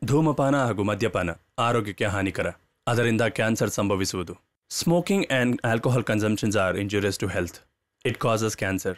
ಧೂಮಪಾನ ಹಾಗೂ ಮದ್ಯಪಾನ ಆರೋಗ್ಯಕ್ಕೆ ಹಾನಿಕರ ಅದರಿಂದ ಕ್ಯಾನ್ಸರ್ ಸಂಭವಿಸುವುದು smoking and alcohol consumptions are injurious to health it causes cancer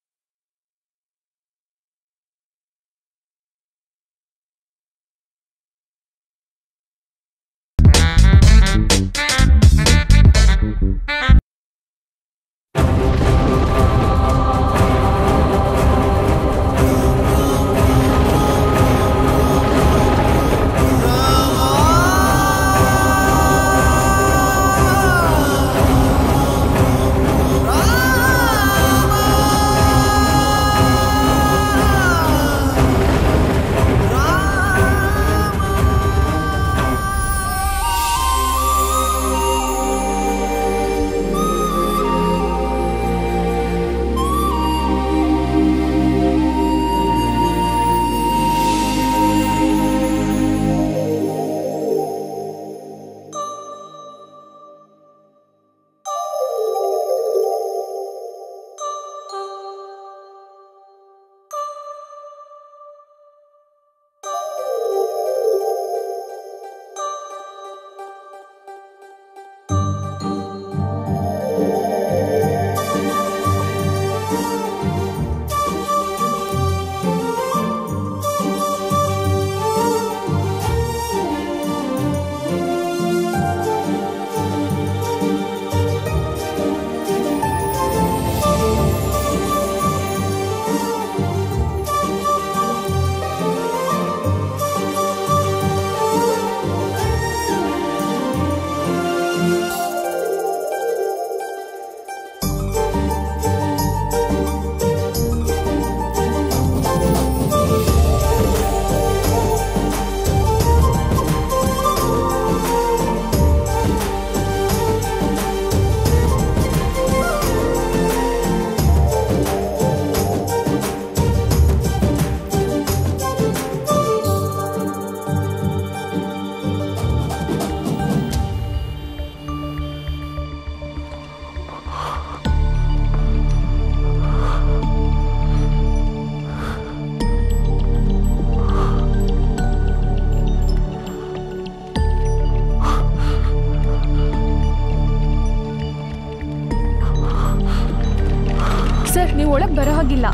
sir ನೀವು ಒಳಗೆ ಬರೋ ಹಾಗಿಲ್ಲ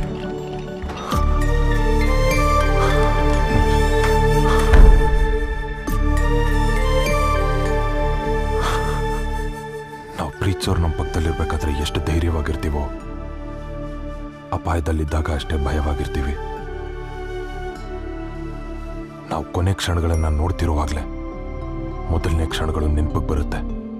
ನಾವು ಪ್ರೀತಿಸೋರು ನಮ್ಮ ಪಕ್ಕದಲ್ಲಿರ್ಬೇಕಾದ್ರೆ ಎಷ್ಟು ಧೈರ್ಯವಾಗಿರ್ತೀವೋ ಅಪಾಯದಲ್ಲಿದ್ದಾಗ ಅಷ್ಟೇ ಭಯವಾಗಿರ್ತೀವಿ ನಾವು ಕೊನೆ ಕ್ಷಣಗಳನ್ನು ನೋಡ್ತಿರುವಾಗಲೇ ಮೊದಲನೇ ಕ್ಷಣಗಳು ನೆನಪಿಗೆ ಬರುತ್ತೆ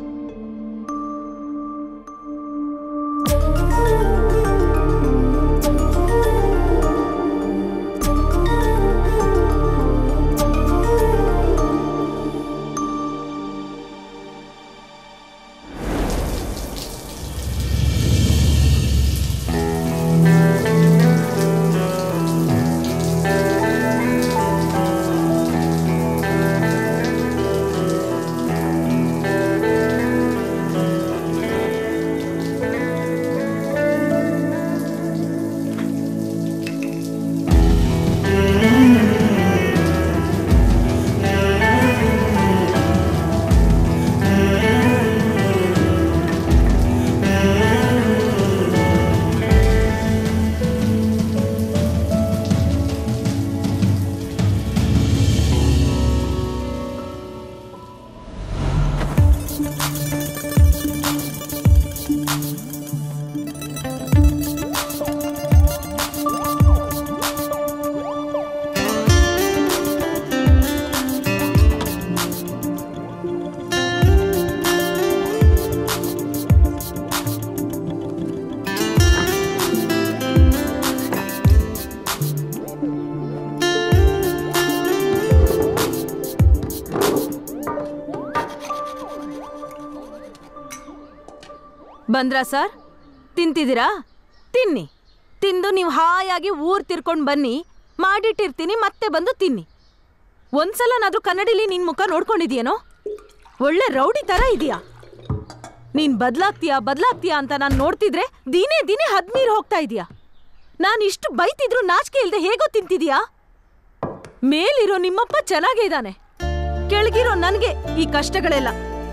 ಬಂದ್ರಾ ಸರ್ ತಿಂತಿದ್ದೀರಾ ತಿನ್ನಿ ತಿಂದು ನೀವು ಹಾಯಾಗಿ ಊರ್ ತಿರ್ಕೊಂಡು ಬನ್ನಿ ಮಾಡಿಟ್ಟಿರ್ತೀನಿ ಮತ್ತೆ ಬಂದು ತಿನ್ನಿ ಒಂದ್ಸಲನಾದ್ರೂ ಕನ್ನಡಿಲಿ ನಿನ್ ಮುಖ ನೋಡ್ಕೊಂಡಿದ್ಯೇನೋ ಒಳ್ಳೆ ರೌಡಿ ತರ ಇದೆಯಾ ನೀನ್ ಬದ್ಲಾಗ್ತೀಯಾ ಬದ್ಲಾಗ್ತೀಯಾ ಅಂತ ನಾನು ನೋಡ್ತಿದ್ರೆ ದಿನೇ ದಿನೇ ಹದ್ಮೀರ್ ಹೋಗ್ತಾ ಇದೀಯಾ ನಾನು ಇಷ್ಟು ಬೈತಿದ್ರು ನಾಚಿಕೆ ಇಲ್ದೆ ಹೇಗೋ ತಿಂತಿದ್ಯಾ ಮೇಲಿರೋ ನಿಮ್ಮಪ್ಪ ಚೆನ್ನಾಗೇ ಇದ್ದಾನೆ ಕೆಳಗಿರೋ ನನ್ಗೆ ಈ ಕಷ್ಟಗಳೆಲ್ಲ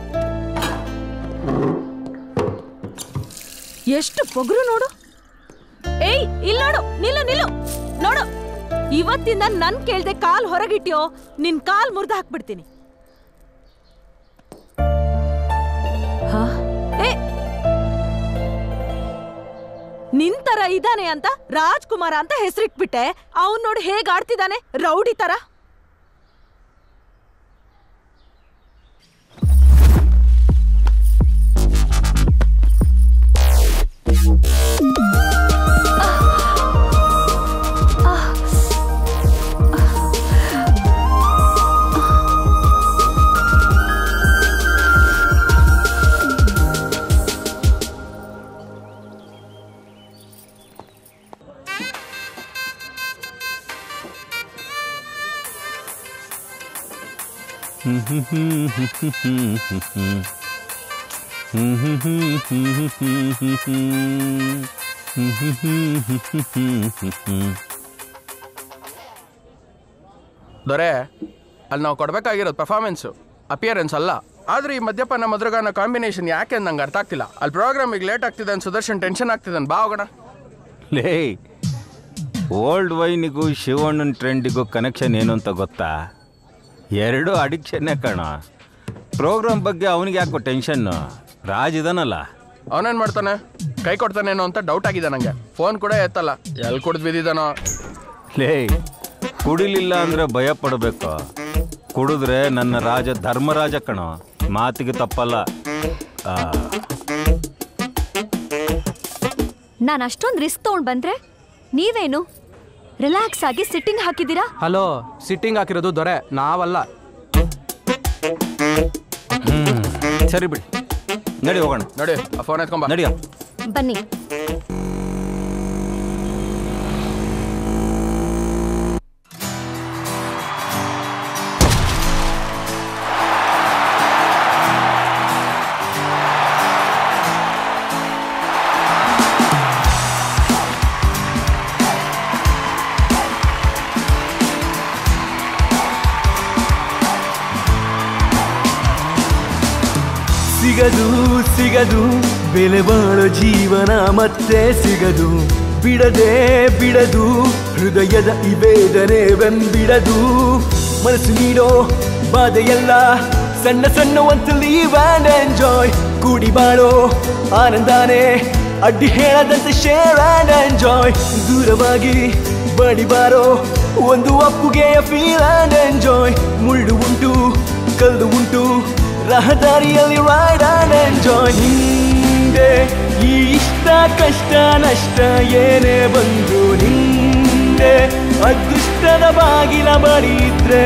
ಎಷ್ಟು ಪೊಗರು ನೋಡು ಏಯ್ ಇಲ್ಲಿ ನೋಡು ನಿಲ್ಲು ನಿಲ್ಲು ನೋಡು ಇವತ್ತಿಂದ ನನ್ ಕೇಳ್ದೆ ಕಾಲ್ ಹೊರಗಿಟ್ಯೋ ನಿನ್ ಕಾಲ್ ಮುರ್ದು ಹಾಕ್ಬಿಡ್ತೀನಿ ಹಾ? ಏ ನಿಂತರ ಇದಾನೆ ಅಂತ ರಾಜ್ಕುಮಾರ ಅಂತ ಹೆಸರಿಟ್ಬಿಟ್ಟೆ ಅವನ್ ನೋಡಿ ಹೇಗ್ ಆಡ್ತಿದ್ದಾನೆ ರೌಡಿ ತರ ದೊರೆ ಅಲ್ಲಿ ನಾವು ಕೊಡ್ಬೇಕಾಗಿರೋದು ಪರ್ಫಾರ್ಮೆನ್ಸು ಅಪಿಯರೆನ್ಸ್ ಅಲ್ಲ ಆದ್ರೆ ಈ ಮದ್ಯಪಾನ ಮದ್ರಗಾನ ಕಾಂಬಿನೇಷನ್ ಯಾಕೆ ಅಂತ ನಂಗೆ ಅರ್ಥ ಆಗ್ತಿಲ್ಲ ಅಲ್ಲಿ ಪ್ರೋಗ್ರಾಮಿಗೆ ಲೇಟ್ ಆಗ್ತಿದೆ ಅಂತ ಸುದರ್ಶನ್ ಟೆನ್ಷನ್ ಆಗ್ತಿದ್ದಾನೆ ಬಾ ಹೋಗೋಣ ಲೇ ಓಲ್ಡ್ ವೈನಿಗೂ ಶಿವಣ್ಣನ ಟ್ರೆಂಡಿಗೂ ಕನೆಕ್ಷನ್ ಏನು ಅಂತ ಗೊತ್ತಾ ಎರಡು ಅಡಿಕ್ಷನ್ನೇ ಕಣ ಪ್ರೋಗ್ರಾಮ್ ಬಗ್ಗೆ ಅವನಿಗೆ ಯಾಕೋ ಟೆನ್ಷನ್ನು ರಾಜ್ ಇದನಲ್ಲ ಅವನೇನ್ ಮಾಡ್ತಾನೆ ಕೈ ಕೊಡ್ತಾನೇನೋ ಅಂತ ಡೌಟ್ ಆಗಿದೆ ನಂಗೆ ಫೋನ್ ಕೂಡ ಎತ್ತಲ್ಲ ಎಲ್ಲಿ ಕುಡ್ದು ಬಿದ್ದಿದ್ದಾನೋ ಲೇ ಕುಡಿಲಿಲ್ಲ ಅಂದ್ರೆ ಭಯ ಪಡಬೇಕು ಕುಡಿದ್ರೆ ನನ್ನ ರಾಜ ಧರ್ಮರಾಜ ಕಣ ಮಾತಿಗೆ ತಪ್ಪಲ್ಲ ಆ, ನಾನು ಅಷ್ಟೊಂದು ರಿಸ್ಕ್ ತಗೊಂಡ್ ಬಂದ್ರೆ ನೀವೇನು ರಿಲ್ಯಾಕ್ಸ್ ಆಗಿ ಸಿಟ್ಟಿಂಗ್ ಹಾಕಿದ್ದೀರಾ ಹಲೋ ಸಿಟ್ಟಿಂಗ್ ಹಾಕಿರೋದು ದೊರೆ ನಾವಲ್ಲ ಹ್ಮ್ ಸರಿ ಬಿಡಿ ನಡಿ ಹೋಗೋಣ ನೋಡಿ ಆ ಫೋನ್ ಎತ್ಕೊಂಬ ನಡಿಯೋ ಬನ್ನಿ ಸಿಗದು ಸಿಗದು ಬೆಲೆ ಬಾಳೋ ಜೀವನ ಮತ್ತೆ ಸಿಗದು ಬಿಡದೆ ಬಿಡದು ಹೃದಯದ ಈ ವೇದನೆ ಬೆಂಬಿಡದು ಮನಸ್ಸು ನೀಡೋ ಬಾಧೆಯೆಲ್ಲ ಸಣ್ಣ ಸಣ್ಣ ಒಂದು ಲೀವ್ ಆ್ಯಂಡ್ ಎಂಜಾಯ್ ಕೂಡಿ ಬಾಳೋ ಆನಂದಾನೆ ಅಡ್ಡಿ ಹೇಳದಂತೆ ಶೇರ್ ಆ್ಯಂಡ್ ಎಂಜಾಯ್ ದೂರವಾಗಿ ಬಡಿ ಬಾರೋ ಒಂದು ಅಪ್ಪುಗೆಯ ಫೀಲ್ ಆ್ಯಂಡ್ ಎಂಜಾಯ್ ಮುಳ್ಳು ಉಂಟು ಕಲ್ಲು ಉಂಟು ರಹದಾರಿಯಲ್ಲಿ ರೈಡ್ ಆ್ಯಂಡ್ ಎಂಜಾಯ್ ಹಿಂದೆ ಈ ಇಷ್ಟ ಕಷ್ಟ ನಷ್ಟ ಏನೇ ಬಂದು ನಿಂದೆ ಅದೃಷ್ಟದ ಬಾಗಿಲ ಬಡಿದ್ರೆ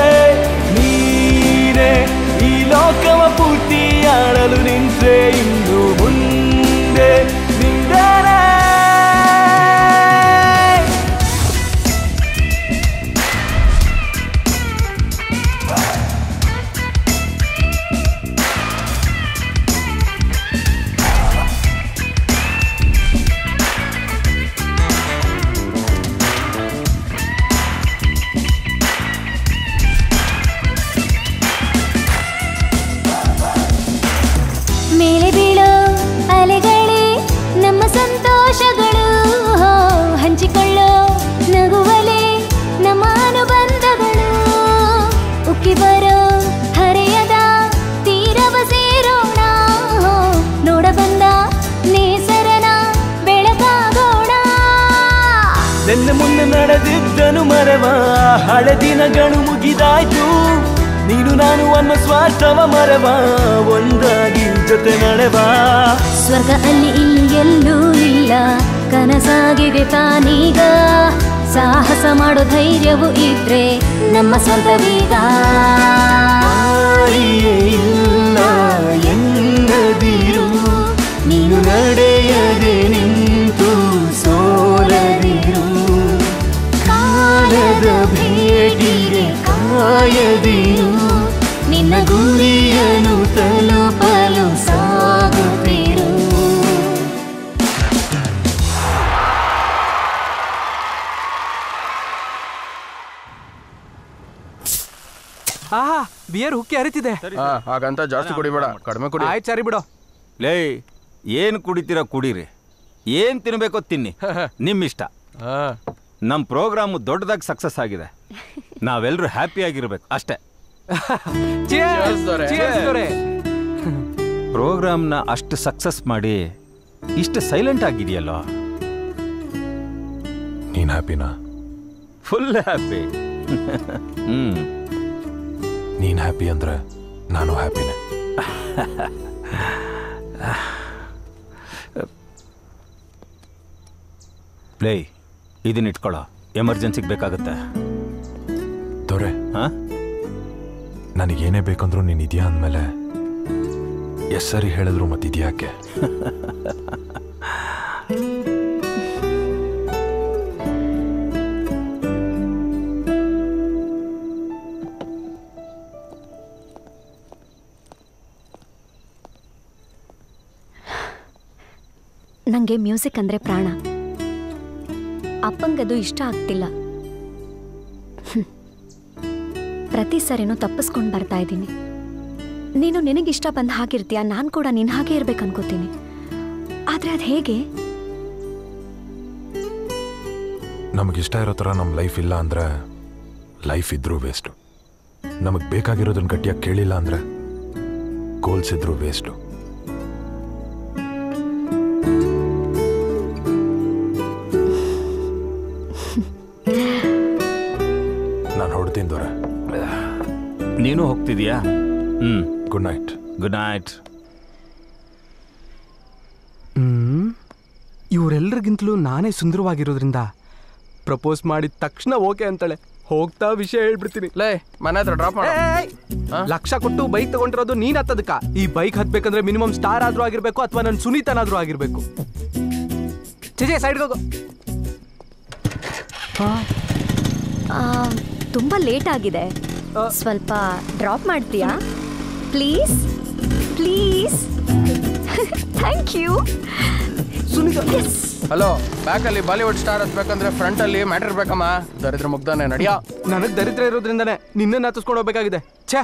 ನೀನೆ ಈ ಲೋಕವ ಪೂರ್ತಿ ಆಡಲು ನಿಂತ್ರೆ ಇನ್ನು ಮುಂದೆ ನಿಂದನೇ ಮೇಲೆ ಬೀಳೋ ಅಲೆಗಳೇ ನಮ್ಮ ಸಂತೋಷಗಳು ಹೋ, ಹಂಚಿಕೊಳ್ಳೋ ನಗುವಲೆ ನಮ್ಮ ಅನುಬಂಧಗಳು ಉಕ್ಕಿ ಬರೋ ಹರೆಯದ ತೀರವ ಸೇರೋಣ ಹೋ, ನೋಡ ಬಂದ ನೇಸರನ ಬೆಳಕಾಗೋಣ ನನ್ನ ಮುಂದೆ ನಡೆದಿದ್ದನು ಮರವ ಹಳೆ ದಿನಗಳು ಮುಗಿದಾಯ್ತು ನೀನು ನಾನು ಅನ್ನೋ ಸ್ವಾರ್ಥವ ಮರವ ಒಂದಾಗಿ ಜೊತೆ ನಡೆವ ಸ್ವರ್ಗ ಅಲ್ಲಿ ಇಲ್ಲಿ ಎಲ್ಲೂ ಇಲ್ಲ ಕನಸಾಗಿದೆ ತಾನೀಗ ಸಾಹಸ ಮಾಡೋ ಧೈರ್ಯವು ಇದ್ರೆ ನಮ್ಮ ಸ್ವಂತವೀಗ ದಾರಿಯೇ ಇಲ್ಲ ಎನ್ನದಿರು ನೀನು ನಡೆಯದೆ ನಿಂತು ಸೋಲದಿರು ಕಾಲದ ಭೇಟಿಗೆ ಕಾಯದಿರು ನಿನ್ನ ಗುರಿಯನ್ನು ತಲುಪಲು ಸಾಗುತ್ತಿರು ಬಿಯರ್ ಹುಕ್ಕಿ ಹರಿತಿದೆ ಹಾ ಹಾಗಂತ ಜಾಸ್ತಿ ಕುಡಿಬೇಡ ಕಡಿಮೆ ಕುಡಿ ಆಯ್ತು ಸರಿ ಬಿಡು ಲೇ ಏನು ಕುಡಿತೀರ ಕುಡೀರಿ ಏನು ತಿನ್ಬೇಕೋ ತಿನ್ನಿ ನಿಮ್ಮಿಷ್ಟ ನಮ್ಮ ಪ್ರೋಗ್ರಾಮು ದೊಡ್ಡದಾಗಿ ಸಕ್ಸಸ್ ಆಗಿದೆ ನಾವೆಲ್ಲರೂ ಹ್ಯಾಪಿಯಾಗಿರ್ಬೇಕು ಅಷ್ಟೇ Cheers, Cheers, ದೊರೆ. ಪ್ರೋಗ್ರಾಮ್ನ ಅಷ್ಟು ಸಕ್ಸಸ್ ಮಾಡಿ ಇಷ್ಟು ಸೈಲೆಂಟ್ ಆಗಿದೆಯಲ್ಲೋ ನೀನ್ ಹ್ಯಾಪಿನಾ ಫುಲ್ ಹ್ಯಾಪಿ ಹ್ಮ್ ನೀನ್ ಹ್ಯಾಪಿ ಅಂದ್ರೆ ನಾನು ಹ್ಯಾಪಿನೇ ಲೇ ಇದನ್ನ ಇಟ್ಕೊಳ್ಳೋ ಎಮರ್ಜೆನ್ಸಿಗೆ ಬೇಕಾಗುತ್ತೆ ದೊರೆ ಹಾ ನನಗೇನೇ ಬೇಕಂದ್ರೂ ನೀನ್ ಇದೆಯಾ ಅಂದಮೇಲೆ ಎಸ್ ಸರಿ ಹೇಳಿದ್ರು ಮತ್ತಿದ್ಯಾಕೆ ನನಗೆ ಮ್ಯೂಸಿಕ್ ಅಂದರೆ ಪ್ರಾಣ ಅಪ್ಪಂಗದು ಇಷ್ಟ ಆಗ್ತಿಲ್ಲ ಹ್ಮ್. ಪ್ರತಿ ಸರಿನೂ ತಪ್ಪಿಸ್ಕೊಂಡು ಬರ್ತಾ ಇದ್ದೀನಿ ನೀನು ನಿನಗಿಷ್ಟ ಬಂದ ಹಾಗಿರ್ತೀಯ ನಾನು ಕೂಡ ನಿನ್ನ ಹಾಗೆ ಇರ್ಬೇಕು ಅನ್ಕೋತೀನಿ ಆದರೆ ಅದು ಹೇಗೆ ನಮಗಿಷ್ಟ ಇರೋ ಥರ ನಮ್ಮ ಲೈಫ್ ಇಲ್ಲ ಅಂದ್ರೆ ಲೈಫ್ ಇದ್ರೂ ವೇಸ್ಟು ನಮಗೆ ಬೇಕಾಗಿರೋದನ್ನ ಗಟ್ಟಿಯಾಗಿ ಕೇಳಿಲ್ಲ ಅಂದ್ರೆ ಗೋಲ್ಸ್ ಇದ್ರೂ ವೇಸ್ಟು ನಾನು ಹೊಡ್ತೀನಿ ದೊರೆ ನೀನು ಹೋಗ್ತಿದೀಯಾ hmm good night good night hmm ಇವರೆಲ್ಲರಿಗಿಂತಲೂ ನಾನೇ ಸುಂದರವಾಗಿರೋದ್ರಿಂದ ಪ್ರಪೋಸ್ ಮಾಡಿದ ತಕ್ಷಣ ಓಕೆ ಅಂತಾಳೆ ಹೋಗ್ತಾ ವಿಷಯ ಹೇಳ್ಬಿಡ್ತೀನಿ ಲೇ ಮನೆ ಹತ್ರ ಡ್ರಾಪ್ ಮಾಡ ಲಕ್ಷ ಕೊಟ್ಟು ಬೈಕ್ ತಗೊಂಡಿರೋದು ನೀನ್ ಹತ್ತದಕ್ಕ ಈ ಬೈಕ್ ಹತ್ಬೇಕಂದ್ರೆ ಮಿನಿಮಮ್ ಸ್ಟಾರ್ ಆದ್ರೂ ಆಗಿರ್ಬೇಕು ಅಥವಾ ನನ್ನ ಸುನೀತನಾದ್ರೂ ಆಗಿರ್ಬೇಕು ಚೇಚೆ ಸೈಡ್ ಹೋಗು ಆ, ತುಂಬ ಲೇಟ್ ಆಗಿದೆ ಸ್ವಲ್ಪ ಡ್ರಾಪ್ ಮಾಡ್ತೀಯಾ please please thank you yes hello ಬ್ಯಾಕಲ್ಲಿ ಬಾಲಿವುಡ್ ಸ್ಟಾರ್ ಹತ್ಬೇಕಂದ್ರೆ ಫ್ರಂಟ್ ಅಲ್ಲಿ ಮ್ಯಾಟರ್ ಬೇಕಮ್ಮ ದರಿದ್ರ ಮುಗ್ದಾನೆ ನಡಿಯಾ ನನಗ್ ದರಿದ್ರ ಇರೋದ್ರಿಂದಾನೆ ನಿನ್ನನ್ನು ಹತ್ತಿಸ್ಕೊಂಡು ಹೋಗ್ಬೇಕಾಗಿದೆ ಛೇ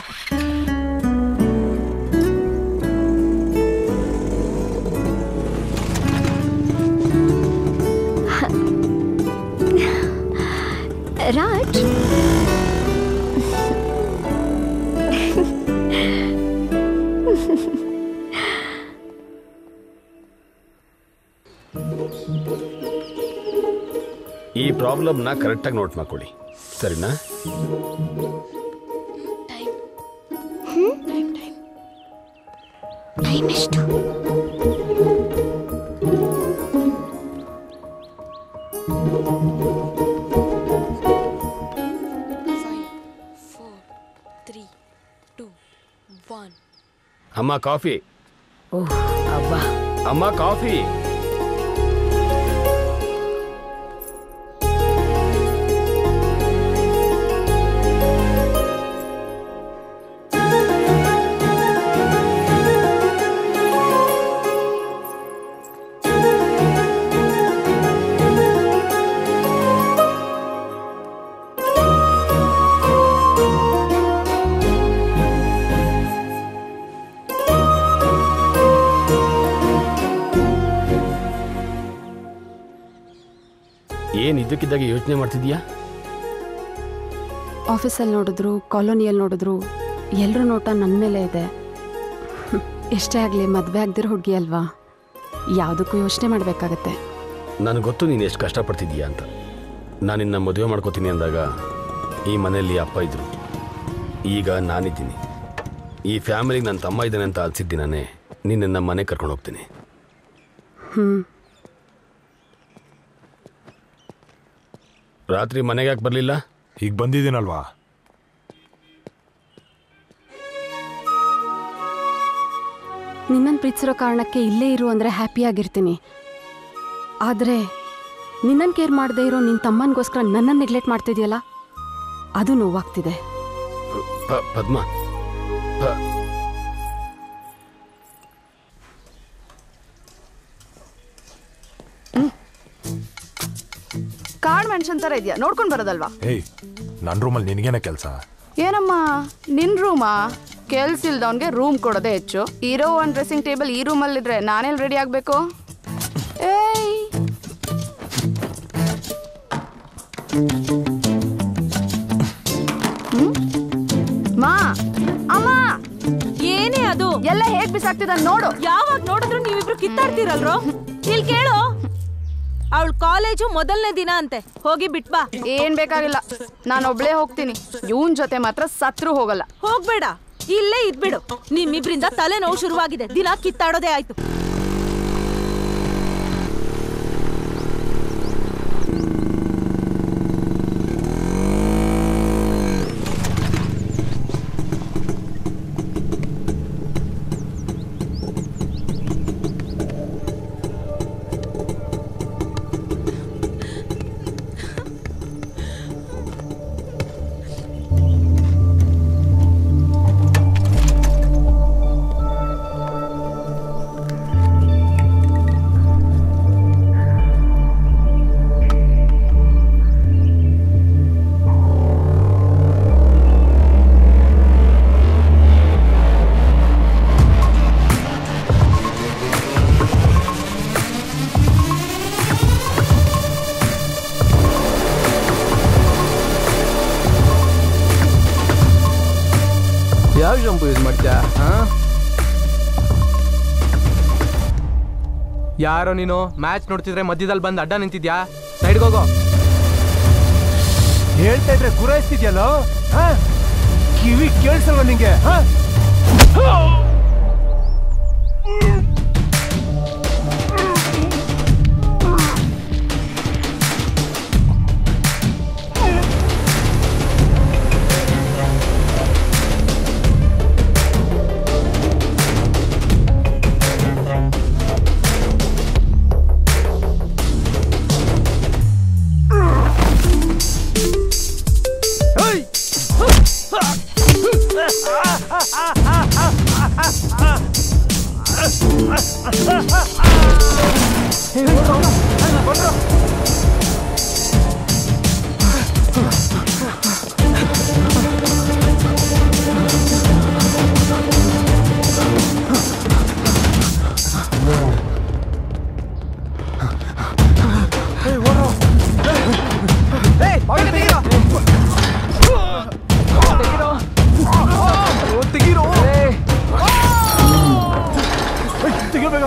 ರಾಜ್ ಈ ಪ್ರಾಬ್ಲಮ್ನ ಕರೆಕ್ಟಾಗಿ ನೋಟ್ ಮಾಡ್ಕೊಳ್ಳಿ ಸರಿನಾ ಟೈಮ್ ಎಷ್ಟು ಅಮ್ಮ ಕಾಫಿ ಓಹ್ ಅಬ್ಬಾ ಅಮ್ಮ ಕಾಫಿ ಏನ್ ಇದಕ್ಕಿದ್ದಾಗ ಯೋಚನೆ ಮಾಡ್ತಿದ್ಯಾ ಆಫೀಸಲ್ಲಿ ನೋಡಿದ್ರು ಕಾಲೋನಿಯಲ್ಲಿ ನೋಡಿದ್ರು ಎಲ್ಲರೂ ನೋಟ ನನ್ನ ಮೇಲೆ ಇದೆ ಹ್ಮ್. ಎಷ್ಟೇ ಆಗಲಿ ಮದುವೆ ಆಗದಿರೋ ಹುಡುಗಿ ಅಲ್ವಾ ಯಾವುದಕ್ಕೂ ಯೋಚನೆ ಮಾಡಬೇಕಾಗತ್ತೆ ನನಗೆ ಗೊತ್ತು ನೀನು ಎಷ್ಟು ಕಷ್ಟಪಡ್ತಿದ್ದೀಯಾ ಅಂತ ನಾನು ನಿನ್ನ ಮದುವೆ ಮಾಡ್ಕೋತೀನಿ ಅಂದಾಗ ಈ ಮನೆಯಲ್ಲಿ ಅಪ್ಪ ಇದ್ರು ಈಗ ನಾನಿದ್ದೀನಿ ಈ ಫ್ಯಾಮಿಲಿಗೆ ನನ್ನ ತಮ್ಮ ಇದ್ದಾನೆ ಅಂತ ಅನ್ಸಿದ್ದೀನೇ ನಿನ್ನ ಮನೆ ಕರ್ಕೊಂಡು ಹೋಗ್ತೀನಿ ಹ್ಞೂ ರಾತ್ರಿ ಮನೆಗೆ ಯಾಕೆ ಬರಲಿಲ್ಲ ಈಗ ಬಂದಿದ್ದೀನಲ್ವಾ ನಿನ್ನನ್ನು ಪ್ರೀತಿಸಿರೋ ಕಾರಣಕ್ಕೆ ಇಲ್ಲೇ ಇರು ಅಂದರೆ ಹ್ಯಾಪಿಯಾಗಿರ್ತೀನಿ ಆದರೆ ನಿನ್ನನ್ನು ಕೇರ್ ಮಾಡದೇ ಇರೋ ನಿನ್ನ ತಮ್ಮನಿಗೋಸ್ಕರ ನನ್ನನ್ನು ನೆಗ್ಲೆಕ್ಟ್ ಮಾಡ್ತಿದ್ಯಲ್ಲ ಅದು ನೋವಾಗ್ತಿದೆ ಪ- ಪದ್ಮ ಪ- ಕಾಡ್ ಮೆಣಸನ್ ತರ ಇದೆಯಾ ನೋಡ್ಕೊಂಡ್ ಬರೋದಲ್ವಾ ಏಯ್ ನನ್ನ ರೂಮಲ್ಲಿ ನಿನಗೇನೆ ಕೆಲಸ ಏನಮ್ಮ ನಿನ್ ರೂಮಾ ಕೆಲ್ಸಿಲ್ದವನ್ಗೆ ರೂಮ್ ಕೊಡೋದೇ ಹೆಚ್ಚು ಇರೋ ಒಂದು ಡ್ರೆಸ್ಸಿಂಗ್ ಟೇಬಲ್ ಈ ರೂಮಲ್ಲಿದ್ರೆ ನಾನೆಲ್ಲಿ ರೆಡಿ ಆಗಬೇಕು ಏಯ್ ಹ್ಮ್? ಮಾ ಅಮ್ಮ ಏನೇ ಅದು ಎಲ್ಲ ಹೇಗ್ ಬಿಸಾಕ್ತಿದ ನೋಡು ಯಾವಾಗ ನೋಡಿದ್ರು ನೀವಿಬ್ರು ಕಿತ್ತಾಡ್ತೀರಲ್ರೋ ಇಲ್ಲಿ ಕೇಳು ಅವಳ ಕಾಲೇಜು ಮೊದಲನೇ ದಿನ ಅಂತೆ ಹೋಗಿ ಬಿಟ್ಬಾ ಏನ್ ಬೇಕಾಗಿಲ್ಲ ನಾನು ಒಬ್ಳೇ ಹೋಗ್ತೀನಿ ಇವನ್ ಜೊತೆ ಮಾತ್ರ ಸತ್ರು ಹೋಗಲ್ಲ ಹೋಗ್ಬೇಡ ಇಲ್ಲೇ ಇದ್ಬಿಡು ನಿಮ್ಮಿಬ್ರಿಂದ ತಲೆನೋವು ಶುರುವಾಗಿದೆ ದಿನ ಕಿತ್ತಾಡೋದೇ ಆಯ್ತು ಯಾವ ಶಂಪು ಯೂಸ್ ಮಾಡ್ತೀಯಾ ಹಾಂ ಯಾರೋ ನೀನು ಮ್ಯಾಚ್ ನೋಡ್ತಿದ್ರೆ ಮಧ್ಯದಲ್ಲಿ ಬಂದು ಅಡ್ಡ ನಿಂತಿದ್ಯಾ ಸೈಡ್ಗೆ ಹೋಗೋ ಹೇಳ್ತಾ ಇದ್ರೆ ಗುರಾಯಿಸ್ತಿದ್ಯಲ್ಲೋ ಹಾ ಕಿವಿ ಕೇಳಿಸಲ್ವ ನಿಂಗೆ ಹಾ ತೆಗೀರೋ ತೆಗಿಬೇಕ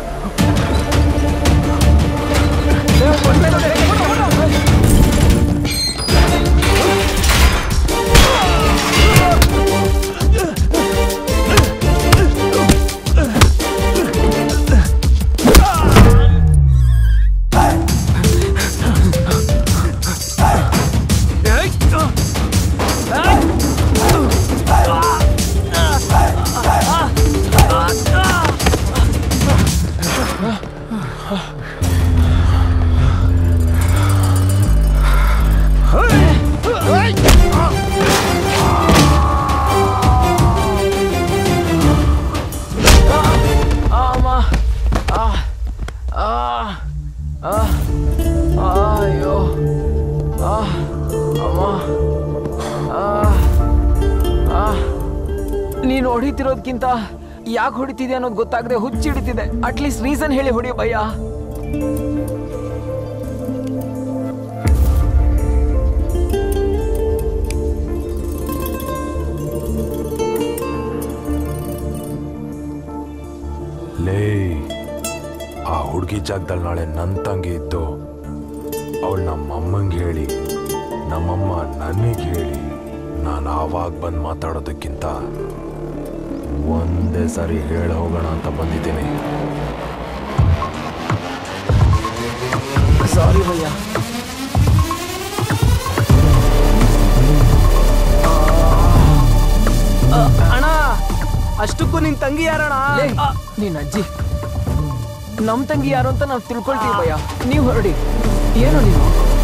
ಅಮ್ಮ ಆ ಆ ಆ ಅಯ್ಯೋ ಆ ಅಮ್ಮ ಆ ಆ ನೀನು ಹೊಡಿತಿರೋದ್ಕಿಂತ ಯಾಕೆ ಹೊಡಿತಿದೆ ಅನ್ನೋದು ಗೊತ್ತಾಗದೆ ಹುಚ್ಚಿಡಿತಿದೆ ಅಟ್ಲೀಸ್ಟ್ ರೀಸನ್ ಹೇಳಿ ಹೊಡಿ ಭಯ್ಯ ಲೇ ಆ ಹುಡುಗಿ ಜಾಗದಲ್ಲಿ ನಾಳೆ ನನ್ನ ತಂಗಿ ಇದ್ದು ಅವಳು ನಮ್ಮಮ್ಮಂಗೆ ಹೇಳಿ ನಮ್ಮಮ್ಮ ನನಗೆ ಹೇಳಿ ನಾನು ಆವಾಗ ಬಂದು ಮಾತಾಡೋದಕ್ಕಿಂತ ಒಂದೇ ಸಾರಿ ಹೇಳಿ ಹೋಗೋಣ ಅಂತ ಬಂದಿದ್ದೀನಿ ಸಾರಿ ಭಯ್ಯ ಅಣ್ಣ ಅಷ್ಟಕ್ಕೂ ನಿನ್ ತಂಗಿ ಯಾರಣ್ಣ ಲೇ, ನೀನ್ ಅಜ್ಜಿ ನಮ್ ತಂಗಿ ಯಾರು ಅಂತ ನಾವು ತಿಳ್ಕೊಳ್ತೀವಿ ಭಯ್ಯ ನೀವು ಹೊರಡಿ ಏನು ನೀವು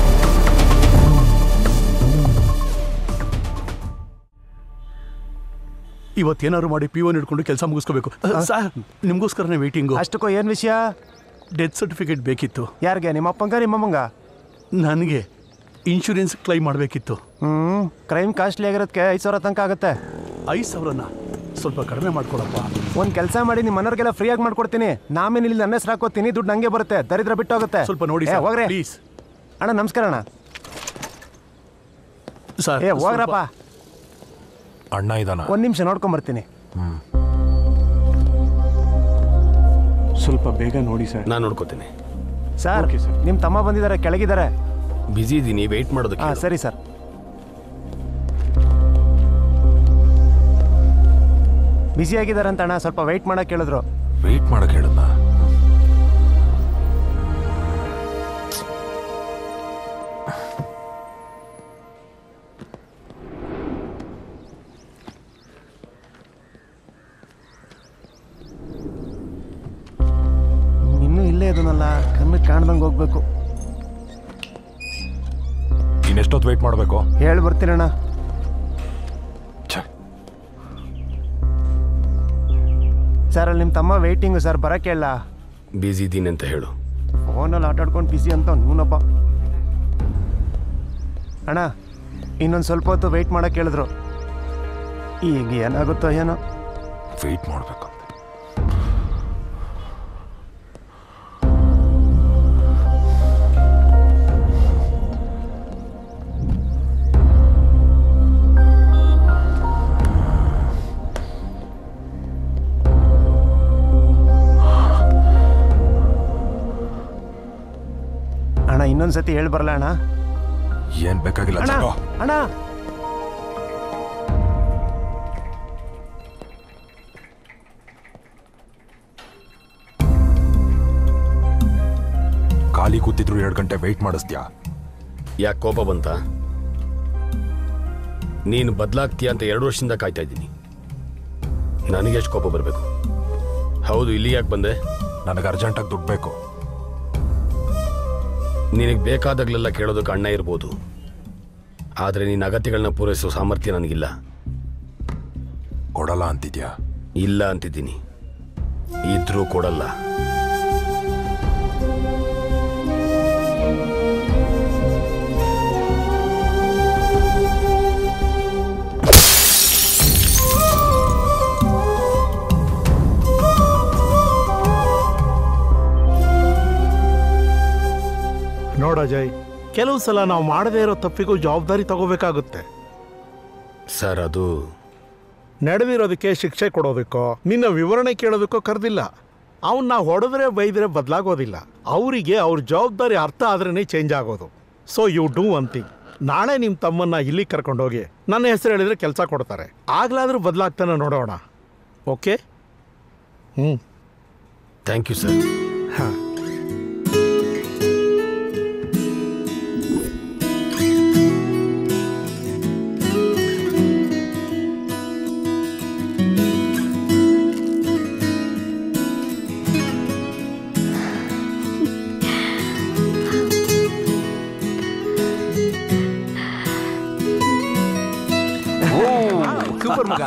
ಇವತ್ತೇನಾದ್ರು ಮಾಡಿ ಪಿ ಒನ್ ಹಿಡ್ಕೊಂಡು ಕೆಲಸ ಮುಗಿಸ್ಕೋಬೇಕು ಸರ್ ನಿಮಗೋಸ್ಕರನೇ ವೇಟಿಂಗು ಅಷ್ಟಕ್ಕೂ ಏನು ವಿಷಯ ಡೆತ್ ಸರ್ಟಿಫಿಕೇಟ್ ಬೇಕಿತ್ತು ಯಾರಿಗೆ ನಿಮ್ಮ ಅಪ್ಪಂಗ ನಿಮ್ಮಮ್ಮಂಗ ನನಗೆ ಇನ್ಶೂರೆನ್ಸ್ ಕ್ಲೈಮ್ ಮಾಡಬೇಕಿತ್ತು ಹ್ಮ್ ಕ್ರೈಮ್ ಕಾಸ್ಟ್ಲಿ ಆಗಿರೋದಕ್ಕೆ ಐದು ಸಾವಿರ ತನಕ ಆಗುತ್ತೆ ಐದು ಸಾವಿರನ ಸ್ವಲ್ಪ ಕಡಿಮೆ ಮಾಡ್ಕೊಡಪ್ಪ ಒಂದು ಕೆಲಸ ಮಾಡಿ ನಿಮ್ಮ ಮನೆಯವ್ರಿಗೆಲ್ಲ ಫ್ರೀಯಾಗಿ ಮಾಡ್ಕೊಡ್ತೀನಿ ನಾಮೇನು ಇಲ್ಲಿ ನನ್ನ ಹೆಸರು ಹಾಕೋತೀನಿ ದುಡ್ಡು ನಂಗೆ ಬರುತ್ತೆ ದರಿದ್ರ ಬಿಟ್ಟು ಹೋಗುತ್ತೆ ಸ್ವಲ್ಪ ನೋಡಿ ಏ, ಸರ್, ಹೋಗ್ರಿ ಪ್ಲೀಸ್ ಅಣ್ಣ ನಮಸ್ಕಾರ ಅಣ್ಣ ಸರ್ ಏ ಹೋಗ್ರಪ್ಪ ಅಣ್ಣ ಇದಾನ ಒಂದು ನಿಮಿಷ ನೋಡ್ಕೊಂಬರ್ತೀನಿ ಸ್ವಲ್ಪ ಬೇಗ ನೋಡಿ ಸರ್ ನಾನು ನೋಡ್ಕೋತೀನಿ ಸರ್ ನಿಮ್ಮ ತಮ್ಮ ಬಂದಿದ್ದಾರೆ ಕೆಳಗಿದ್ದಾರೆ ಬ್ಯುಸಿ ಇದ್ದೀನಿ ವೆಯ್ಟ್ ಮಾಡೋದಕ್ಕೆ ಹಾಂ ಸರಿ ಸರ್ ಬ್ಯುಸಿ ಆಗಿದ್ದಾರೆ ಅಂತ ಅಣ್ಣ ಸ್ವಲ್ಪ ವೆಯ್ಟ್ ಮಾಡಕ್ಕೆ ಹೇಳಿದ್ರು ವೆಯ್ಟ್ ಮಾಡಕ್ ಹೇಳದ್ನ ಇನ್ನೂ ಇಲ್ಲೇ ಇದನ್ನಲ್ಲ ಕಣ್ಣಿಗೆ ಕಾಣ್ದಂಗೆ ಹೋಗ್ಬೇಕು ಇನ್ನೆಷ್ಟೊತ್ತು ವೆಯ್ಟ್ ಮಾಡಬೇಕು ಹೇಳಿ ಬರ್ತೀನಣ್ಣ ಸರ್ ಅಲ್ಲಿ ನಿಮ್ಮ ತಮ್ಮ ವೆಯ್ಟಿಂಗು ಸರ್ ಬರಕ್ಕೆ ಹೇಳ ಬ್ಯುಸಿ ಇದ್ದೀನಿ ಅಂತ ಹೇಳು ಫೋನಲ್ಲಿ ಆಟ ಆಡ್ಕೊಂಡು ಬಿಸಿ ಅಂತ ನೀವನಪ್ಪ ಅಣ್ಣ ಇನ್ನೊಂದು ಸ್ವಲ್ಪ ಹೊತ್ತು ವೆಯ್ಟ್ ಮಾಡಕ್ಕೆ ಹೇಳಿದ್ರು ಈಗ ಏನಾಗುತ್ತೋ ಏನೋ ವೆಯ್ಟ್ ಮಾಡಬೇಕು ಅಣ್ಣ ಇನ್ನೊಂದು ಸತಿ ಹೇಳಿ ಬರಲ್ಲ ಅಣ್ಣ ಏನ್ ಬೇಕಾಗಿಲ್ಲ ಅಣ್ಣ ಚಟೋ. ಅಣ್ಣ ಖಾಲಿ ಕೂತಿದ್ರು ಎರಡು ಗಂಟೆ ವೆಯ್ಟ್ ಮಾಡಿಸ್ತೀಯಾ ಯಾಕೆ ಕೋಪ ಬಂತ ನೀನು ಬದಲಾಗ್ತೀಯ ಅಂತ ಎರಡು ವರ್ಷದಿಂದ ಕಾಯ್ತಾ ಇದ್ದೀನಿ ನನಗೆ ಎಷ್ಟು ಕೋಪ ಬರಬೇಕು ಹೌದು ಇಲ್ಲಿ ಯಾಕೆ ಬಂದೆ ನನಗೆ ಅರ್ಜೆಂಟಾಗಿ ದುಡ್ಡು ಬೇಕು ನಿನಗೆ ಬೇಕಾದಾಗಲೆಲ್ಲ ಕೇಳೋದಕ್ಕೆ ಅಣ್ಣ ಇರ್ಬೋದು ಆದರೆ ನಿನ್ನ ಅಗತ್ಯಗಳನ್ನ ಪೂರೈಸೋ ಸಾಮರ್ಥ್ಯ ನನಗಿಲ್ಲ ಕೊಡಲ್ಲ ಅಂತಿದ್ಯಾ ಇಲ್ಲ ಅಂತಿದ್ದೀನಿ ಇದ್ರೂ ಕೊಡಲ್ಲ ನೋಡ ಅಜಯ್ ಕೆಲವು ಸಲ ನಾವು ಮಾಡದೇ ಇರೋ ತಪ್ಪಿಗೂ ಜವಾಬ್ದಾರಿ ತಗೋಬೇಕಾಗುತ್ತೆ ಸರ್ ಅದು ನಡೆದಿರೋದಕ್ಕೆ ಶಿಕ್ಷೆ ಕೊಡೋದಕ್ಕೋ ನಿನ್ನ ವಿವರಣೆ ಕೇಳೋದಕ್ಕೋ ಕರೆದಿಲ್ಲ ಅವನ್ನ ಹೊಡೆದ್ರೆ ಬೈದ್ರೆ ಬದಲಾಗೋದಿಲ್ಲ ಅವರಿಗೆ ಅವ್ರ ಜವಾಬ್ದಾರಿ ಅರ್ಥ ಆದ್ರೇ ಚೇಂಜ್ ಆಗೋದು so you do one thing ನಾಳೆ ನಿಮ್ಮ ತಮ್ಮನ್ನ ಇಲ್ಲಿ ಕರ್ಕೊಂಡೋಗಿ ನನ್ನ ಹೆಸರು ಹೇಳಿದ್ರೆ ಕೆಲಸ ಕೊಡ್ತಾರೆ ಆಗ್ಲಾದ್ರೂ ಬದಲಾಗ್ತಾನೆ ನೋಡೋಣ ಓಕೆ ಹ್ಞೂ ಥ್ಯಾಂಕ್ ಯು ಸರ್ ಹಾಂ ಸೂಪರ್ ಮಗ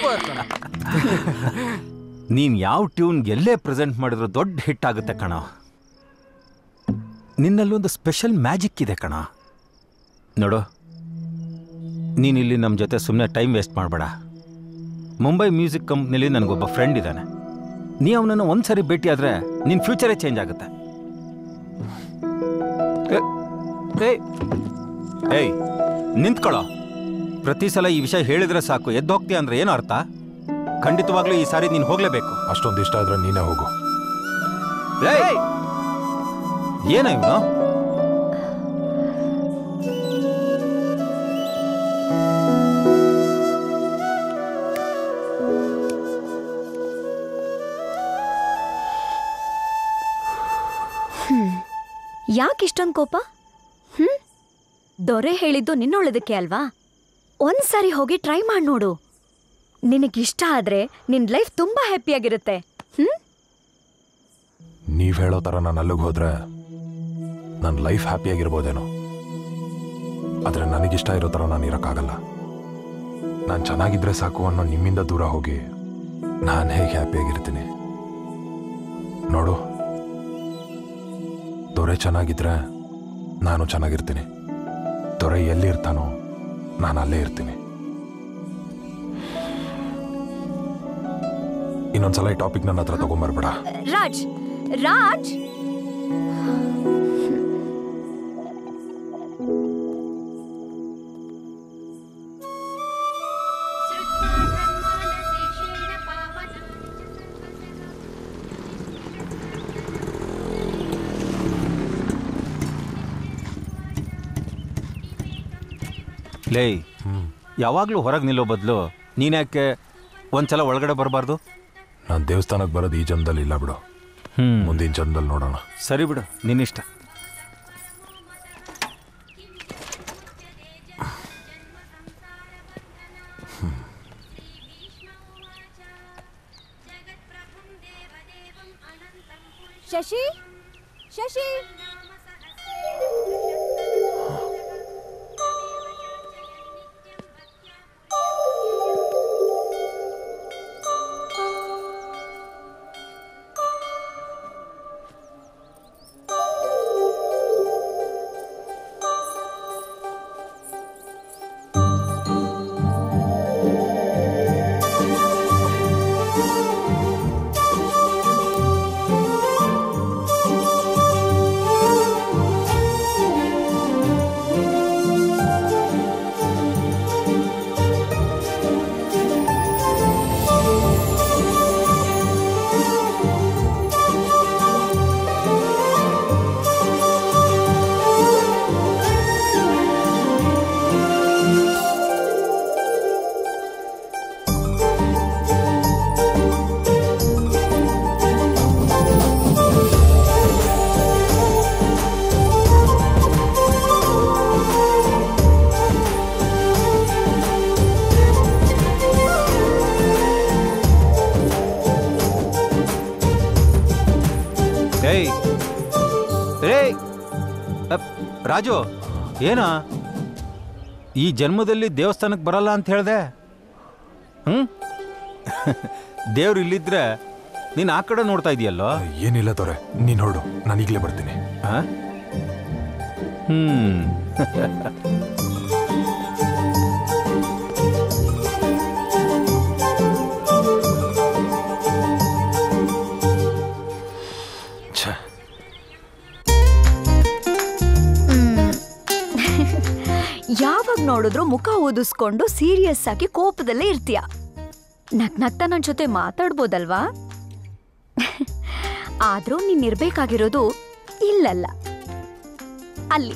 ನೀನು ಯಾವ ಟ್ಯೂನ್ ಎಲ್ಲೇ ಪ್ರೆಸೆಂಟ್ ಮಾಡಿದ್ರು ದೊಡ್ಡ ಹಿಟ್ ಆಗುತ್ತೆ ಕಣ ನಿನ್ನಲ್ಲಿ ಒಂದು ಸ್ಪೆಷಲ್ ಮ್ಯಾಜಿಕ್ ಇದೆ ಕಣ ನೋಡು ನೀನಿಲ್ಲಿ ನಮ್ಮ ಜೊತೆ ಸುಮ್ಮನೆ ಟೈಮ್ ವೇಸ್ಟ್ ಮಾಡಬೇಡ ಮುಂಬೈ ಮ್ಯೂಸಿಕ್ ಕಂಪ್ನಿಲಿ ನನಗೊಬ್ಬ ಫ್ರೆಂಡ್ ಇದ್ದಾನೆ ನೀ ಅವನನ್ನು ಒಂದು ಸರಿ ಭೇಟಿ ಆದರೆ ನಿನ್ನ ಫ್ಯೂಚರೇ ಚೇಂಜ್ ಆಗುತ್ತೆ ಏಯ್ ನಿಂತ್ಕೊಳ್ಳೋ ಪ್ರತಿ ಸಲ ಈ ವಿಷಯ ಹೇಳಿದ್ರೆ ಸಾಕು ಎದ್ದು ಹೋಗ್ತೀಯ ಅಂದ್ರೆ ಏನು ಅರ್ಥ ಖಂಡಿತವಾಗ್ಲೂ ಈ ಸಾರಿ ನೀನು ಹೋಗ್ಲೇಬೇಕು ಅಷ್ಟೊಂದು ಇಷ್ಟ ಆದ್ರೆ ನೀನೇ ಹೋಗು ಏನ ಇವನು ಹ್ಮ್ ಯಾಕೆ ಇಷ್ಟೊಂದು ಕೋಪ ಹ್ಮ್ ದೊರೆ ಹೇಳಿದ್ದು ನಿನ್ನೊಳ್ಳದಕ್ಕೆ ಅಲ್ವಾ ಒಂದ್ಸರಿ ಹೋಗಿ ಟ್ರೈ ಮಾಡಿ ನೋಡು ನಿನಗಿಷ್ಟ ಆದ್ರೆ ನಿನ್ ಲೈಫ್ ತುಂಬಾ ಹ್ಯಾಪಿಯಾಗಿರುತ್ತೆ ಹ್ಮ್ ನೀವ್ ಹೇಳೋ ಥರ ನಾನು ಅಲ್ಲಿಗೆ ಹೋದ್ರೆ ನನ್ನ ಲೈಫ್ ಹ್ಯಾಪಿಯಾಗಿರ್ಬೋದೇನೋ ಆದರೆ ನನಗಿಷ್ಟ ಇರೋ ಥರ ನಾನು ಇರೋಕ್ಕಾಗಲ್ಲ ನಾನು ಚೆನ್ನಾಗಿದ್ರೆ ಸಾಕು ಅನ್ನೋ ನಿಮ್ಮಿಂದ ದೂರ ಹೋಗಿ ನಾನು ಹೇಗೆ ಹ್ಯಾಪಿಯಾಗಿರ್ತೀನಿ ನೋಡು ದೊರೆ ಚೆನ್ನಾಗಿದ್ರೆ ನಾನು ಚೆನ್ನಾಗಿರ್ತೀನಿ ದೊರೆ ಎಲ್ಲಿರ್ತಾನೋ ನಾನು ಅಲ್ಲೇ ಇರ್ತೀನಿ ಇನ್ನೊಂದ್ಸಲ ಈ ಟಾಪಿಕ್ ನನ್ನ ಹತ್ರ ತಗೊಂಬರ್ಬೇಡ ರಾಜ್ ರಾಜ್ ಲೇ ಯಾವಾಗಲೂ ಹೊರಗೆ ನಿಲ್ಲೋ ಬದಲು ನೀನ್ಯಾಕೆ ಒಂದ್ಸಲ ಒಳಗಡೆ ಬರಬಾರ್ದು ನಾನು ದೇವಸ್ಥಾನಕ್ಕೆ ಬರೋದು ಈ ಜನ್ಮದಲ್ಲಿ ಇಲ್ಲ ಬಿಡು ಮುಂದಿನ ಜನ್ಮದಲ್ಲಿ ನೋಡೋಣ ಸರಿ ಬಿಡು ನಿನ್ನಿಷ್ಟ ಶಶಿ ಶಶಿ ಏಯ್ ಏಯ್ ಅಪ್, ರಾಜು ಏನಾ ಈ ಜನ್ಮದಲ್ಲಿ ದೇವಸ್ಥಾನಕ್ಕೆ ಬರಲ್ಲ ಅಂತ ಹೇಳ್ದೆ ಹ್ಞೂ ದೇವ್ರು ಇಲ್ಲಿದ್ರೆ ನೀನು ಆ ಕಡೆ ನೋಡ್ತಾ ಇದೆಯಲ್ಲೋ ಏನಿಲ್ಲ ದೊರೆ ನೀನು ಹೊರಡು ನಾನು ಈಗಲೇ ಬರ್ತೀನಿ ಹ್ಮ್ ಯಾವಾಗ ನೋಡಿದ್ರು ಮುಖ ಊದಿಸ್ಕೊಂಡು ಸೀರಿಯಸ್ ಆಗಿ ಕೋಪದಲ್ಲೇ ಇರ್ತೀಯ ನಗ್ ನಗ್ತಾ ನನ್ನ ಜೊತೆ ಮಾತಾಡ್ಬೋದಲ್ವಾ ಆದ್ರೂ ನೀನ್ ಇರ್ಬೇಕಾಗಿರೋದು ಇಲ್ಲಲ್ಲ ಅಲ್ಲಿ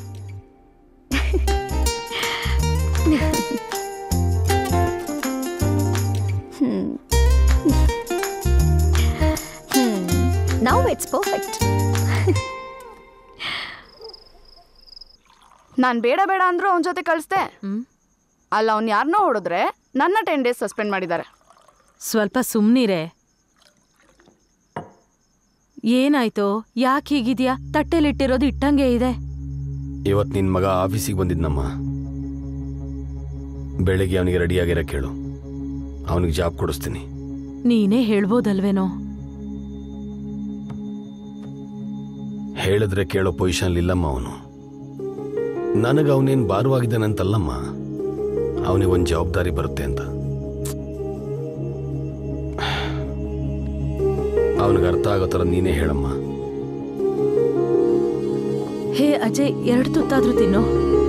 ನೌ ಇಟ್ಸ್ ಪರ್ಫೆಕ್ಟ್ ನಾನು ಬೇಡ ಬೇಡ ಅಂದ್ರೂ ಅವನ ಜೊತೆ ಕಳಿಸ್ದೆ ಅಲ್ಲ ಅವ್ನು ಯಾರನ್ನೋ ಹೊಡೆದ್ರೆ ನನ್ನ ಟೆನ್ ಡೇಸ್ ಸಸ್ಪೆಂಡ್ ಮಾಡಿದ್ದಾರೆ ಸ್ವಲ್ಪ ಸುಮ್ನಿರೆ ಏನಾಯ್ತು ಯಾಕೆ ಹೀಗಿದ್ಯಾ ತಟ್ಟೆಲಿಟ್ಟಿರೋದು ಇಟ್ಟಂಗೆ ಇದೆ ಇವತ್ತು ನಿನ್ನ ಮಗ ಆಫೀಸಿಗೆ ಬಂದಿದ್ನಮ್ಮ ಬೆಳಿಗ್ಗೆ ಅವನಿಗೆ ರೆಡಿಯಾಗಿರೋ ಕೇಳು ಅವನಿಗೆ ಜಾಬ್ ಕೊಡಿಸ್ತೀನಿ ನೀನೇ ಹೇಳ್ಬೋದಲ್ವೇನೋ ಹೇಳಿದ್ರೆ ಕೇಳೋ ಪೊಸಿಷನ್ ಇಲ್ಲಮ್ಮ ಅವನು ನನಗೆ ಅವನೇನು ಭಾರವಾಗಿದ್ದಾನಂತಲ್ಲಮ್ಮ ಅವನಿಗೆ ಒಂದು ಜವಾಬ್ದಾರಿ ಬರುತ್ತೆ ಅಂತ ಅವನಿಗೆ ಅರ್ಥ ಆಗೋ ಥರ ನೀನೇ ಹೇಳಮ್ಮ ಹೇ ಅಜಯ್ ಎರಡು ತುತ್ತಾದ್ರೂ ತಿನ್ನು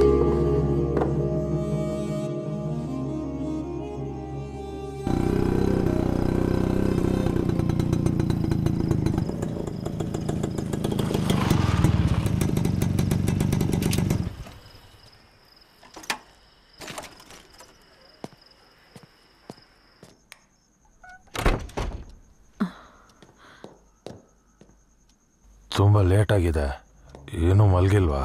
ತುಂಬ ಲೇಟ್ ಆಗಿದೆ ಏನೂ ಮಲ್ಗಿಲ್ವಾ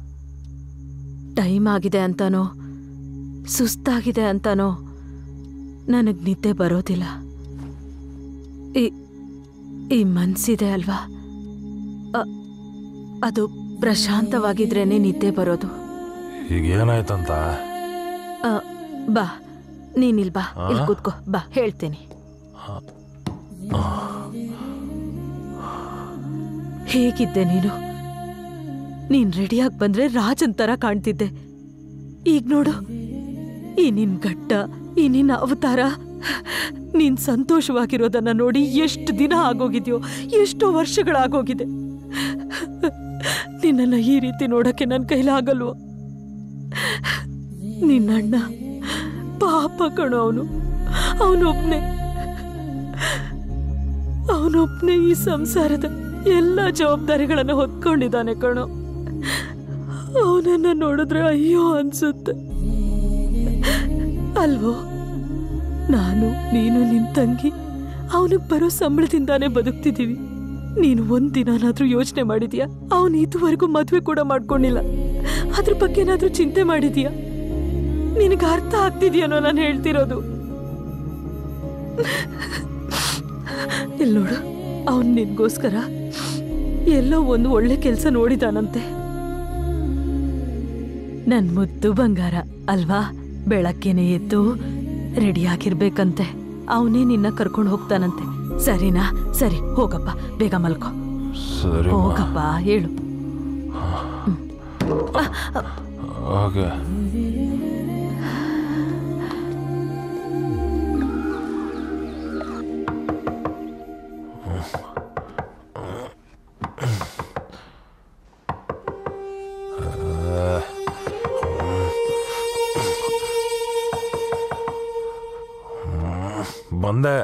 ಟೈಮ್ ಆಗಿದೆ ಅಂತಾನೋ ಸುಸ್ತಾಗಿದೆ ಅಂತಾನೋ ನನಗೆ ನಿದ್ದೆ ಬರೋದಿಲ್ಲ ಈ ಈ ಮನ್ಸಿದೆ ಅಲ್ವಾ ಅ- ಅದು ಪ್ರಶಾಂತವಾಗಿದ್ರೇನೆ ನಿದ್ದೆ ಬರೋದು ಈಗ ಏನಾಯ್ತಂತ ಅ, ಬಾ ನೀನಿಲ್ ಬಾ ಆ? ಇಲ್ಲಿ ಕೂತ್ಕೋ ಬಾ ಹೇಳ್ತೀನಿ ಹೇಗಿದ್ದೆ ನೀನು ನೀನ್ ರೆಡಿಯಾಗಿ ಬಂದ್ರೆ ರಾಜನ್ ತರ ಕಾಣ್ತಿದ್ದೆ ಈಗ ನೋಡು ಈ ನಿನ್ ಘಟ್ಟ ಈ ನಿನ್ನ ಅವತಾರ ನೀನ್ ಸಂತೋಷವಾಗಿರೋದನ್ನ ನೋಡಿ ಎಷ್ಟು ದಿನ ಆಗೋಗಿದ್ಯೋ ಎಷ್ಟೋ ವರ್ಷಗಳಾಗೋಗಿದೆ ನಿನ್ನನ್ನ ಈ ರೀತಿ ನೋಡಕ್ಕೆ ನನ್ನ ಕೈಲಾಗಲ್ವೋ ನಿನ್ನಣ್ಣ ಪಾಪ ಕಣೋ ಅವನು ಅವನೊಬ್ನೇ ಅವನೊಬ್ನೇ ಈ ಸಂಸಾರದ ಎಲ್ಲ ಜವಾಬ್ದಾರಿಗಳನ್ನ ಹೊತ್ಕೊಂಡಿದ್ದಾನೆ ಕಣೋ ಅವನನ್ನ ನೋಡಿದ್ರೆ ಅಯ್ಯೋ ಅನ್ಸುತ್ತೆ ಅಲ್ವೋ ನಾನು ನೀನು ನಿನ್ ತಂಗಿ ಅವನಿಗೆ ಬರೋ ಸಂಬಳದಿಂದಾನೇ ಬದುಕ್ತಿದ್ದೀವಿ ನೀನು ಒಂದಿನಾದ್ರೂ ಯೋಚನೆ ಮಾಡಿದ್ಯಾ ಅವನು ಇದುವರೆಗೂ ಮದ್ವೆ ಕೂಡ ಮಾಡ್ಕೊಂಡಿಲ್ಲ ಅದ್ರ ಬಗ್ಗೆ ಏನಾದ್ರೂ ಚಿಂತೆ ಮಾಡಿದ್ಯಾ ನಿನಗೆ ಅರ್ಥ ಆಗ್ತಿದ್ಯಾನೋ ನಾನು ಹೇಳ್ತಿರೋದು ಇಲ್ಲಿ ನೋಡು ಅವನ್ ನಿನ್ಗೋಸ್ಕರ ಎಲ್ಲೋ ಒಂದು ಒಳ್ಳೆ ಕೆಲಸ ನೋಡಿದಾನಂತೆ ನನ್ ಮುದ್ದು ಬಂಗಾರ ಅಲ್ವಾ ಬೆಳಗ್ಗೆನೆ ಎದ್ದು ರೆಡಿಯಾಗಿರ್ಬೇಕಂತೆ ಅವನೇ ನಿನ್ನ ಕರ್ಕೊಂಡು ಹೋಗ್ತಾನಂತೆ ಸರಿನಾ ಸರಿ ಹೋಗಪ್ಪ ಬೇಗ ಮಲ್ಕೋ ಸರಿ ಹೋಗಪ್ಪ ಹೇಳು ಓಕೆ ಬಂದೆ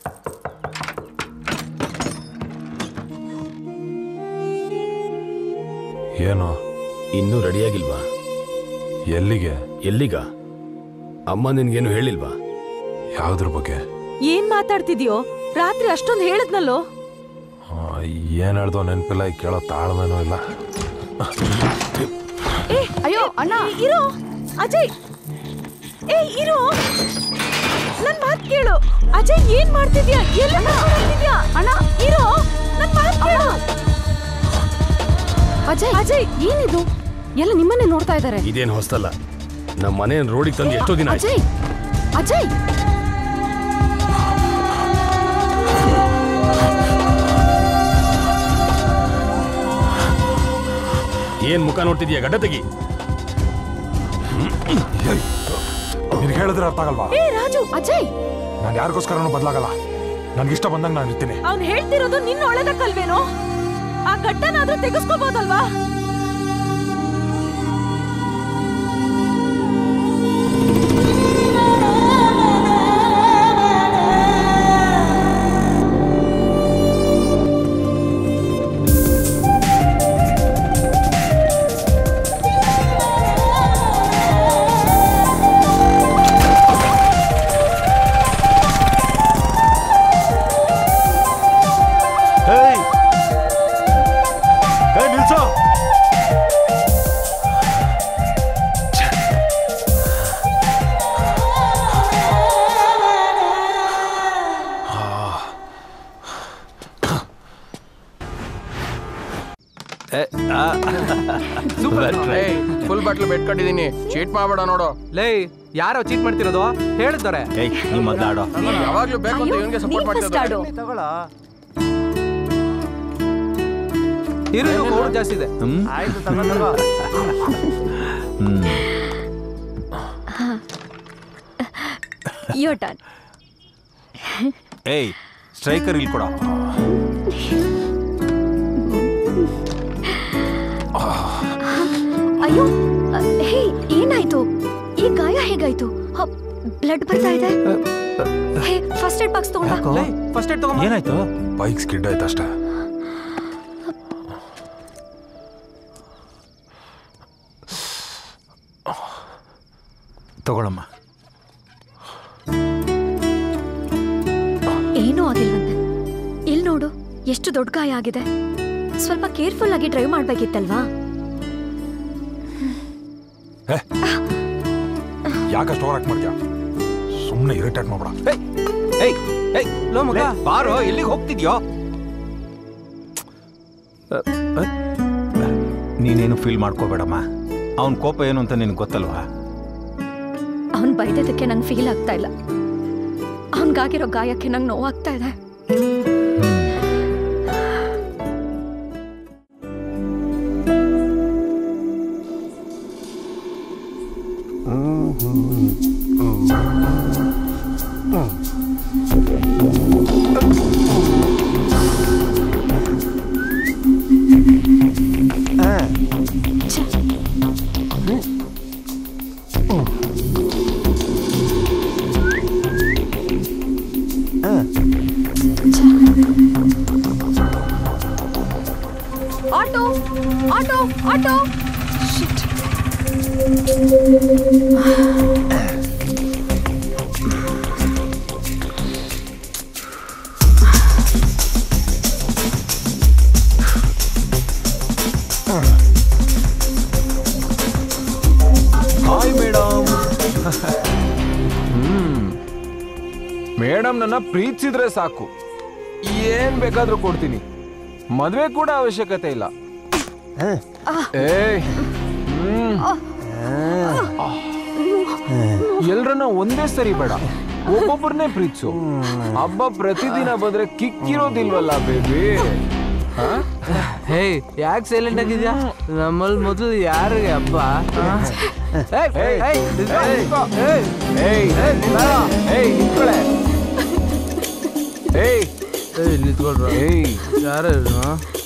ಏನು ಇನ್ನೂ ರೆಡಿಯಾಗಿಲ್ವಾ ಎಲ್ಲಿಗೆ ಎಲ್ಲಿಗ ಅಮ್ಮ ನಿನ್ಗೇನು ಹೇಳಿಲ್ವಾ ಯಾವ್ದ್ರ ಬಗ್ಗೆ ಏನ್ ಮಾತಾಡ್ತಿದ್ಯೋ ರಾತ್ರಿ ಅಷ್ಟೊಂದು ಹೇಳದ್ನಲ್ಲೋ ಆ, ಏನ್ ಹೇಳ್ದೋ ನೆನಪಿಲ್ಲ ಈಗ ಕೇಳೋ ತಾಳ್ಮೆನೂ ಇಲ್ಲ ಅಯ್ಯೋ ಅಣ್ಣ ಇರೋ ಅಜಯ್ ಏ ಇರೋ ನನ್ ಮಾತ್ ಕೇಳು ಅಜಯ್ ಏನ್ ಮಾಡ್ತಿದ್ಯಾ ಎಲ್ಲ ಮಾಡ್ತಿದ್ಯಾ ಅಣ್ಣ ಇರೋ ನನ್ ಮಾತ್ ಕೇಳು ಅಜಯ್ ಅಜಯ್ ಏನಿದು ಎಲ್ಲ ನಿಮ್ಮನ್ನೇ ನೋಡ್ತಾ ಇದ್ದಾರೆ ಇದೇನು ಹೊಸ್ತಲ್ಲ ನಮ್ಮ ಮನೆ ರೋಡಿಗೆ ತಂದು ಎಷ್ಟೋ ದಿನ ಆಯ್ತು ಅಜಯ್ ಅಜಯ್ ಏನ್ ಮುಖ ನೋಡ್ತಿದ್ಯಾ ಗಡ್ಡ ತೆಗಿ ನಿನ್ಗೆ ಹೇಳಿದ್ರೆ ಅರ್ಥ ಆಗಲ್ವಾ ಏ ರಾಜು ಅಜಯ್ ನಾನು ಯಾರಿಗೋಸ್ಕರನೂ ಬದಲಾಗಲ್ಲ ನನ್ಗಿಷ್ಟ ಬಂದಂಗೆ ನಾನು ಇರ್ತೀನಿ ಅವ್ನ್ ಹೇಳ್ತಿರೋದು ನಿನ್ನ ಒಳ್ಳೇದಕ್ಕಲ್ವೇನೋ ಆ ಗಟ್ಟನಾದ್ರೂ ತೆಗೆಸ್ಕೋಬಹುದಲ್ವಾ ಹೇಯ್ ಹೇ ನಿಲ್ಸೋ ಫುಲ್ ಬಾಟ್ಲು ಬೆಟ್ಕೊಂಡಿದೀನಿ ಚೀಟ್ ಮಾಡ್ಬೇಡ ನೋಡು ಲೇ ಯಾರೋ ಚೀಟ್ ಮಾಡ್ತಿರೋದು ಹೇಳಿದ್ದಾರೆ ಏಯ್ ನೀ ಮೊದ್ಲಾಡೋ ಯಾವಾಗ್ಲೂ ಬೇಕು ಅಂತ ಇವನ್ಗೆ ಸಪೋರ್ಟ್ ಮಾಡ್ತಿರೋದು ಇರು ಇರು, ಕೋಡು ಜಾಸ್ತಿ ಇದೆ ಆಯ್ತು ತಗೋ ತಗೋ ಯೋ ಟರ್ನ್ ಏಯ್ ಸ್ಟ್ರೈಕರ್ ಇಲ್ಲಿ ಕೊಡ ಅಯ್ಯೋ ಅ, ಹೇ ಏನಾಯ್ತು ಈ ಗಾಯ ಹೇಗಾಯ್ತು ಬ್ಲಡ್ ಬರ್ತಾ ಇದೆ ಹೇ ಫಸ್ಟ್ ಏಡ್ ಬಾಕ್ಸ್ ತಗೊಂಡ ಫಸ್ಟ್ ಏಡ್ ತಗೊಂಡ್ ಏನಾಯ್ತು ಬೈಕ್ ಸ್ಕಿಡ್ ಆಯ್ತು ಅಷ್ಟೇ ತಗೊಳಮ್ಮ ಏನೂ ಆಗಿಲ್ವಂತೆ ಇಲ್ಲಿ ನೋಡು ಎಷ್ಟು ದೊಡ್ಡ ಗಾಯ ಆಗಿದೆ ಸ್ವಲ್ಪ ಕೇರ್ಫುಲ್ ಆಗಿ ಡ್ರೈವ್ ಮಾಡ್ಬೇಕಿತ್ತಲ್ವಾ ಯಾಕಷ್ಟು ಓವರ್ ಮಾಡ್ತೀಯ ಸುಮ್ಮನೆ ಇರಿಟೇಟ್ ಮಾಡ್ಬೇಡ ಏಯ್ ಏಯ್ ಲೋ ಮಗ ಬಾರೋ ಎಲ್ಲಿಗೆ ಹೋಗ್ತಿದ್ಯೋ ನೀನೇನು ಫೀಲ್ ಮಾಡ್ಕೋಬೇಡಮ್ಮ ಅವನ ಕೋಪ ಏನು ಅಂತ ನಿನಗೆ ಗೊತ್ತಲ್ವಾ ಅವನ್ ಬೈದಿದ್ದಕ್ಕೆ ನಂಗೆ ಫೀಲ್ ಆಗ್ತಾ ಇಲ್ಲ ಅವನ್ಗಾಗಿರೋ ಗಾಯಕ್ಕೆ ನಂಗೆ ನೋವಾಗ್ತಾ ಇದೆ auto auto auto hi madam hmm madam ನನ್ನ ಪ್ರೀತಿಸಿದ್ರೆ ಸಾಕು ಏನ್ ಬೇಕಾದ್ರೂ ಕೊಡ್ತೀನಿ ಮದ್ವೆ ಕೂಡ ಅವಶ್ಯಕತೆ ಇಲ್ಲ ಏಯ್ ಹ್ಮ್. ಎಲ್ರನ್ನ ಒಂದೇ ಸರಿ ಬೇಡ ಒಬ್ಬೊಬ್ಬರನ್ನೇ ಪ್ರೀತಿಸು ಹಬ್ಬ ಪ್ರತಿದಿನ ಬಂದ್ರೆ ಕಿಕ್ಕಿರೋದಿಲ್ವಲ್ಲ ಬೇಬಿ ಹೇ ಯಾಕೆ ಸೈಲೆಂಟ್ ಆಗಿದ್ಯಾ ನಮ್ಮಲ್ಲಿ ಮೊದಲು ಯಾರಿಗೆ ಹಬ್ಬ ಏಯ್, ಏಯ್, ಏಯ್, ಏಯ್, ಏಯ್, ಏಯ್ ನಿಂತ್ಕೊಳೆ ಏಯ್ ಏಯ್ ನಿಂತ್ಕೊಳ್ರ ಏಯ್ ಯಾರು ಇವ್ನು?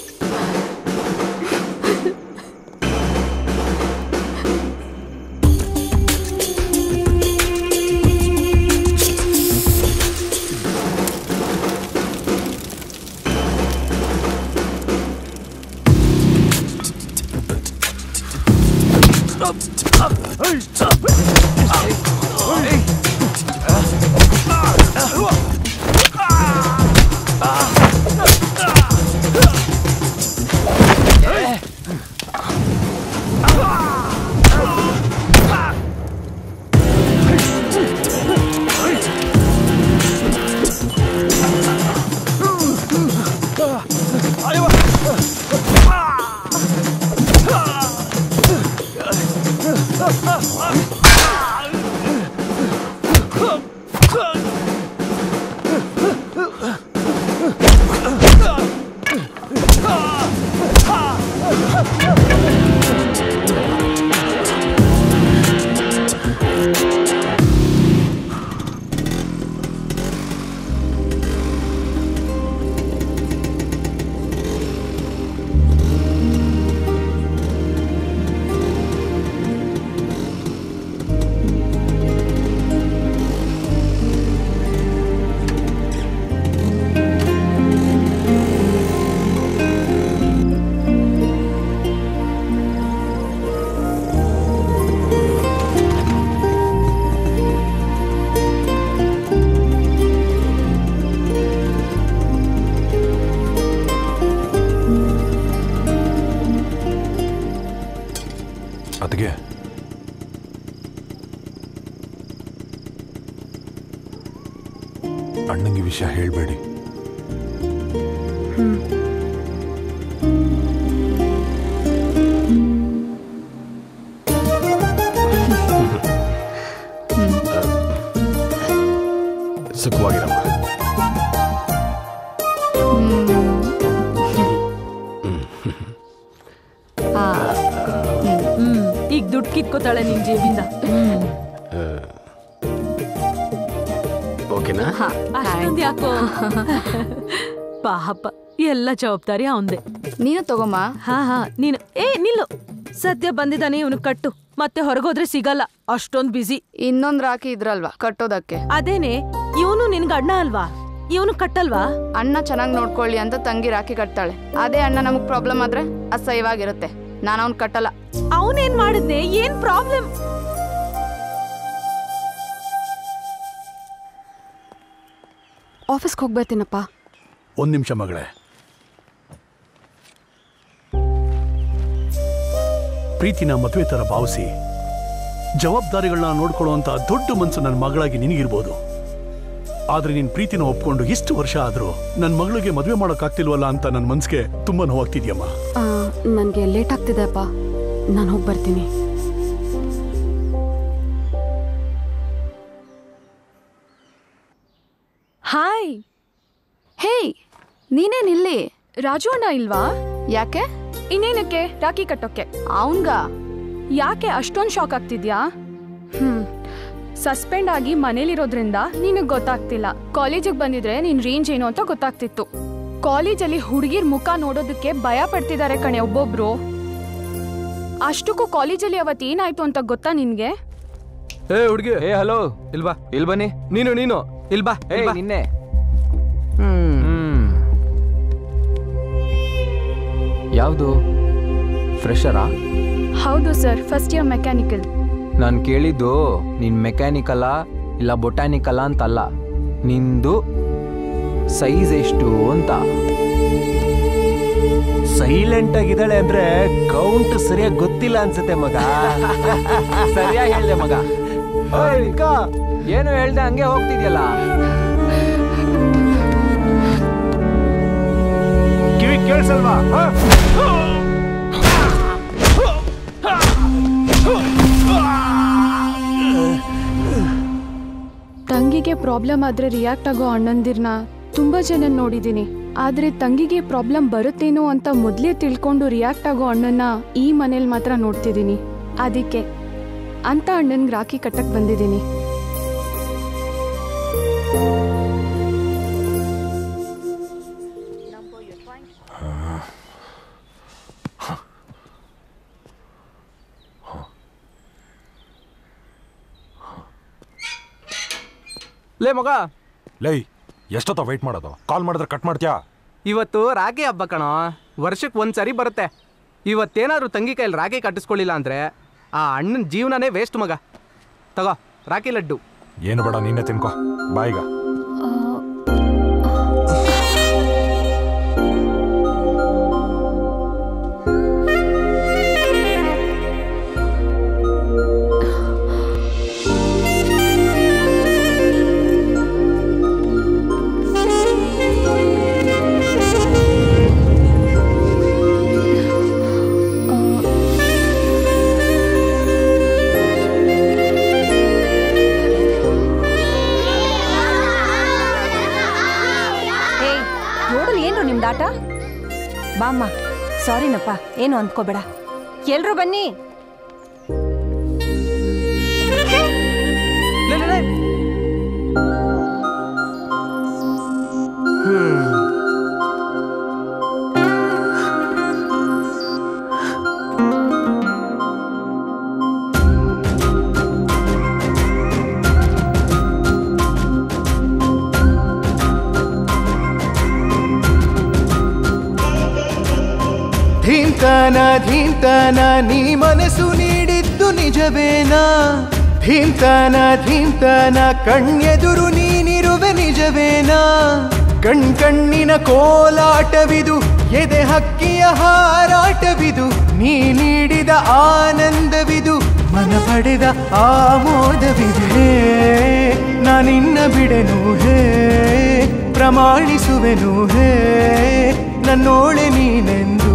ಅದಕ್ಕೆ ಅಣ್ಣಂಗೆ ಈ ವಿಷಯ ಹೇಳಬೇಡಿ ಸುಖವಾಗಿರಮ್ಮ ಹ್ಮ್ ಈಗ ದುಡ್ಡು ಕಿತ್ಕೋತಾಳೆ ನಿನ್ ಜೇಬಿಂದ ಹ್ಮ್ ಓಕೆನಾ ಅಷ್ಟೊಂದು ಯಾಕೋ ಪಾಪ ಎಲ್ಲ ಜವಾಬ್ದಾರಿ ಅವಂದೆ ನೀನು ತಗೊಮ್ಮ ಹಾ ಹಾ ನೀನು ಏ ನಿಲ್ಲು ಸದ್ಯ ಬಂದಿದ್ದಾನೆ ಇವನು ಕಟ್ಟು ಮತ್ತೆ ಹೊರಗೋದ್ರೆ ಸಿಗಲ್ಲ ಅಷ್ಟೊಂದ್ ಬಿಸಿ ಇನ್ನೊಂದ್ ರಾಖಿ ಇದ್ರಲ್ವಾ ಕಟ್ಟೋದಕ್ಕೆ ಅದೇನೆ ಇವನು ನಿನ್ಗ ಅಣ್ಣ ಅಲ್ವಾ ಇವನು ಕಟ್ಟಲ್ವಾ ಅಣ್ಣ ಚೆನ್ನಾಗಿ ನೋಡ್ಕೊಳ್ಳಿ ಅಂತ ತಂಗಿ ರಾಖಿ ಕಟ್ತಾಳೆ ಅದೇ ಅಣ್ಣ ನಮಗ್ ಪ್ರಾಬ್ಲಮ್ ಆದ್ರೆ ಅಸಹ್ಯವಾಗಿರುತ್ತೆ ನಾನು ಅವ್ನ್ ಕಟ್ಟಲ್ಲ ಅವನೇನ್ ಮಾಡಿದ್ನೆ ಏನ್ ಪ್ರಾಬ್ಲಮ್ ಆಫೀಸ್ಗೆ ಹೋಗ್ಬರ್ತೀನಪ್ಪ ಒಂದು ನಿಮಿಷ ಮಗಳೇ ಪ್ರೀತಿನ ಮದುವೆ ಥರ ಭಾವಿಸಿ ಜವಾಬ್ದಾರಿಗಳನ್ನ ನೋಡ್ಕೊಳ್ಳುವಂಥ ದೊಡ್ಡ ಮನಸ್ಸು ನನ್ನ ಮಗಳಾಗಿ ನಿನಗಿರ್ಬೋದು ಆದ್ರೆ ನಿನ್ ಪ್ರೀತಿನ ಒಪ್ಕೊಂಡು ಇಷ್ಟು ವರ್ಷ ಆದ್ರೂ ನನ್ನ ಮಗಳಿಗೆ ಮದುವೆ ಮಾಡೋಕ್ಕಾಗ್ತಿಲ್ವಲ್ಲ ಅಂತ ನನ್ನ ಮನ್ಸಿಗೆ ತುಂಬಾ ನೋವಾಗ್ತಿದ್ಯಮ್ಮ ನನಗೆ ಲೇಟ್ ಆಗ್ತಿದೆ ಅಪ್ಪ ನಾನು ಹೋಗಿ ಬರ್ತೀನಿ ಹಾಯ್ ಹೇಯ್ ನೀನೇನ್ ಇಲ್ಲಿ ರಾಜು ಅಣ್ಣ ಇಲ್ವಾ ಯಾಕೆ ಇನ್ನೇನಕ್ಕೆ ರಾಖಿ ಕಟ್ಟೋಕೆ ಅವನ್ಗ ಯಾಕೆ ಅಷ್ಟೊಂದು ಶಾಕ್ ಆಗ್ತಿದ್ಯಾ ಹ್ಮ್ ಸಸ್ಪೆಂಡ್ ಆಗಿ ಮನೇಲಿರೋದ್ರಿಂದ ನಿನಗೆ ಗೊತ್ತಾಗ್ತಿಲ್ಲ ಕಾಲೇಜಿಗೆ ಬಂದಿದ್ರೆ ನಿನ್ ರೇಂಜ್ ಏನು ಅಂತ ಗೊತ್ತಾಗ್ತಿತ್ತು ಕಾಲೇಜಲ್ಲಿ ಹುಡುಗಿರ್ ಮುಖ ನೋಡೋದಕ್ಕೆ ಭಯ ಪಡ್ತಿದ್ದಾರೆ ಕಣೆ ಒಬ್ಬೊಬ್ರು ಅಷ್ಟಕ್ಕೂ ಕಾಲೇಜಲ್ಲಿ ಅವತ್ತು ಏನಾಯ್ತು ಅಂತ ಗೊತ್ತಾ ನಿನ್ಗೆ ಏ ಹುಡುಗಿ ಏ ಹಲೋ ಇಲ್ಬಾ ಇಲ್ ಬನ್ನಿ ನೀನು ನೀನು ಇಲ್ಬಾ ಏ ನಿನ್ನೆ ಹ್ಮ್ ಯಾವುದು ಫ್ರೆಷರಾ ಹೌದು ಸರ್ ಫಸ್ಟ್ ಇಯರ್ ಮೆಕ್ಯಾನಿಕಲ್ ನಾನು ಕೇಳಿದ್ದು ನೀನು ಮೆಕ್ಯಾನಿಕಲ್ಲ ಇಲ್ಲ ಬೊಟ್ಯಾನಿಕಲ್ಲ ಅಂತಲ್ಲ ನಿಂದು ಸೈಜ್ ಎಷ್ಟು ಅಂತ ಸೈಲೆಂಟ್ ಆಗಿದ್ದಾಳೆ ಅಂದ್ರೆ ಕೌಂಟ್ ಸರಿಯಾಗಿ ಗೊತ್ತಿಲ್ಲ ಅನ್ಸುತ್ತೆ ಮಗ ಸರಿಯಾಗಿ ಹೇಳ್ದೆ ಮಗ ಏನು ಹೇಳ್ದೆ ಹಂಗೆ ಹೋಗ್ತಿದ್ಯಲ್ಲ ಕಿವಿ ಕೇಳಿಸಲ್ವಾ ತಂಗಿಗೆ ಪ್ರಾಬ್ಲಮ್ ಆದ್ರೆ ರಿಯಾಕ್ಟ್ ಆಗೋ ಅಣ್ಣಂದಿರ್ನ ತುಂಬಾ ಜನ ನೋಡಿದ್ದೀನಿ ಆದ್ರೆ ತಂಗಿಗೆ ಪ್ರಾಬ್ಲಮ್ ಬರುತ್ತೇನೋ ಅಂತ ಮೊದಲೇ ತಿಳ್ಕೊಂಡು ರಿಯಾಕ್ಟ್ ಆಗೋ ಅಣ್ಣನ ಈ ಮನೇಲಿ ಮಾತ್ರ ನೋಡ್ತಿದ್ದೀನಿ ಅದಕ್ಕೆ ಅಂತ ಅಣ್ಣನ್ಗೆ ರಾಖಿ ಕಟ್ಟಕ್ ಬಂದಿದ್ದೀನಿ ಲೇ ಮಗ ಲೈ ಎಷ್ಟೊತ್ತ ವೆಯ್ಟ್ ಮಾಡೋದು ಕಾಲ್ ಮಾಡಿದ್ರೆ ಕಟ್ ಮಾಡ್ತೀಯಾ ಇವತ್ತು ರಾಖಿ ಹಬ್ಬ ಕಣೋ ವರ್ಷಕ್ಕೆ ಒಂದು ಸರಿ ಬರುತ್ತೆ ಇವತ್ತೇನಾದ್ರೂ ತಂಗಿ ಕೈಯಲ್ಲಿ ರಾಖಿ ಕಟ್ಟಿಸ್ಕೊಳ್ಳಿಲ್ಲ ಅಂದರೆ ಆ ಅಣ್ಣನ ಜೀವನನೇ ವೇಸ್ಟ್ ಮಗ ತಗೋ ರಾಖಿ ಲಡ್ಡು ಏನು ಬೇಡ ನೀನೇ ತಿನ್ಕೋ ಬಾಯಿಗ ಏಯ್ ರೋಡಲ್ಲಿ ಏನ್ರು ನಿಮ್ದು ಆಟ ಬಾಮ್ಮ ಸಾರಿನಪ್ಪ ಏನು ಅಂದ್ಕೋಬೇಡ ಎಲ್ರು ಬನ್ನಿ ಲೇ, ಲೇ, ಲೇ. ಧೀಂತನ ಧೀಂತನ ನೀ ಮನಸ್ಸು ನೀಡಿದ್ದು ನಿಜವೇನಾ ಧೀಂತನ ಧೀಂತನ ಕಣ್ಣೆದುರು ನೀನಿರುವೆ ನಿಜವೇನಾ ಕಣ್ ಕಣ್ಣಿನ ಕೋಲಾಟವಿದು ಎದೆ ಹಕ್ಕಿಯ ಹಾರಾಟವಿದು ನೀ ನೀಡಿದ ಆನಂದವಿದು ಮನ ಪಡೆದ ಆಮೋದವಿದು ಹೇ ನಾನಿನ್ನ ಬಿಡೆನು ಹೇ ಪ್ರಮಾಣಿಸುವೆನು ಹೇ ನನ್ನೋಳೆ ನೀನೆಂದು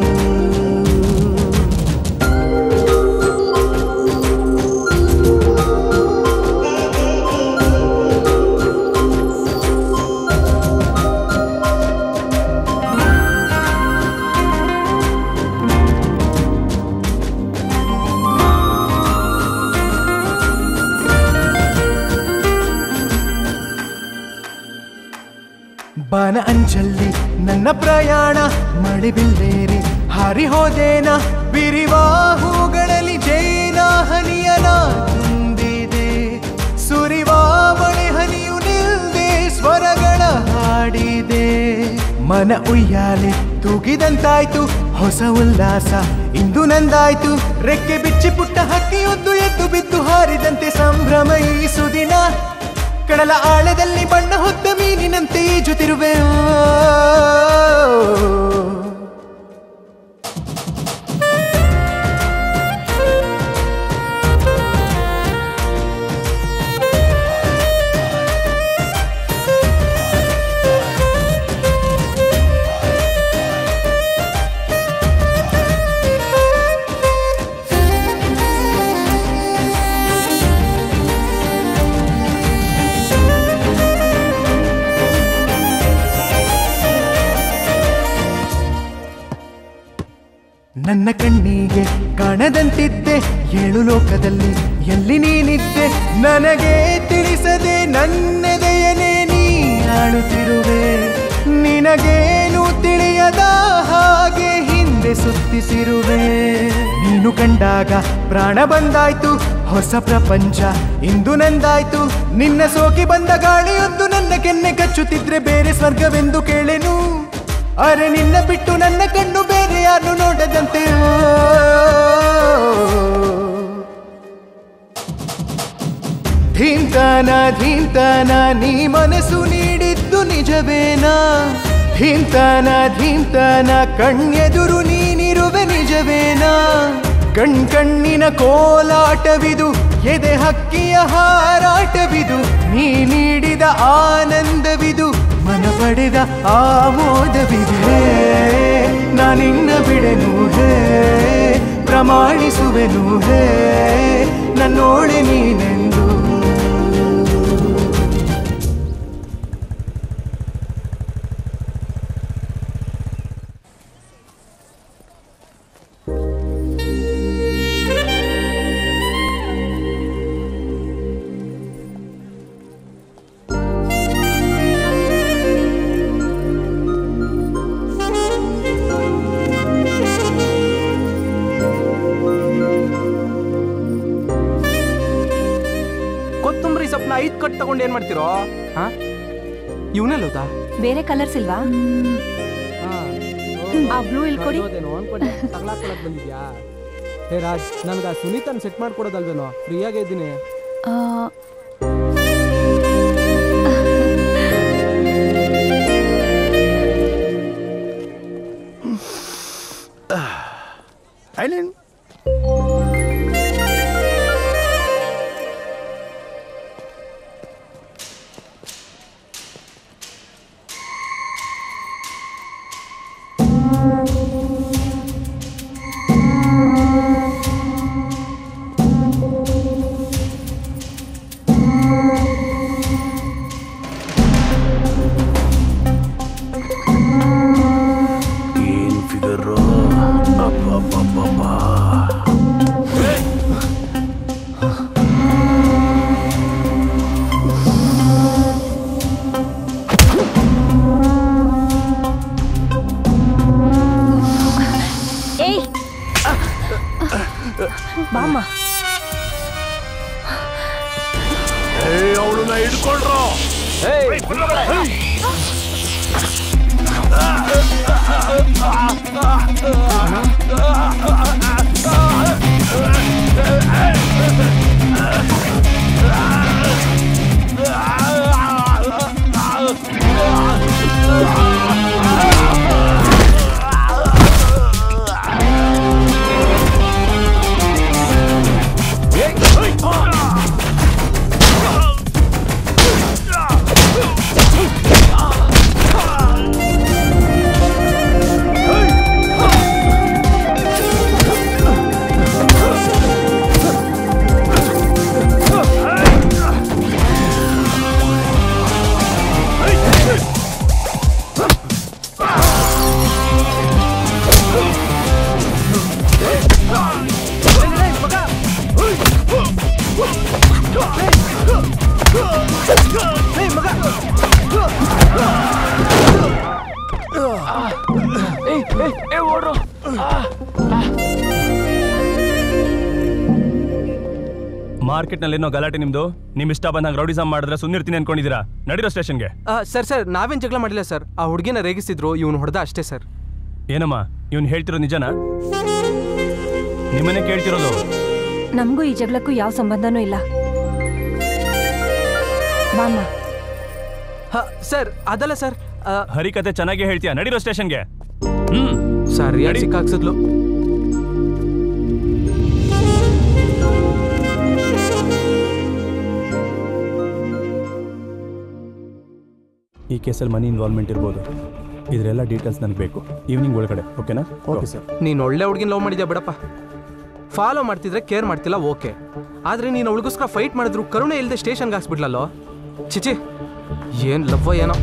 ಬನ ಅಂಚಲ್ಲಿ ನನ್ನ ಪ್ರಯಾಣ ಮಳೆ ಬಿಲ್ಲೇರಿ ಹಾರಿ ಹೋದೇನ ಬಿರಿವ ಹೂಗಳಲ್ಲಿ ಜೈನ ಹನಿಯನ ತುಂಬಿದೆ ಸುರಿವ ಮಳೆ ಹನಿಯು ನಿಲ್ದೆ ಸ್ವರಗಳ ಹಾಡಿದೆ ಮನ ಉಯ್ಯಾಲೆ ತೂಗಿದಂತಾಯ್ತು ಹೊಸ ಉಲ್ಲಾಸ ಇಂದು ನಂದಾಯ್ತು ರೆಕ್ಕೆ ಬಿಚ್ಚಿ ಪುಟ್ಟ ಹಕ್ಕಿಯೊಂದು ಎದ್ದು ಬಿದ್ದು ಹಾರಿದಂತೆ ಸಂಭ್ರಮ ಈ ಸುದಿನ ಕಡಲ ಆಳದಲ್ಲಿ ಬಣ್ಣ ಹೊತ್ತ ಮೀನಿನಂತೆ ಈಜುತ್ತಿರುವೆ ಓ. ನನ್ನ ಕಣ್ಣಿಗೆ ಕಾಣದಂತಿದ್ದೆ ಏಳು ಲೋಕದಲ್ಲಿ ಎಲ್ಲಿ ನೀನಿದ್ದೆ ನನಗೆ ತಿಳಿಸದೆ ನನ್ನೆದೆಯನೇ ನೀ ಆಳುತ್ತಿರುವೆ ನಿನಗೇನು ತಿಳಿಯದ ಹಾಗೆ ಹಿಂದೆ ಸುತ್ತಿಸಿರುವೆ ನೀನು ಕಂಡಾಗ ಪ್ರಾಣ ಬಂದಾಯ್ತು ಹೊಸ ಪ್ರಪಂಚ ಇಂದು ನಂದಾಯ್ತು ನಿನ್ನ ಸೋಕಿ ಬಂದ ಗಾಳಿಯೊಂದು ನನ್ನ ಕೆನ್ನೆ ಕಚ್ಚುತ್ತಿದ್ರೆ ಬೇರೆ ಸ್ವರ್ಗವೆಂದು ಕೇಳೆನು ಅರೆ ನಿನ್ನ ಬಿಟ್ಟು ನನ್ನ ಕಣ್ಣು ಬೇರೆ ಯಾರನ್ನ ಧೀಂತನ ಧೀಂತನ ನೀ ಮನಸ್ಸು ನೀಡಿದ್ದು ನಿಜವೇನಾ ಧೀಂತನ ಧೀಂತನ ಕಣ್ಣೆದುರು ನೀನಿರುವೆ ನಿಜವೇನಾ ಕಣ್ ಕಣ್ಣಿನ ಕೋಲಾಟವಿದು ಎದೆ ಹಕ್ಕಿಯ ಹಾರಾಟವಿದು ನೀ ನೀಡಿದ ಆನಂದವಿದು ಮನ ಪಡೆದ ಆಮೋದವಿದು ಹೇ ನಾನಿನ್ನ ಬಿಡೆನು ಹೇ ಪ್ರಮಾಣಿಸುವೆನು ಹೇ ನನ್ನೋಳೆ ನೀನೆಂದು ಕೊತ್ತಂಬರಿ ಸೊಪ್ಪನ್ನ ಐದ್ ಕಟ್ ತಗೊಂಡು ಏನ್ ಮಾಡ್ತಿರೋ ಹಾ ಇವನೆಲ್ಲೋದಾ ಬೇರೆ ಕಲರ್ಸ್ ಇಲ್ವಾ ಆ ಬ್ಲೂ ಇಲ್ಲಿ ಕೊಡಿ ಅನ್ಕೊಂಡೆ ತಗ್ಲಾಕೊಳಕ್ ಬಂದಿದ್ಯಾ ಹೇ ರಾಜ್ ನನ್ಗೆ ಆ ಸುನೀತನ್ ಸೆಟ್ ಮಾಡ್ಕೊಡೋದಲ್ವೇನೋ ಫ್ರೀಯಾಗೇ ಇದ್ದೀನಿ ಐಲೆಂಡ್ ಏನ್ ಫಿಗರು ಏಯ್ ಬಾಮ್ಮ ಅವಳನ್ನ ಹಿಡ್ಕೊಳ್ರೋ ಮಾರ್ಕೆಟ್ನಲ್ಲಿ ಏನೋ ಗಲಾಟೆ ನಿಮ್ದು ನಿಮ್ ಇಷ್ಟ ಬಂದಂಗೆ ರೌಡಿಸಮ್ ಮಾಡಿದ್ರೆ ಸುಮ್ಮನಿರ್ತೀನಿ ಅನ್ಕೊಂಡಿದ್ದೀರಾ ನಡೀರೋ ಸ್ಟೇಷನ್ಗೆ ಸರ್ ಸರ್ ನಾವೇನ್ ಜಗಳ ಮಾಡಿಲ್ಲ ಸರ್ ಆ ಹುಡುಗಿನ ರೇಗಿಸಿದ್ರು ಇವನು ಹೊಡೆದ ಅಷ್ಟೇ ಸರ್ ಏನಮ್ಮ ಇವ್ನು ಹೇಳ್ತಿರೋ ನಿಜನಾ ನಿಮ್ಮನ್ನೇ ಕೇಳ್ತಿರೋದು ನಮಗೂ ಈ ಜಗಳಕ್ಕೂ ಯಾವ ಸಂಬಂಧನೂ ಇಲ್ಲ ಬಾಮ್ಮ ಸರ್ ಅದಲ್ಲ ಸರ್ ಹರಿಕತೆ ಚೆನ್ನಾಗಿ ಹೇಳ್ತೀಯಾ ನಡೀರೋ ಸ್ಟೇಷನ್ಗೆ ಹ್ಮ್ ಸರಿಯಾಗಿ ಸಿಕ್ಕಾಕ್ಸಿದ್ಲು ಈ ಕೇಸಲ್ಲಿ ಮನಿ ಇನ್ವಾಲ್ವ್ಮೆಂಟ್ ಇರ್ಬೋದು ಇದರೆಲ್ಲ ಡೀಟೇಲ್ಸ್ ನನಗೆ ಬೇಕು ಈವ್ನಿಂಗ್ ಒಳಗಡೆ ಓಕೆನಾ ಓಕೆ ಸರ್ ನೀನು ಒಳ್ಳೆ ಹುಡುಗಿನ ಲವ್ ಮಾಡಿದ್ಯಾ ಬಿಡಪ್ಪ ಫಾಲೋ ಮಾಡ್ತಿದ್ರೆ ಕೇರ್ ಮಾಡ್ತಿಲ್ಲ ಓಕೆ ಆದ್ರೆ ನೀನು ಅವಳಿಗೋಸ್ಕರ ಫೈಟ್ ಮಾಡಿದ್ರು ಕರುಣೆ ಇಲ್ಲದೆ ಸ್ಟೇಷನ್ಗೆ ಹಾಕ್ಸ್ಬಿಡ್ಲಲ್ಲೋ ಚಿಚಿ ಏನ್ ಲವ್ವ ಏನೋ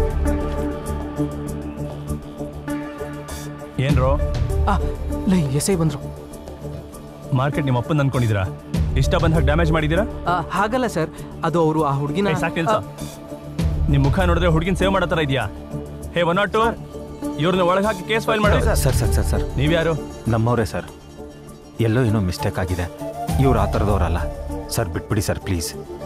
ಏನ್ರೋ ಆ ಲೈ ಎಸೈ ಬಂದ್ರು ಮಾರ್ಕೆಟ್ ನಿಮ್ಮ ಅಪ್ಪನ ಅನ್ಕೊಂಡಿದ್ದೀರಾ ಇಷ್ಟ ಬಂದ ಹಾಗೆ ಡ್ಯಾಮೇಜ್ ಮಾಡಿದ್ದೀರಾ ಆ, ಹಾಗಲ್ಲ ಸರ್ ಅದು ಅವರು ಆ ಹುಡುಗಿನ ಏ, ಸಾಕ್ ನಿಲ್ಸು. ನಿಮ್ ಮುಖ ನೋಡಿದ್ರೆ ಹುಡುಗಿನ ಸೇವ್ ಮಾಡೋ ಥರ ಇದೆಯಾ ಹೇ ಒನ್ ನಾಟ್ ಟು ಇವ್ರನ್ನ ಒಳಗೆ ಹಾಕಿ ಕೇಸ್ ಫೈಲ್ ಮಾಡಿ ಸರ್ ಸರ್ ಸರ್ ಸರ್ ನೀವ್ಯಾರು ನಮ್ಮವರೇ ಸರ್ ಎಲ್ಲೋ ಏನೋ ಮಿಸ್ಟೇಕ್ ಆಗಿದೆ ಇವ್ರು ಆ ಥರದವ್ರಲ್ಲ ಸರ್ ಬಿಟ್ಬಿಡಿ ಸರ್ ಪ್ಲೀಸ್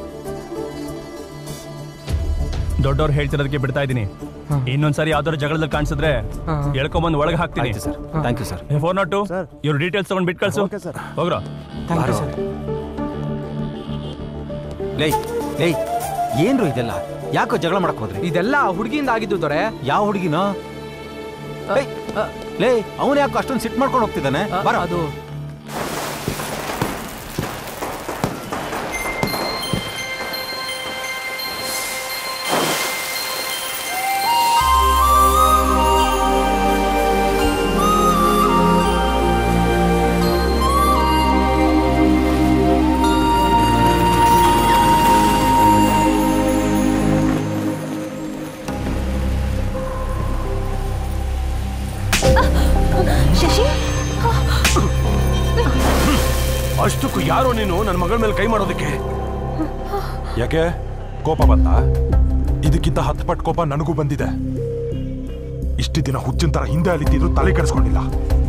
ದೊಡ್ಡವ್ರು ಹೇಳ್ತಿರೋದಕ್ಕೆ ಬಿಡ್ತಾ ಇದ್ದೀನಿ ಇನ್ನೊಂದ್ಸರಿ ಯಾವ್ದಾದ್ರು ಜಗಳದಲ್ಲಿ ಕಾಣಿಸಿದ್ರೆ ಎಳ್ಕೊಂಬಂದು ಒಳಗೆ ಹಾಕ್ತೀನಿ ಆಯ್ತು sir thank you sir four naught two ಇವ್ರ ಡೀಟೇಲ್ಸ್ ತಗೊಂಡು ಬಿಟ್ಟು ಕಳ್ಸು ಹೋಗ್ರೋ ಥ್ಯಾಂಕ್ ಯು ಸರ್ ಲೈ ಏಯ್ ಏನ್ರು ಇದೆಲ್ಲ ಯಾಕೋ ಜಗಳ ಮಾಡಕ್ ಹೋದ್ರಿ ಇದೆಲ್ಲ ಆ ಹುಡುಗಿಯಿಂದ ಆಗಿದ್ದು ದೊರೆ ಯಾವ ಹುಡುಗಿನೋ ಏಯ್, ಲೇ ಅವನು ಯಾಕೋ ಅಷ್ಟೊಂದು ಸಿಟ್ ಮಾಡ್ಕೊಂಡು ಹೋಗ್ತಿದ್ದಾನೆ ಬರ ಅದು ಶಶಿ ಅಷ್ಟಕ್ಕೂ ಯಾರೋ ನೀನು ನನ್ನ ಮಗಳ ಮೇಲೆ ಕೈ ಮಾಡೋದಕ್ಕೆ ಯಾಕೆ ಕೋಪ ಬಂತ ಇದಕ್ಕಿಂತ ಹತ್ತು ಪಟ್ಟು ಕೋಪ ನನಗೂ ಬಂದಿದೆ ಇಷ್ಟು ದಿನ ಹುಚ್ಚಿನ ತರ ಹಿಂದೆ ಅಲಿತಿದ್ರು ತಲೆ ಕೆಡಿಸ್ಕೊಂಡಿಲ್ಲ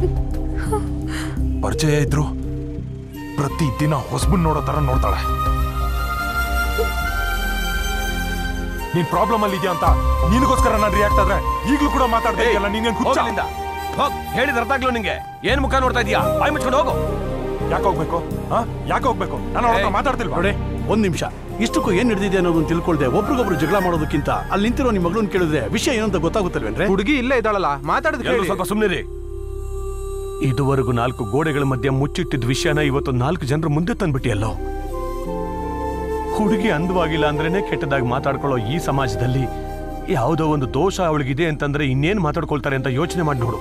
ಪರಿಚಯ ಇದ್ರು ಪ್ರತಿ ದಿನ ಹೊಸಬನ್ ನೋಡೋ ತರ ನೋಡ್ತಾಳೆ ನೀನ್ ಪ್ರಾಬ್ಲಮ್ ಅಲ್ಲಿ ಇದೆಯಾ ಅಂತ ನಿನಗೋಸ್ಕರ ನಾನು ರಿಯಾಕ್ಟ್ ಆದ್ರೆ ಈಗ್ಲೂ ಕೂಡ ಮಾತಾಡ್ತಾ ಇದೆಯಲ್ಲ ನೀನೇನ್ ಹುಚ್ಚ ಹೋಗ್ಲಿಂದ. ಹೋಗ್ ಹೇಳಿದ ಅರ್ಥ ಆಗ್ಲೋ ನಿಂಗೆ ಏನ್ ಮುಖ ನೋಡ್ತಾ ಇದೀಯಾ ಬಾಯ್ ಮುಚ್ಕೊಂಡು ಹೋಗು ಯಾಕೆ ಹೋಗ್ಬೇಕು ಹಾ ಯಾಕೆ ಹೋಗ್ಬೇಕು ನಾನು ಅವ್ರ ಹತ್ರ ಮಾತಾಡ್ತಿಲ್ವಾ ನೋಡಿ ಒಂದ್ ನಿಮಿಷ ಇಷ್ಟಕ್ಕೂ ಏನ್ ನಡೆದಿದೆ ಅನ್ನೋದನ್ನ ತಿಳ್ಕೊಳ್ದೆ ಒಬ್ರಿಗೊಬ್ರು ಜಗಳ ಮಾಡೋದಕ್ಕಿಂತ ಅಲ್ಲಿ ನಿಂತಿರೋ ನಿಮ್ಮ ಮಗಳನ್ನ ಕೇಳಿದ್ರೆ ವಿಷಯ ಏನಂತ ಗೊತ್ತಾಗುತ್ತಲ್ವೇನ್ರೆ ಹುಡುಗಿ ಇಲ್ಲೇ ಇದ್ದಾಳಲ್ಲ ಮಾತಾಡಿದ್ ಎಲ್ರೂ ಕೇಳಿ. ಸ್ವಲ್ಪ ಸುಮ್ಮನಿರಿ ಇದುವರೆಗೂ ನಾಲ್ಕು ಗೋಡೆಗಳ ಮಧ್ಯೆ ಮುಚ್ಚಿಟ್ಟಿದ್ದ ವಿಷಯನ ಇವತ್ತು ನಾಲ್ಕು ಜನರ ಮುಂದೆ ತಂದ್ಬಿಟ್ಟಿಯಲ್ಲೋ ಹುಡುಗಿ ಅಂದವಾಗಿಲ್ಲ ಅಂದ್ರೇನೆ ಕೆಟ್ಟದಾಗಿ ಮಾತಾಡ್ಕೊಳ್ಳೋ ಈ ಸಮಾಜದಲ್ಲಿ ಯಾವುದೋ ಒಂದು ದೋಷ ಅವಳಿಗಿದೆ ಅಂತಂದ್ರೆ ಇನ್ನೇನ್ ಮಾತಾಡ್ಕೊಳ್ತಾರೆ ಅಂತ ಯೋಚನೆ ಮಾಡಿ ನೋಡು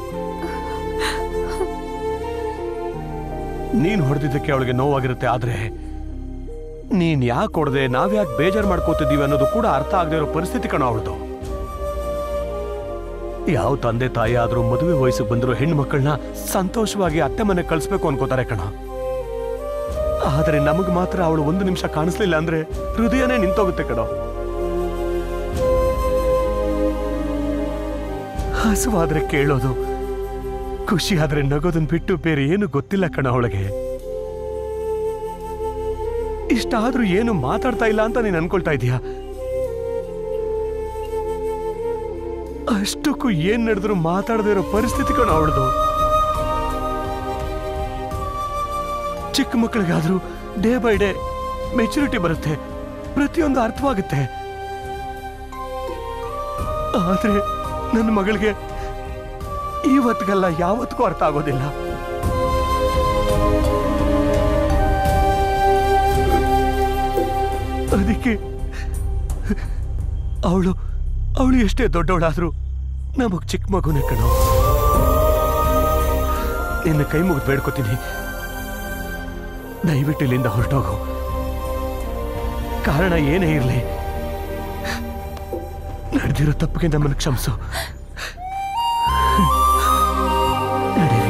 ನೀನ್ ಹೊಡೆದಿದ್ದಕ್ಕೆ ಅವಳಿಗೆ ನೋವಾಗಿರುತ್ತೆ ಆದ್ರೆ ನೀನ್ ಯಾಕೆ ಹೊಡೆದೆ ನಾವ್ಯಾಕೆ ಬೇಜಾರು ಮಾಡ್ಕೋತಿದ್ದೀವಿ ಅನ್ನೋದು ಕೂಡ ಅರ್ಥ ಆಗದೆ ಇರೋ ಪರಿಸ್ಥಿತಿ ಕಣ ಅವಳದು ಯಾವ ತಂದೆ ತಾಯಿ ಆದ್ರೂ ಮದುವೆ ವಯಸ್ಸಿಗೆ ಬಂದಿರೋ ಹೆಣ್ಣು ಮಕ್ಕಳನ್ನ ಸಂತೋಷವಾಗಿ ಅತ್ತೆ ಮನೆ ಕಳಿಸ್ಬೇಕು ಅನ್ಕೋತಾರೆ ಕಣ ಆದ್ರೆ ನಮಗ್ ಮಾತ್ರ ಅವಳು ಒಂದು ನಿಮಿಷ ಕಾಣಿಸ್ಲಿಲ್ಲ ಅಂದ್ರೆ ಹೃದಯನೇ ನಿಂತೋಗುತ್ತೆ ಕಣ ಹಸುವಾದ್ರೆ ಕೇಳೋದು ಖುಷಿ ಆದ್ರೆ ನಗೋದನ್ ಬಿಟ್ಟು ಬೇರೆ ಏನು ಗೊತ್ತಿಲ್ಲ ಕಣ ಅವಳಿಗೆ ಇಷ್ಟಾದ್ರೂ ಏನು ಮಾತಾಡ್ತಾ ಇಲ್ಲ ಅಂತ ನೀನ್ ಅನ್ಕೊಳ್ತಾ ಇದೀಯಾ ಅಷ್ಟಕ್ಕೂ ಏನ್ ನಡೆದ್ರು ಮಾತಾಡದೇ ಇರೋ ಪರಿಸ್ಥಿತಿ ಕಣ ಅವಳದು ಚಿಕ್ಕ ಮಕ್ಕಳಿಗಾದ್ರೂ ಡೇ ಬೈ ಡೇ ಮೆಚುರಿಟಿ ಬರುತ್ತೆ ಪ್ರತಿಯೊಂದು ಅರ್ಥವಾಗುತ್ತೆ ಆದ್ರೆ ನನ್ನ ಮಗಳಿಗೆ ಇವತ್ತಿಗೆಲ್ಲ ಯಾವತ್ತಿಗೂ ಅರ್ಥ ಆಗೋದಿಲ್ಲ ಅದಕ್ಕೆ ಅವಳು ಅವಳು ಎಷ್ಟೇ ದೊಡ್ಡವಳಾದ್ರೂ ನಮಗ್ ಚಿಕ್ಕ ಮಗುನೇ ಕಣೋ ನಿನ್ನ ಕೈ ಮುಗಿದು ಬೇಡ್ಕೋತೀನಿ ದಯವಿಟ್ಟು ಇಲ್ಲಿಂದ ಹೊರಟೋಗು ಕಾರಣ ಏನೇ ಇರಲಿ ನಡೆದಿರೋ ತಪ್ಪಿಗೆ ನಮ್ಮನ್ನು ಕ್ಷಮಿಸು ನಡೀರಿ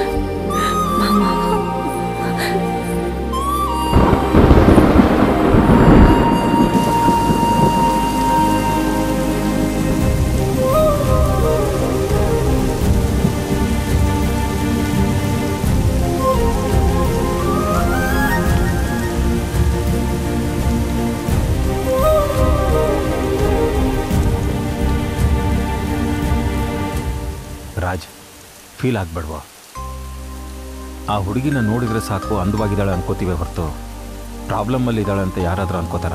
ರಾಜ್ ಫೀಲ್ ಆಗ್ಬೇಡ್ವ ಆ ಹುಡುಗಿನ ನೋಡಿದ್ರೆ ಸಾಕು ಅಂದವಾಗಿದ್ದಾಳೆ ಅನ್ಕೋತೀವಿ ಹೊರತು ಪ್ರಾಬ್ಲಮ್ಮಲ್ಲಿ ಇದ್ದಾಳೆ ಅಂತ ಯಾರಾದರೂ ಅನ್ಕೋತಾರ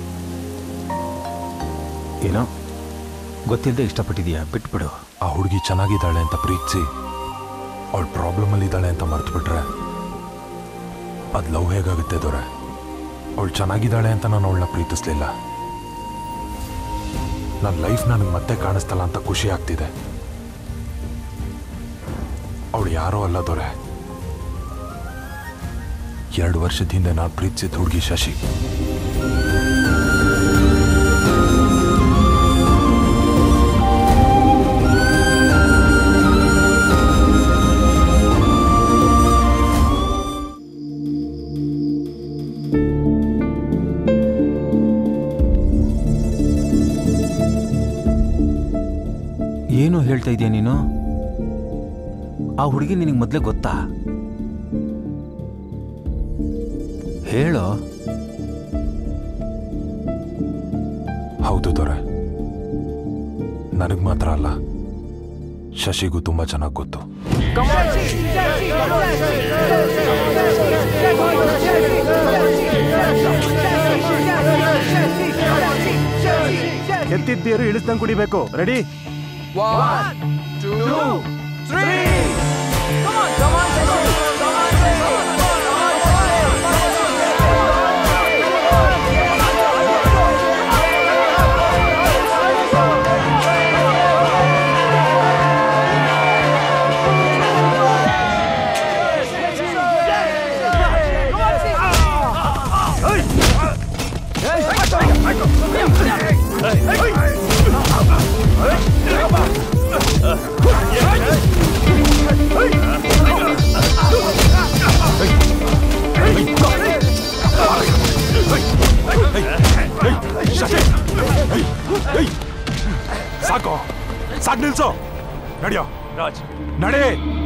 ಏನೋ ಗೊತ್ತಿಲ್ಲದೆ ಇಷ್ಟಪಟ್ಟಿದೀಯಾ ಬಿಟ್ಬಿಡು ಆ ಹುಡುಗಿ ಚೆನ್ನಾಗಿದ್ದಾಳೆ ಅಂತ ಪ್ರೀತಿಸಿ ಅವಳು ಪ್ರಾಬ್ಲಮ್ ಅಲ್ಲಿ ಇದ್ದಾಳೆ ಅಂತ ಮರ್ತು ಬಿಟ್ರೆ ಅದು ಲವ್ ಹೇಗಾಗುತ್ತೆ ದೊರೆ ಅವಳು ಚೆನ್ನಾಗಿದ್ದಾಳೆ ಅಂತ ನಾನು ಅವಳನ್ನ ಪ್ರೀತಿಸ್ಲಿಲ್ಲ ನನ್ನ ಲೈಫ್ ನನಗೆ ಮತ್ತೆ ಕಾಣಿಸ್ತಲ್ಲ ಅಂತ ಖುಷಿ ಆಗ್ತಿದೆ ಅವಳು ಯಾರೋ ಅಲ್ಲ ದೊರೆ ಎರಡು ವರ್ಷದ ಹಿಂದೆ ನಾನು ಪ್ರೀತಿಸಿದ ಹುಡುಗಿ ಶಶಿ ಏನು ಹೇಳ್ತಾ ಇದೀಯ ನೀನು ಆ ಹುಡುಗಿ ನಿನಗೆ ಮೊದಲೇ ಗೊತ್ತಾ ಹೇಳೋ ಹೌದು ದೊರೆ ನನಗೆ ಮಾತ್ರ ಅಲ್ಲ ಶಶಿಗೂ ತುಂಬಾ ಚೆನ್ನಾಗಿ ಗೊತ್ತು Come on! ಎತ್ತಿದ್ದೀರು ಇಳಿಸ್ದಂಗ್ ಕುಡಿಬೇಕು ರೆಡಿ One, two, three. ಸಾಕು ಸಾಕು ನಿಲ್ಸು ನಡಿಯೋ ರಾಜ್ ನಡಿ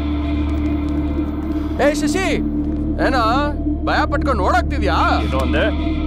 ಏ ಶಶಿ ಏನ ಭಯ ಪಟ್ಕೊಂಡು ಓಡಾಕ್ತಿದ್ಯಾ ಒಂದೇ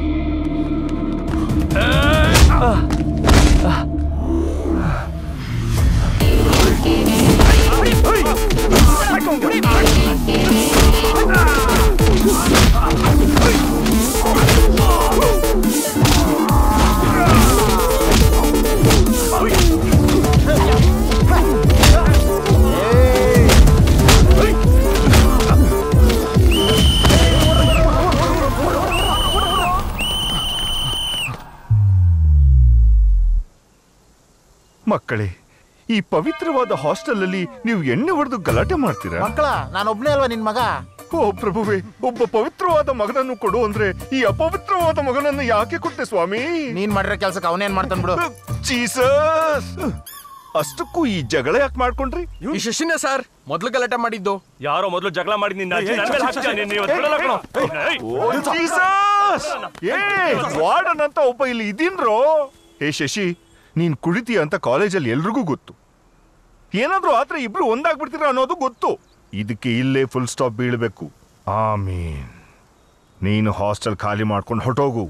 ಮಕ್ಕಳೇ ಈ ಪವಿತ್ರವಾದ ಹಾಸ್ಟೆಲ್ ಅಲ್ಲಿ ನೀವು ಎಣ್ಣೆ ಹೊಡೆದು ಗಲಾಟೆ ಮಾಡ್ತೀರಾ ಮಕ್ಕಳ ನಾನೊಬ್ನೇ ಅಲ್ವಾ ನಿನ್ ಮಗ ಓ ಪ್ರಭುವೆ ಒಬ್ಬ ಪವಿತ್ರವಾದ ಮಗನನ್ನು ಕೊಡು ಅಂದ್ರೆ ಈ ಅಪವಿತ್ರವಾದ ಮಗನನ್ನು ಯಾಕೆ ಕೊಟ್ಟೆ ಸ್ವಾಮಿ ನೀನ್ ಮಾಡಿರೋ ಕೆಲ್ಸಕ್ಕೆ ಅವನೇನ್ ಮಾಡ್ತಾನ್ ಬಿಡು ಜೀಸಸ್ ಅಷ್ಟಕ್ಕೂ ಈ ಜಗಳ ಯಾಕೆ ಮಾಡ್ಕೊಂಡ್ರಿ ಈ ಶಶಿನೇ ಸರ್ ಮೊದ್ಲು ಗಲಾಟೆ ಮಾಡಿದ್ದು ಯಾರೋ ಮೊದಲು ಜಗಳ ಮಾಡಿ ನಿನ್ನ ಅಜ್ಜಿ ನನ್ ಮೇಲೆ ಹಾಕ್ತೀಯ, ನೀನ್ ಇವತ್ತು ಬಿಡಲ್ಲ ಕಣೋ. ಏಯ್. ಓ, ಜೀಸಸ್! ಏ ವಾರ್ಡನ್ ಅಂತ ಒಬ್ಬ ಇಲ್ಲಿ ಇದೀನ್ರೋ ಏ ಶಶಿ ನೀನ್ ಕುಡಿತೀಯ ಅಂತ ಕಾಲೇಜಲ್ಲಿ ಎಲ್ರಿಗೂ ಗೊತ್ತು ಏನಾದ್ರೂ ಆದ್ರೆ ಇಬ್ರು ಒಂದಾಗ್ಬಿಡ್ತೀರ ಅನ್ನೋದು ಗೊತ್ತು ಇದಕ್ಕೆ ಇಲ್ಲೇ ಫುಲ್ ಸ್ಟಾಪ್ ಬೀಳ್ಬೇಕು ಆಮೀನ್ ನೀನು ಹಾಸ್ಟೆಲ್ ಖಾಲಿ ಮಾಡ್ಕೊಂಡು ಹೊಟ್ಟೋಗು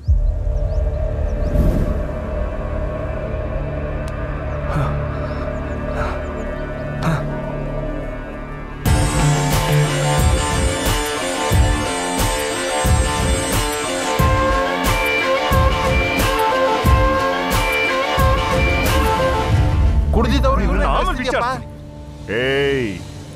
ಕುಡ್ದಿದ್ದವ್ರು ಇವ್ರನ್ನ ಇವ್ರನ್ನ ಆಮೇಲೆ ಕಳಿಸ್ತೀಯಪ್ಪ. ವಿಚಾರಿಸ್ತೀನಿ. ಏಯ್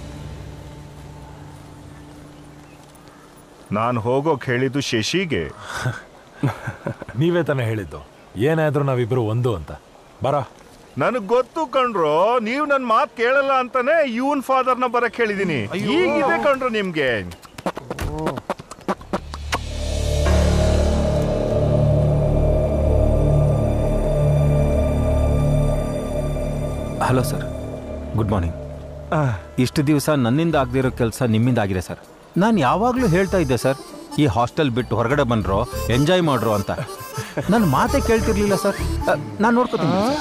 ನಾನು ಹೋಗೋಕ್ ಹೇಳಿದ್ದು ಶಶಿಗೆ ನೀವೇ ತಾನೇ ಹೇಳಿದ್ದು ಏನಾದ್ರೂ ನಾವಿಬ್ರು ಒಂದು ಅಂತ ಬರ ನನಗ್ ಗೊತ್ತು ಕಣ್ರು ನೀವು ನನ್ ಮಾತ್ ಕೇಳಲ್ಲ ಅಂತಾನೆ ಇವನ್ ಫಾದರ್ನ ಬರಕ್ ಹೇಳಿದೀನಿ ಈಗಿದೆ ಕಣ್ರು ನಿಮ್ಗೆ ಹಲೋ ಸರ್ ಗುಡ್ ಮಾರ್ನಿಂಗ್ ಇಷ್ಟು ದಿವಸ ನನ್ನಿಂದ ಆಗದಿರೋ ಕೆಲಸ ನಿಮ್ಮಿಂದ ಆಗಿದೆ ಸರ್ ನಾನು ಯಾವಾಗಲೂ ಹೇಳ್ತಾ ಇದ್ದೆ ಸರ್ ಈ ಹಾಸ್ಟೆಲ್ ಬಿಟ್ಟು ಹೊರಗಡೆ ಬಂದ್ರೋ ಎಂಜಾಯ್ ಮಾಡ್ರೋ ಅಂತ ನನ್ನ ಮಾತೇ ಕೇಳ್ತಿರ್ಲಿಲ್ಲ ಸರ್ ನಾನು ನೋಡ್ಕೋತೀನಿ ಸರ್.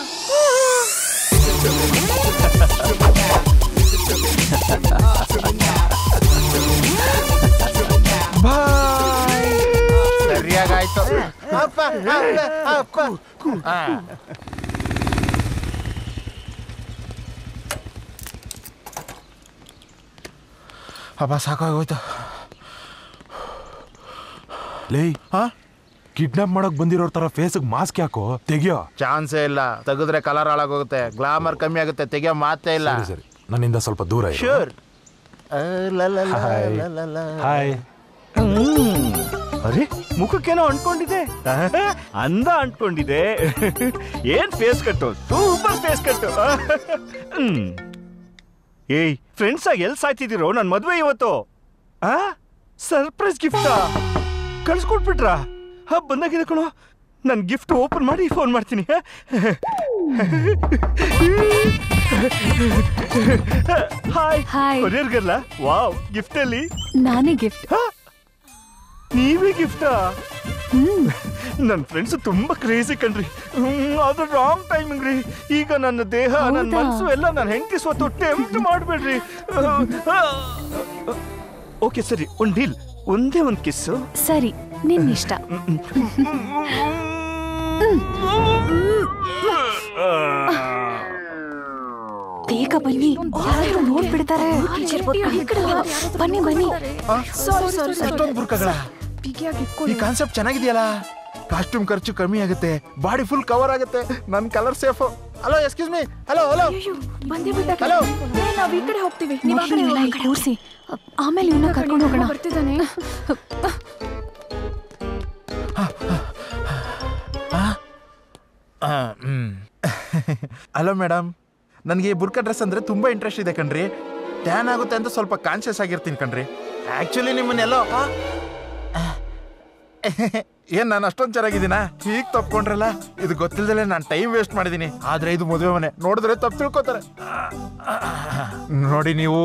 ಸರಿಯಾಗಾಯ್ತು ಅಪ್ಪ ಅಪ್ಪ ಅಪ್ಪ ಆ. ಅಪ್ಪ ಸಾಕಾಗೋಯ್ತು ಲೇ ಕಿಡ್ನಾಪ್ ಮಾಡಕ್ ಬಂದಿರೋ ತರ ಫೇಸ್ಗೆ ಮಾಸ್ಕ್ ಯಾಕೋ ತೆಗಿಯೋ ಚಾನ್ಸೇ ಇಲ್ಲ ತೆಗೆದ್ರೆ ಕಲರ್ ಹಾಳಾಗೋಗುತ್ತೆ ಗ್ಲಾಮರ್ ಕಮ್ಮಿ ಆಗುತ್ತೆ ತೆಗಿಯೋ ಮಾತೇ ಇಲ್ಲ ಸರಿ ಸರಿ ನನ್ನಿಂದ ಸ್ವಲ್ಪ ದೂರ ಇರು. Sure hi. ಹಾಯ್ ಅರೆ ಮುಖಕ್ಕೇನೋ ಅಂಟ್ಕೊಂಡಿದೆ ಅಂದ ಅಂಟ್ಕೊಂಡಿದೆ ಏನ್ ಫೇಸ್ ಕಟ್ಟು ಸೂಪರ್ ಫೇಸ್ ಕಟ್ಟು ಹ್ಮ್. ಏಯ್ ಫ್ರೆಂಡ್ಸ್ ಆಗಿ ಎಲ್ ಸಾಯ್ತಿದ್ದೀರೋ ನನ್ ಮದ್ವೆ ಇವತ್ತು ಆ ಸರ್ಪ್ರೈಸ್ ಗಿಫ್ಟಾ ಕಳ್ಸ್ಕೊಟ್ಬಿಟ್ರಾ ಹಾ ಬಂದಾಗಿದೆ ಕಣೋ ನನ್ ಗಿಫ್ಟ್ ಓಪನ್ ಮಾಡಿ ಫೋನ್ ಮಾಡ್ತೀನಿ ಹಾಯ್ ಹಾಯ್ ಕೊರಿಯರ್ಗಲ್ಲ ವಾವ್ ಗಿಫ್ಟ್ ಅಲ್ಲಿ ನಾನೇ ಗಿಫ್ಟ್ ನೀವೇ ಗಿಫ್ಟಾ ನನ್ನ ಫ್ರೆಂಡ್ಸ್ ತುಂಬಾ ಕ್ರೇಜಿ ಕಣ್ರಿ ಹ್ಮ್, ಅದು ರಾಂಗ್ ಟೈಮಿಂಗ್ ರೀ ಈಗ ನನ್ನ ದೇಹ ನನ್ನ ಹೌದಾ? ಮನಸ್ಸು ಎಲ್ಲ ನಾನು ಹೆಂಡತಿ ಸ್ವತ್ತು ಟೆಂಪ್ಟ್ ಮಾಡ್ಬೇಡ್ರಿ ಓಕೆ ಸರಿ ಒಂದ್ ಡೀಲ್ ಒಂದೇ ಒಂದ್ ಕಿಸ್ಸು ಸರಿ ನಿನ್ನಿಷ್ಟ ಬೇಗ ಬನ್ನಿ ಯಾರಾದ್ರೂ ನೋಡ್ಬಿಡ್ತಾರೆ ಈ ಕಡೆ ಬಾ. ಬನ್ನಿ ಬನ್ನಿ ಇಷ್ಟೊಂದು ಬುರ್ಕಗಳ ಈ ಕಾನ್ಸೆಪ್ಟ್ ಚೆನ್ನಾಗಿದೆಯಲ್ಲ ಕಾಸ್ಟ್ಯೂಮ್ ಖರ್ಚು ಕಮ್ಮಿ ಆಗುತ್ತೆ ಬಾಡಿ ಫುಲ್ ಕವರ್ ಆಗುತ್ತೆ ನನ್ನ colour safe hello excuse me hello hello ಬಂದೇ ಬಿಟ್ಟ ಹಲೋ ನಾವ್ ಈ ಕಡೆ ಹೋಗ್ತೀವಿ ನೀವ್ ಆ ಕಡೆ ಮೋಹಿನಿ, ಹೋಗಿ. ಈ ಕಡೆ ಕೂರ್ಸಿ. ಆಮೇಲೆ ಇವನ್ನ ಕರ್ಕೊಂಡು ಹೋಗೋಣ ಬರ್ತಿದ್ದಾನೆ ಹಲೋ ಮೇಡಮ್ ನನಗೆ ಬುರ್ಕಾ ಡ್ರೆಸ್ ಅಂದ್ರೆ ತುಂಬಾ ಇಂಟ್ರೆಸ್ಟ್ ಇದೆ ಕಣ್ರಿ ಟ್ಯಾನ್ ಆಗುತ್ತೆ ಅಂತ ಸ್ವಲ್ಪ ಕಾನ್ಶಿಯಸ್ ಆಗಿರ್ತೀನಿ ಕಣ್ರಿ ಆಕ್ಚುಲಿ ನಿಮ್ಮನ್ನೆಲ್ಲೋ ಆ? ಏನ್ ನಾನು ಅಷ್ಟೊಂದು ಚೆನ್ನಾಗಿದ್ದೀನಾ ಈಗ ತಪ್ಕೊಂಡ್ರಲ್ಲ ಇದು ಗೊತ್ತಿಲ್ದಲೆ ನಾನು ಟೈಮ್ ವೇಸ್ಟ್ ಮಾಡಿದ್ದೀನಿ ಆದ್ರೆ ಇದು ಮದುವೆ ಮನೆ ನೋಡಿದ್ರೆ ತಪ್ಪು ತಿಳ್ಕೊತಾರೆ ನೋಡಿ ನೀವು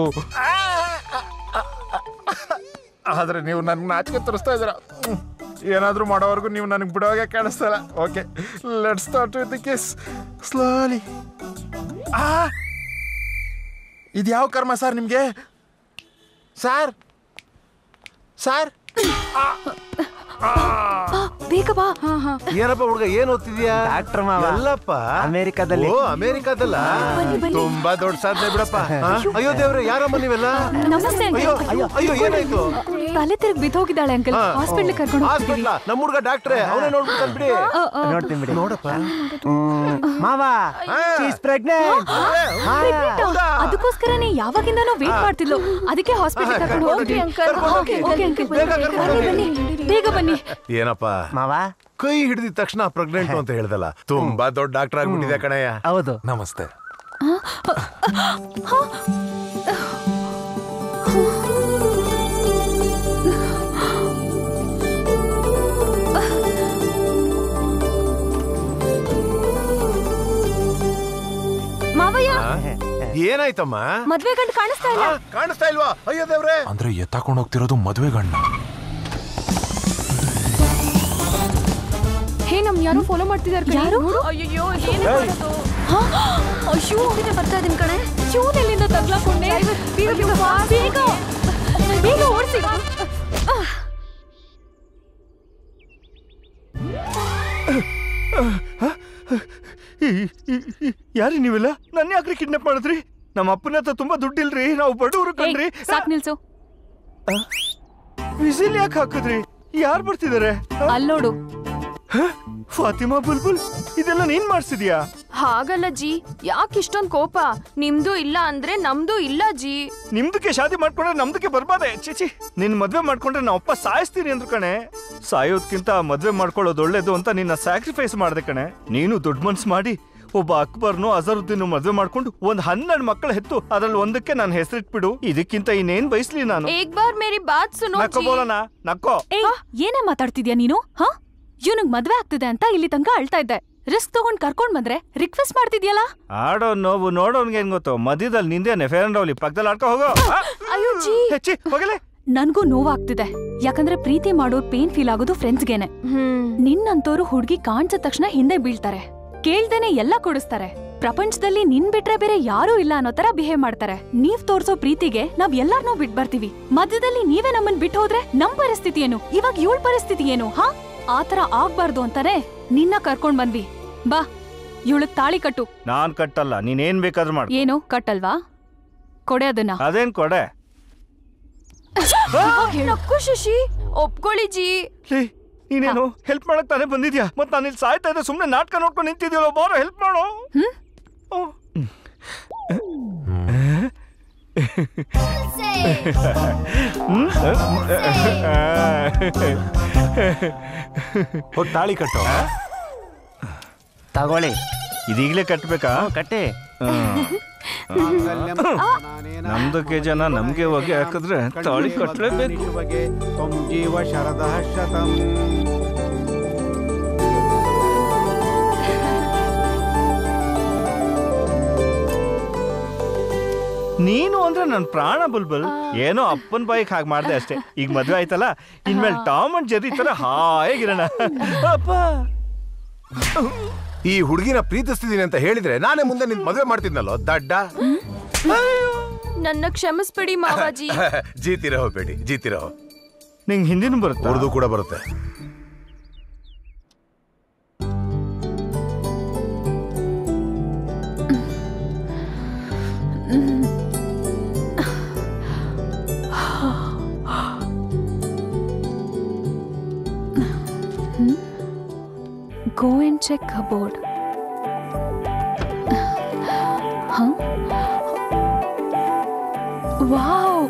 ಆದ್ರೆ ನೀವು ನನ್ಗೆ ನಾಚಿಕೆ ತೋರಿಸ್ತಾ ಇದ್ದೀರಾ ಹ್ಮ್. ಏನಾದ್ರೂ ಮಾಡೋವರೆಗೂ ನೀವು ನನಗೆ ಬಿಡೋಗೆ ಕಾಣಿಸ್ತಲ್ಲ okay let's start with the kiss slowly ಆ ಇದು ಯಾವ ಕರ್ಮ ಸರ್ ನಿಮಗೆ ಸರ್ ಸರ್ ಬೇಗ ಬಾ ಏನಪ್ಪ ಹುಡುಗ ಏನ್ ಓದ್ತಿದ್ಯಾ ಡಾಕ್ಟರ್ ಮಾವ. ಎಲ್ಲಪ್ಪ ಅಮೆರಿಕದಲ್ಲಿ. ಓ ಅಮೆರಿಕದಲ್ಲ ಬನ್ನಿ, ಬನ್ನಿ. ತುಂಬಾ ದೊಡ್ಡ ಸಾಧನೆ ಬಿಡಪ್ಪ ಹಾ? ಅಯ್ಯೋ ದೇವ್ರೆ ಯಾರಮ್ಮ ನೀವೆಲ್ಲ ನಮಸ್ತೆ uncle. ಅಯ್ಯೋ ಅಯ್ಯೋ ಅಯ್ಯೋ ಏನಾಯ್ತು ತಲೆ ತಿರುಗಿ ಬಿದ್ದೋಗಿದ್ದಾಳೆ ಅಂಕಲ್ ಹಾ. ಹಾಸ್ಪಿಟ್ಲ್ ಕರ್ಕೊಂಡು ಹೋಗ್ತಿದೀವಿ ಹಾಸ್ಪಿಟ್ಲ ನಮ್ಮ ಹುಡುಗ ಡಾಕ್ಟ್ರೆ ಅವನೇ ನೋಡ್ಬಿಡ್ತಾನೆ ಬಿಡಿ ನೋಡ್ತೀನಿ ಬಿಡಿ ನೋಡಪ್ಪ ಮಾವ ಪ್ರೆಗ್ನೆಂಟ್ ಅದಕ್ಕೋಸ್ಕರನೇ ಯಾವಾಗಿಂದನೋ ವೇಟ್ ಮಾಡ್ತಿದ್ಲು ಅದಕ್ಕೆ ಹಾಸ್ಪಿಟಲ್ ಕರ್ಕೊಂಡು ಹೋಗಿ ಅಂಕಲ್ ಓಕೆ ಓಕೆ ಅಂಕಲ್ ಬನ್ನಿ ಬನ್ನಿ ಬೇಗ ಬನ್ನಿ ಏನಪ್ಪ ಮಾವ ಕೈ ಹಿಡಿದ ತಕ್ಷಣ ಪ್ರೆಗ್ನೆಂಟ್ ಅಂತ ಹೇಳ್ದಲ್ಲ ತುಂಬಾ ದೊಡ್ಡ ಡಾಕ್ಟರ್ ಆಗ್ಬಿಟ್ಟಿದೆ ಕಣಯ್ಯ ಹೌದು ನಮಸ್ತೆ ಮಾವಯ್ಯ ಏನಾಯ್ತಮ್ಮ ಮದ್ವೆ ಗಂಡು ಕಾಣಿಸ್ತಾ ಇಲ್ಲ ಆ, ಕಾಣಿಸ್ತಾ ಇಲ್ವಾ ಅಯ್ಯೋ ದೇವ್ರೆ ಅಂದ್ರೆ ಎತ್ತಾಕೊಂಡು ಹೋಗ್ತಿರೋದು ಮದುವೆ ಗಂಡ ಹೇ ನಮ್ ಯಾರೋ ಫಾಲೋ ಮಾಡ್ತಿದಾರೆ ಯಾರು? ಅಯ್ಯೋ ಅಯ್ಯೋ ಬರ್ತಾ ಇದೀನಿ ಕಣೆ ಚೂನೆಲ್ಲಿಂದ ತಗ್ಲಾಕೊಂಡೆ ಬೇಗ ಬೇಗ ಬಾ, ಬೇಗ ಬೇಗ ಓಡಿಸಿ ಯಾರಿ ನೀವೆಲ್ಲ ನನ್ನ ಯಾಕ್ರಿ ಕಿಡ್ನಾಪ್ ಮಾಡಿದ್ರಿ ನಮ್ಮ ಅಪ್ಪನ ಹತ್ರ ತುಂಬಾ ದುಡ್ಡಿಲ್ರಿ ನಾವು ಬಡವರು ಕಣ್ರಿ ಸಾಕ್ ನಿಲ್ಸು ವಿಸಿಲ್ ಯಾಕೆ ಹಾಕಿದ್ರಿ ಯಾರು ಬರ್ತಿದಾರೆ ಅಲ್ಲೋಡು ಫಾತಿಮಾ ಬುಲ್ಬುಲ್ ಇದೆಲ್ಲ ನೀನ್ ಮಾಡ್ಸಿದ್ಯಾ ಹಾಗಲ್ಲ ಜಿ ಯಾಕೆ ಇಷ್ಟೊಂದ್ ಕೋಪ ನಿಮ್ದು ಇಲ್ಲ ಅಂದ್ರೆ ನಮ್ದು ಇಲ್ಲ ಜಿ ನಿಮ್ದಕ್ಕೆ ಶಾದಿ ಮಾಡ್ಕೊಂಡ್ರೆ ನಮ್ದಕ್ಕೆ ಬರ್ಬಾದೆ ಚಿಚಿ ನಿನ್ ಮದ್ವೆ ಮಾಡ್ಕೊಂಡ್ರೆ ನಾ ಅಪ್ಪ ಸಾಯಿಸ್ತೀನಿ ಅಂದ್ರು ಕಣೆ ಸಾಯೋದ್ಕಿಂತ ಮದ್ವೆ ಮಾಡ್ಕೊಳ್ಳೋದು ಒಳ್ಳೇದು ಅಂತ ನಿನ್ನ ಸ್ಯಾಕ್ರಿಫೈಸ್ ಮಾಡ್ದೆ ಕಣೆ ನೀನು ದೊಡ್ಡ ಮನ್ಸ್ ಮಾಡಿ ಒಬ್ಬ ಅಕ್ಬರ್ನು ಅಜರುದ್ದೀನ್ ಮದ್ವೆ ಮಾಡ್ಕೊಂಡು ಒಂದ್ ಹನ್ನೆರಡು ಮಕ್ಕಳು ಹೆತ್ತು ಅದ್ರಲ್ಲಿ ಒಂದಕ್ಕೆ ನಾನು ಹೆಸರಿಟ್ಬಿಡು ಇದಕ್ಕಿಂತ ಇನ್ನೇನ್ ಬಯಸ್ಲಿ ನಾನು ಏಕ್ ಬಾರ್ ಮೇರಿ ಬಾತ್ ಸುನೋ ನಕ್ಕೋ ಜಿ ಬೋಲನ ನಕ್ಕೋ ಏ ಏನೇ ಮಾತಾಡ್ತಿದ್ಯಾ ನೀನು ಹಾ ಇವನಿಗ್ ಮದ್ವೆ ಆಗ್ತಿದೆ ಅಂತ ಇಲ್ಲಿ ತನಕ ಅಳ್ತಾ ಇದ್ದೆ ರಿಸ್ಕ್ ತಗೊಂಡ್ ಕರ್ಕೊಂಡ್ ಬಂದ್ರೆ ರಿಕ್ವೆಸ್ಟ್ ಮಾಡ್ತಿದ್ಯಲ್ಲ ಆಡೋ ನೋವು ನೋಡೋನ್ಗೆ ಏನ್ ಗೊತ್ತು ಮಧ್ಯದಲ್ಲಿ ನಿಂದೇನೆ ಫೇರ್ ಅಂಡ್ ಲವ್ಲಿ ಪಕ್ಕದಲ್ಲಿ ಆಡ್ಕೊ ಹೋಗೋ ಆ? ಅಯ್ಯೋ ಜಿ ಹೆಚ್ಚಿ ಹೋಗಲೇ ನನ್ಗೂ ನೋವಾಗ್ತಿದೆ ಯಾಕಂದ್ರೆ ಪ್ರೀತಿ ಮಾಡೋರ್ ಪೇನ್ ಫೀಲ್ ಆಗೋದು ಫ್ರೆಂಡ್ಸ್ಗೆನೆ ನಿನ್ನಂತೋರು ಹುಡ್ಗಿ ಕಾಣ್ಸಿದ ತಕ್ಷಣ ಹಿಂದೆ ಬೀಳ್ತಾರೆ ಕೇಳ್ದೇನೆ ಎಲ್ಲ ಕೊಡಿಸ್ತಾರೆ ಪ್ರಪಂಚದಲ್ಲಿ ನಿನ್ ಬಿಟ್ರೆ ಬೇರೆ ಯಾರೂ ಇಲ್ಲ ಅನ್ನೋ ತರ ಬಿಹೇವ್ ಮಾಡ್ತಾರೆ ನೀವ್ ತೋರ್ಸೋ ಪ್ರೀತಿಗೆ ನಾವ್ ಎಲ್ಲಾರ್ನೂ ಬಿಟ್ ಬರ್ತೀವಿ ಮಧ್ಯದಲ್ಲಿ ನೀವೇ ನಮ್ಮನ್ ಬಿಟ್ಟು ಹೋದ್ರೆ ನಮ್ ಪರಿಸ್ಥಿತಿ ಏನು ಇವಾಗ ಇವಳ ಪರಿಸ್ಥಿತಿ ಏನು ಹಾ ಆತರ ಆಗ್ಬಾರ್ದು ಅಂತಾನೆ ನಿನ್ನ ಕರ್ಕೊಂಡ್ ಬಂದ್ವಿ ಬಾ ಇವಳಗ್ ತಾಳಿ ಕಟ್ಟು ನಾನ್ ಕಟ್ಟಲ್ಲ ನೀನ್ ಏನ್ ಬೇಕಾದ್ರೂ ಮಾಡು ಏನು ಕಟ್ಟಲ್ವಾ ಕೊಡೆ ಅದನ್ನ ಅದೇನ್ ಕೊಡೆ ನಕ್ಕು ಶಶಿ ಒಪ್ಕೊಳ್ಳಿ ಜಿ ಲೇ, ನೀನೇನು ಹೆಲ್ಪ್ ಮಾಡಕ್ ತಾನೇ ಬಂದಿದ್ಯಾ ಮತ್ ನಾನು ಇಲ್ಲಿ ಸಾಯ್ತಾ ಇದ್ದೆ ಸುಮ್ನೆ ನಾಟಕ ನೋಡ್ಕೊಂಡು ನಿಂತಿದ್ಯಲ್ಲ ಬಾರೋ ಹೆಲ್ಪ್ ಮಾಡು ಓ. ಹ್ಮ್? ಹೋಗ್ ತಾಳಿ ಕಟ್ಟು ತಗೊಳ್ಳಿ ಇದೀಗ್ಲೇ ಕಟ್ಬೇಕಾ ಕಟ್ಟಿ ನಮ್ದಕ್ಕೆ ಜನ ನಮ್ಗೆ ಹೊಗೆ ಹಾಕಿದ್ರೆ ತಾಳಿ ಕಟ್ಲೇಬೇಕು ಜೀವ ಶರದ ಶತಂ ನೀನು ಅಂದ್ರೆ ನನ್ ಪ್ರಾಣ ಬುಲ್ಬುಲ್ ಏನೋ ಅಪ್ಪನ್ ಬಾಯಿಗೆ ಹಾಗೆ ಮಾಡ್ದೆ ಅಷ್ಟೇ ಈಗ ಮದ್ವೆ ಆಯ್ತಲ್ಲ ಇನ್ಮೇಲೆ ಟಾಮ್ ಅಂಡ್ ಜೆರಿ ತರ ಹಾಯಾಗಿರೋಣ ಅಪ್ಪ ಈ ಹುಡುಗಿನ ಪ್ರೀತಿಸ್ತಿದ್ದೀನಿ ಅಂತ ಹೇಳಿದ್ರೆ ನಾನೇ ಮುಂದೆ ನಿನ್ ಮದುವೆ ಮಾಡ್ತಿದ್ನಲ್ಲೋ ದಡ್ಡ ನನ್ನ ಕ್ಷಮಿಸ್ಬಿಡಿ ಮಾವಾಜಿ ಜೀತಿರ ಹೋಗ್ಬೇಡಿ ಜೀತಿರ ನಿಂಗೆ ಹಿಂದಿನ ಬರುತ್ತೆ ಉರ್ದು ಕೂಡ ಬರುತ್ತೆ Go and check cupboard. Huh? Wow!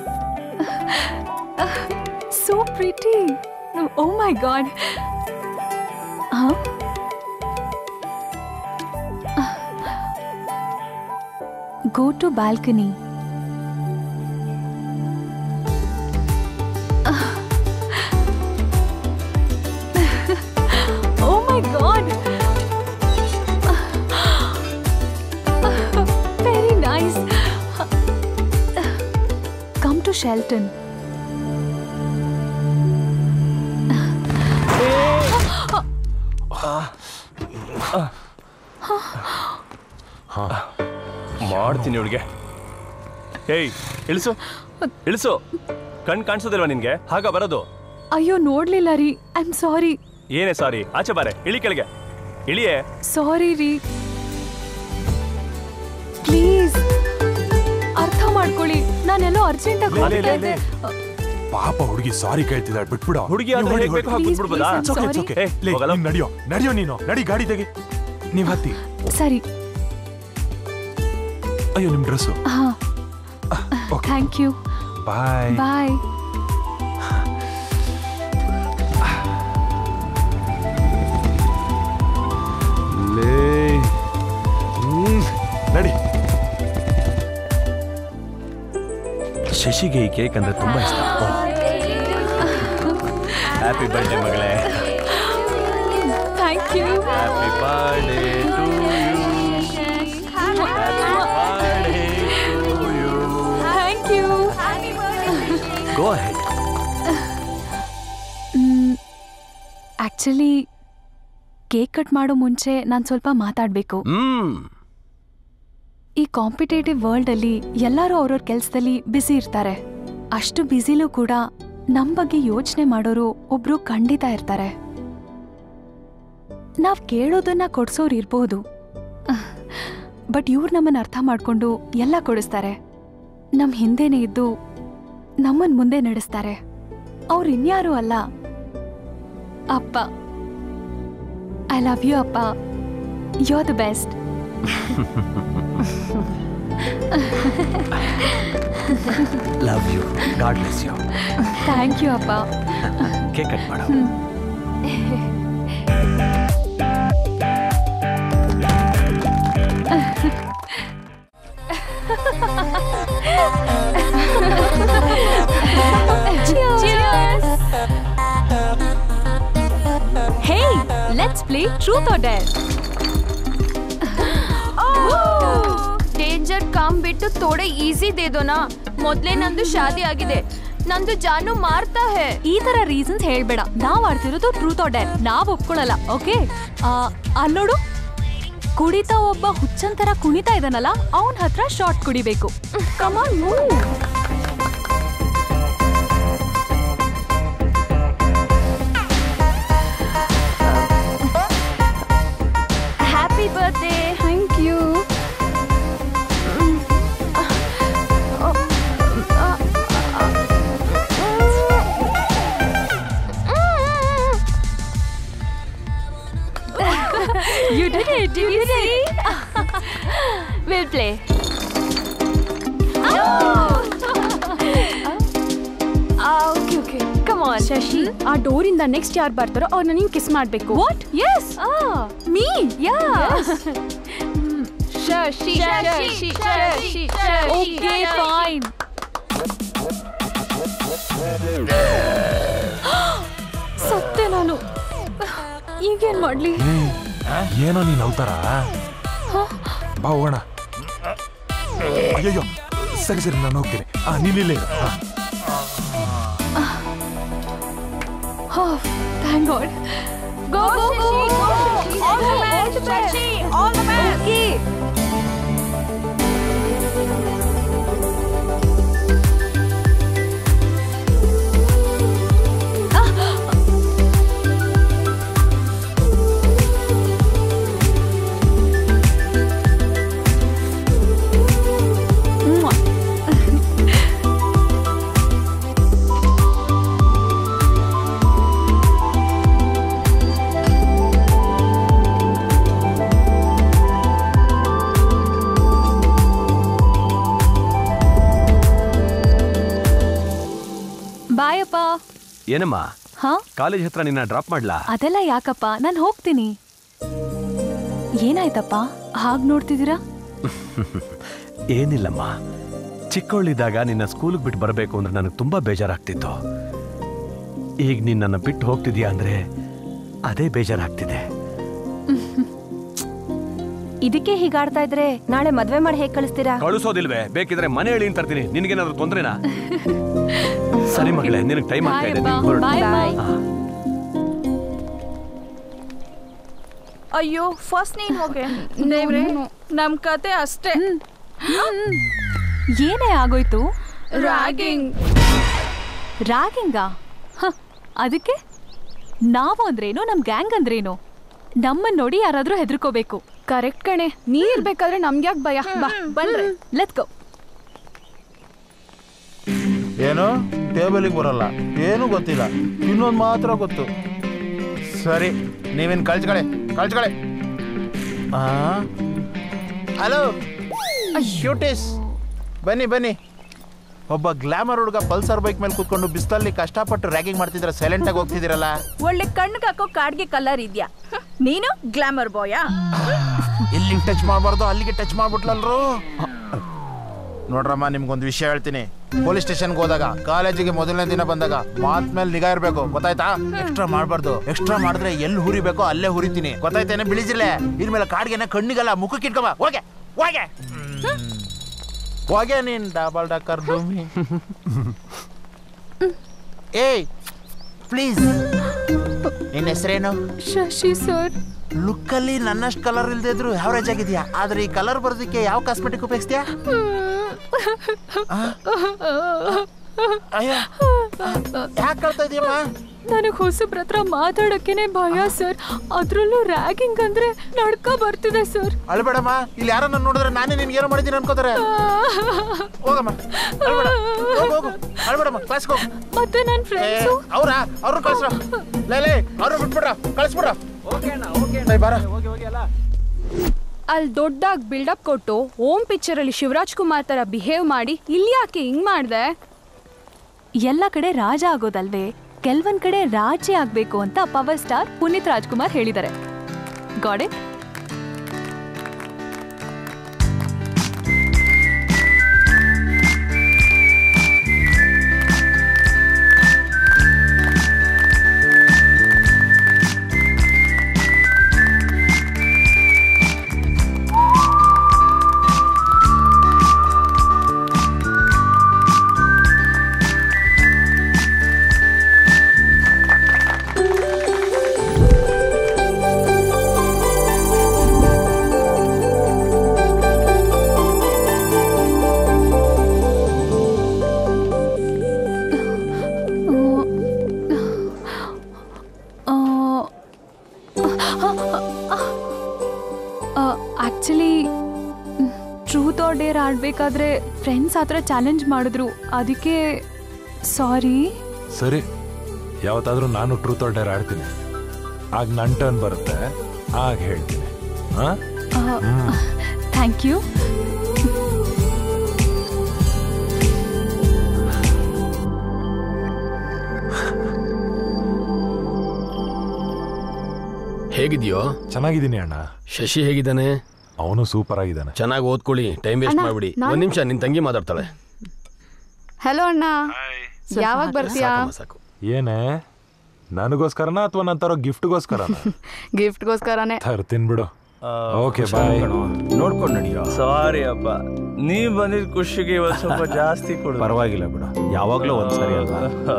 So pretty! Oh my god! Huh? Go to balcony. Oh my god! Very nice. Come to Shelton. ಮಾಡ್ತೀನಿ ಇವಳಿಗೆ ಏಯ್ ಇಳಿಸು ಇಳಿಸು ಕಣ್ ಕಾಣಿಸೋದಿಲ್ವಾ ನಿನ್ಗೆ ಹಾಗ ಬರೋದು ಅಯ್ಯೋ ನೋಡ್ಲಿಲ್ಲ ರೀ ಐ ಆಮ್ ಸಾರಿ ಏನೇ ಸಾರಿ ಆಚೆ ಬಾರೆ ಇಳಿ ಕೆಳಗೆ ಇಳಿಯೇ ಸಾರಿ ರೀ ಪ್ಲೀಸ್ ಅರ್ಥ ಮಾಡ್ಕೊಳ್ಳಿ ನಾನೆಲ್ಲೋ ಅರ್ಜೆಂಟ್ ಆಗಿ ಲೇ, ಲೇ, ಹೋಗ್ತಾ ಲೇ, ಇದ್ದೆ ಪಾಪ ಹುಡುಗಿ ಸಾರಿ ಕೇಳ್ತಿದ್ದಾಳೆ ಬಿಟ್ಬಿಡ ಹುಡುಗಿ ಆದ್ರೆ ಹೇಗ್ ಬೇಕೋ ಹಾಗ್ ಬಿಟ್ಬಿಡ್ಬೋದಾ? ಏ, ಹೋಗಲ್ಲ. ನಡಿಯೋ ನಡಿಯೋ ನೀನು ನಡಿ ಗಾಡಿ ತೆಗಿ ನೀವ್ ಹತ್ತಿ ಸರಿ ಅಯ್ಯೋ ನಿಮ್ ಡ್ರೆಸ್ಸು ಹಾ ಥ್ಯಾಂಕ್ ಯು ಬಾಯ್ ಬಾಯ್ ಲೇ ಹ್ಮ್, ನಡಿ ಶಶಿಗೆ ಈ ಕೇಕ್ ಅಂದ್ರೆ ತುಂಬಾ ಇಷ್ಟ ಹ್ಯಾಪಿ ಬರ್ಡೇ ಮಗಳೇ thank you happy birthday too thank you go ahead actually cake cut ಮಾಡೋ ಮುಂಚೆ ನಾನು ಸ್ವಲ್ಪ ಮಾತಾಡಬೇಕು ಹ್ಮ್ ಈ ಕಾಂಪಿಟೇಟಿವ್ ವರ್ಲ್ಡ್ ಅಲ್ಲಿ ಎಲ್ಲರೂ ಅವ್ರವ್ರ ಕೆಲಸದಲ್ಲಿ ಬ್ಯುಸಿ ಇರ್ತಾರೆ ಅಷ್ಟು ಬ್ಯುಸಿಲೂ ಕೂಡ ನಮ್ ಬಗ್ಗೆ ಯೋಚನೆ ಮಾಡೋರು ಒಬ್ರು ಖಂಡಿತ ಇರ್ತಾರೆ ನಾವ್ ಕೇಳೋದನ್ನ ಕೊಡ್ಸೋರು ಇರ್ಬೋದು ಬಟ್ ಇವ್ರು ನಮ್ಮನ್ನ ಅರ್ಥ ಮಾಡ್ಕೊಂಡು ಎಲ್ಲ ಕೊಡಿಸ್ತಾರೆ ನಮ್ ಹಿಂದೆನೇ ಇದ್ದು ನಮ್ಮನ್ ಮುಂದೆ ನಡೆಸ್ತಾರೆ ಅವ್ರು ಇನ್ಯಾರು ಅಲ್ಲ ಅಪ್ಪ ಐ ಲವ್ ಯು ಅಪ್ಪ you are the best love you God bless you thank you ಅಪ್ಪ ಕೇಕ್ ಕಟ್ ಮಾಡು Cheers! Hey, let's play truth or dare. Danger calm ಬಿಟ್ಟು ಥೋಡೆ ಈಸಿ ದೇ ದೋ ನಾ ಮೊದ್ಲೇ ನಂದು ಶಾದಿ ಆಗಿದೆ ನಂದು ಜಾನು ಮಾರ್ತಾ ಹೇ ಈ ತರ ರೀಸನ್ಸ್ ಹೇಳ್ಬೇಡ ನಾವ್ ಆಡ್ತಿರೋದು ಟ್ರೂತ್ ಆರ್ ಡೇರ್ ನಾವ್ ಒಪ್ಕೊಳಲ್ಲ ಓಕೆ ಅಲ್ಲೋಡು ಕುಡಿತಾ ಒಬ್ಬ ಹುಚ್ಚಂತರ ಕುಣಿತಾ ಇದಾನಲ್ಲ ಅವನ್ ಹತ್ರ ಶಾರ್ಟ್ ಕುಡಿಬೇಕು come on move happy birthday thank you You did it, did you see? we'll play. Okay okay come on Shashi ಆ ಡೋರ್ ಇಂದ ನೆಕ್ಸ್ಟ್ ಯಾರು ಬರ್ತಾರೋ ಅವ್ರನ್ನ ನೀನ್ ಕಿಸ್ ಮಾಡ್ಬೇಕು what yes me ya Shashi Shashi Shashi okay fine ಸತ್ತೆ ನಾನು ಈಗೇನ್ ಮಾಡ್ಲಿ ಏನೋ ನೀನ್ ಅವತಾರ ಬಾ ಹೋಗೋಣ ಅಯ್ಯಯ್ಯೋ ಸರಿ ಸರಿ ನಾನು ಹೋಗ್ತೀನಿ ಆ ನೀನಿಲ್ಲೇ ಇರು. ಆ. Thank God Go, go, go, go, All the best, Shashi. All the best. Okay. ಬಾಯಪ್ಪ ಏನಮ್ಮ ಹಾ ಕಾಲೇಜ್ ಹತ್ರ ನಿನ್ನ ಡ್ರಾಪ್ ಮಾಡ್ಲಾ ಅದೆಲ್ಲ ಯಾಕಪ್ಪ ನಾನು ಹೋಗ್ತೀನಿ ಏನಾಯ್ತಪ್ಪ ಹಾಗ್ ನೋಡ್ತಿದ್ದೀರಾ ಏನಿಲ್ಲಮ್ಮ ಚಿಕ್ಕವಳಿದ್ದಾಗ ನಿನ್ನ ಸ್ಕೂಲಿಗೆ ಬಿಟ್ಟು ಬರಬೇಕು ಅಂದ್ರೆ ನನಗೆ ತುಂಬಾ ಬೇಜಾರಾಗ್ತಿತ್ತು ಈಗ ನಿನ್ನನ್ನು ಬಿಟ್ಟು ಹೋಗ್ತಿದ್ಯಾ ಅಂದ್ರೆ ಅದೇ ಬೇಜಾರಾಗ್ತಿದೆ ಇದಕ್ಕೆ ಹೀಗಾಡ್ತಾ ಇದ್ರೆ ನಾಳೆ ಮದ್ವೆ ಮಾಡಿ ಹೇಗ್ ಕಳಿಸ್ತೀರಾ ಕಳಿಸೋದಿಲ್ವೇ ಬೇಕಿದ್ರೆ ಮನೆ ಹೇಳಿ ಅಂತ ತರ್ತೀನಿ ನಿನಗೇನಾದ್ರು ತೊಂದ್ರೆನಾ ಸರಿ ಮಗಳೇ ನಿನಗೆ ಟೈಮ್ ಆಗ್ತಾ ಇದೆ ನೀನ್ ಹೊರಡು. ಹಾ. ಅಯ್ಯೋ ಫಸ್ಟ್ ನೀನ್ ಹೋಗೆ ದೇವ್ರೆ ನಮ್ ಕತೆ ಅಷ್ಟೇ ಏನೇ ಆಗೋಯ್ತು ರ್ಯಾಗಿಂಗ್ ರಾಗಿಂಗಾ ಹ, ಅದಕ್ಕೆ ನಾವು ಅಂದ್ರೇನು ನಮ್ ಗ್ಯಾಂಗ್ ಅಂದ್ರೇನು ನಮ್ಮನ್ನ ನೋಡಿ ಯಾರಾದ್ರೂ ಹೆದರ್ಕೋಬೇಕು ಕರೆಕ್ಟ್ ಕಣೆ ನೀ ಇರ್ಬೇಕಾದ್ರೆ ನಮ್ಗ್ಯಾಕ್ ಭಯ ಬಾ ಬನ್ರಿ ಲೆಟ್ ಗೋ ಏನು ಟೇಬಲಿಗೆ ಬರಲ್ಲ ಏನೂ ಗೊತ್ತಿಲ್ಲ ಇನ್ನೊಂದು ಮಾತ್ರ ಗೊತ್ತು ಸರಿ ನೀವೇನು ಕಳ್ಸ್ಕಳೆ ಕಳ್ಸ್ಕಳೆ ಹಲೋ ಕ್ಯೂಟಿಸ್ ಬನ್ನಿ ಬನ್ನಿ ಒಬ್ಬ ಗ್ಲಾಮರ್ ಹುಡುಗ ಪಲ್ಸರ್ ಬೈಕ್ ಮೇಲೆ ಕೂತ್ಕೊಂಡು ಬಿಸ್ತಲ್ಲಿ ಕಷ್ಟಪಟ್ಟು ರ್ಯಾಗಿಂಗ್ ಮಾಡ್ತಿದ್ರೆ ಸೈಲೆಂಟ್ ಆಗಿ ಹೋಗ್ತಿದ್ದೀರಲ್ಲ ಒಳ್ಳೆ ಕಣ್ಣಿಗೆ ಹಾಕೋ ಕಾಡ್ಗೆ ಕಲರ್ ಇದ್ಯಾ ನೀನು ಗ್ಲಾಮರ್ ಬಾಯಾ ಇಲ್ಲಿಗೆ ಟಚ್ ಮಾಡಬಾರ್ದು ಅಲ್ಲಿಗೆ ಟಚ್ ಮಾಡ್ಬಿಟ್ಲಲ್ರು ನೋಡ್ರಮ್ಮ ನಿಮ್ಗೊಂದು ವಿಷಯ ಹೇಳ್ತೀನಿ ಪೊಲೀಸ್ ಸ್ಟೇಷನ್ಗೆ ಹೋದಾಗ ಕಾಲೇಜಿಗೆ ಮೊದಲನೇ ದಿನ ಬಂದಾಗ ಮಾತ್ ಮೇಲೆ ನಿಗಾ ಇರ್ಬೇಕು ಗೊತ್ತಾಯ್ತಾ ಎಕ್ಸ್ಟ್ರಾ ಮಾಡಬಾರ್ದು ಎಕ್ಸ್ಟ್ರಾ ಮಾಡಿದ್ರೆ ಎಲ್ಲಿ ಹುರಿಬೇಕೋ ಅಲ್ಲೇ ಹುರಿತೀನಿ ಗೊತ್ತಾಯ್ತೇನೆ ಬಿಳಿಜಿರ್ಲೆ ಇನ್ಮೇಲೆ ಕಾಡ್ಗೆನೆ ಕಣ್ಣಿಗಲ್ಲ ಮುಖಕ್ಕೆ ಇಟ್ಕೊಬ ಹೋಗೆ ಹೋಗೆ ಹೋಗೆ ನೀನ್ ಡಬಲ್ ಡಕ್ಕರ್ ಭೂಮಿ ಏಯ್ ಪ್ಲೀಸ್ ನಿನ್ನ ಹೆಸರೇನು ಶಶಿ ಸರ್ ಲುಕ್ಕಲ್ಲಿ ನನ್ನಷ್ಟು ಕಲರ್ ಇಲ್ದೇ ಇದ್ರು ಯಾವರೇಜ್ ಆಗಿದ್ಯಾ ಆದ್ರೆ ಈ ಕಲರ್ ಬರೋದಕ್ಕೆ ಯಾವ ಕಾಸ್ಮೆಟಿಕ್ ಉಪಯೋಗಿಸ್ತೀಯಾ ಅಯ್ಯೋ ಯಾಕೆ ಕಳ್ತಾ ಇದೀಯಮ್ಮ ನನಗೆ ಹೊಸಬ್ರ ಹತ್ರ ಮಾತಾಡಕ್ಕೇನೆ ಭಯ ಸರ್ ಅದ್ರಲ್ಲೂ ರ್ಯಾಗಿಂಗ್ ಅಂದ್ರೆ ನಡ್ಕ ಬರ್ತಿದೆ ಸರ್ ಅಳ್ಬೇಡಮ್ಮ ಇಲ್ಲಿ ಯಾರನ್ನ ನೋಡಿದ್ರೆ ನಾನೇ ನಿನ್ಗೆ ಏನೋ ಮಾಡಿದ್ದೀನಿ ಅನ್ಕೋತಾರೆ ಹೋಗಮ್ಮ ಅಳ್ಬೇಡ ಹೋಗು ಹೋಗು ಅಳ್ಬೇಡಮ್ಮ ಕ್ಲಾಸ್ಗೆ ಹೋಗು ಮತ್ತೆ ನನ್ನ ಫ್ರೆಂಡ್ಸು ಅವ್ರ ಅವ್ರನ್ನ ಕಳ್ಸ್ರ ಲೇ ಲೇ ಅವ್ರನ್ನ ಬಿಟ್ಬಿಡ್ರ ಕಳ್ಸ್ಬಿಡ್ರ ಲೇ, ಬಾರ ಅಲ್ಲಿ ದೊಡ್ಡದಾಗಿ ಬಿಲ್ಡಪ್ ಕೊಟ್ಟು ಓಮ್ ಪಿಕ್ಚರ್ ಅಲ್ಲಿ ಶಿವರಾಜ್ ಕುಮಾರ್ ತರ ಬಿಹೇವ್ ಮಾಡಿ ಇಲ್ಲಿ ಯಾಕೆ ಹಿಂಗ್ ಮಾಡ್ದೆ ಎಲ್ಲ ಕಡೆ ರಾಜ ಆಗೋದಲ್ವೇ ಕೆಲವೊಂದ್ ಕಡೆ ರಾಜ್ಯ ಆಗ್ಬೇಕು ಅಂತ ಪವರ್ ಸ್ಟಾರ್ ಪುನೀತ್ ರಾಜ್ಕುಮಾರ್ ಹೇಳಿದ್ದಾರೆ got it actually truth or dare ಆಡ್ಬೇಕಾದ್ರೆ ಫ್ರೆಂಡ್ಸ್ ಹತ್ರ ಚಾಲೆಂಜ್ ಮಾಡಿದ್ರು ಅದಕ್ಕೆ ಸಾರಿ ಸರಿ ಯಾವತ್ತಾದ್ರೂ ನಾನು ಟ್ರೂತ್ ಆರ್ ಡೇರ್ ಆಡ್ತೀನಿ ಆಗ ನನ್ನ ಟರ್ನ್ ಬರುತ್ತೆ ಆಗ ಹೇಳ್ತೀನಿ ಹಾ ಥ್ಯಾಂಕ್ ಯು ಹೇಗಿದ್ಯೋ ಚೆನ್ನಾಗಿದ್ದೀನಿ ಅಣ್ಣ ಶಶಿ ಹೇಗಿದ್ದಾನೆ ಅವನು ಸೂಪರ್ ಆಗಿದ್ದಾನೆ ಚೆನ್ನಾಗಿ ಓದ್ಕೊಳ್ಳಿ ಟೈಮ್ ವೇಸ್ಟ್ ಅಣ್ಣ, ಮಾಡ್ಬಿಡಿ ನಾನು- ಒಂದ್ ನಿಮಿಷ ನಿನ್ ತಂಗಿ ಮಾತಾಡ್ತಾಳೆ ಹಲೋ ಅಣ್ಣ ಯಾವಾಗ ಬರ್ತೀಯಾ ಸಾಕಮ್ಮ, ಸಾಕು ಏನೇ ನನಗೋಸ್ಕರನ ಅಥವಾ ನನ್ನ ತರೋ ಗಿಫ್ಟ್ಗೋಸ್ಕರನ ಗಿಫ್ಟ್ಗೋಸ್ಕರನೇ ತರ್ತೀನಿ ಬಿಡು ಓಕೆ ಬಾಯ್ ನೋಡ್ಕೊಂಡು ನಡಿಯೋ ಸಾರಿ ಅಪ್ಪ ನೀವ್ ಬಂದಿದ್ ಖುಷಿಗೆ ಇವತ್ತು ಸ್ವಲ್ಪ ಜಾಸ್ತಿ ಕೊಡು ಪರವಾಗಿಲ್ಲ ಬಿಡು ಯಾವಾಗ್ಲೂ ಒಂದ್ಸರಿ ಅಲ್ವಾ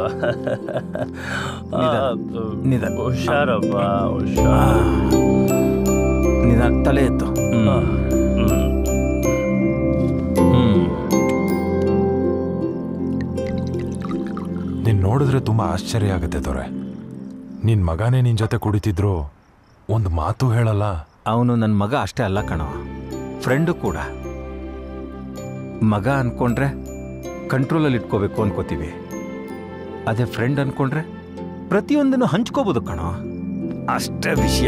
ನಿಧಾನ. ನಿಧಾನ. ಹುಷಾರಪ್ಪ ಹುಷಾರ್ ನಿಧಾನ ತಲೆ ಎತ್ತು ಹ್ಮ್. ಹ್ಮ್. ನೀನ್ ನೋಡಿದ್ರೆ ತುಂಬಾ ಆಶ್ಚರ್ಯ ಆಗುತ್ತೆ ದೊರೆ ನಿನ್ ಮಗನೇ ನಿನ್ ಜೊತೆ ಕುಡಿತಿದ್ರು ಒಂದು ಮಾತು ಹೇಳಲ್ಲ ಅವನು ನನ್ನ ಮಗ ಅಷ್ಟೇ ಅಲ್ಲ ಕಣೋ ಫ್ರೆಂಡು ಕೂಡ ಮಗ ಅನ್ಕೊಂಡ್ರೆ ಕಂಟ್ರೋಲಲ್ಲಿ ಇಟ್ಕೋಬೇಕು ಅನ್ಕೋತೀವಿ ಅದೇ ಫ್ರೆಂಡ್ ಅನ್ಕೊಂಡ್ರೆ ಪ್ರತಿಯೊಂದನ್ನು ಹಂಚ್ಕೋಬೋದು ಕಣೋ ಅಷ್ಟೇ ವಿಷಯ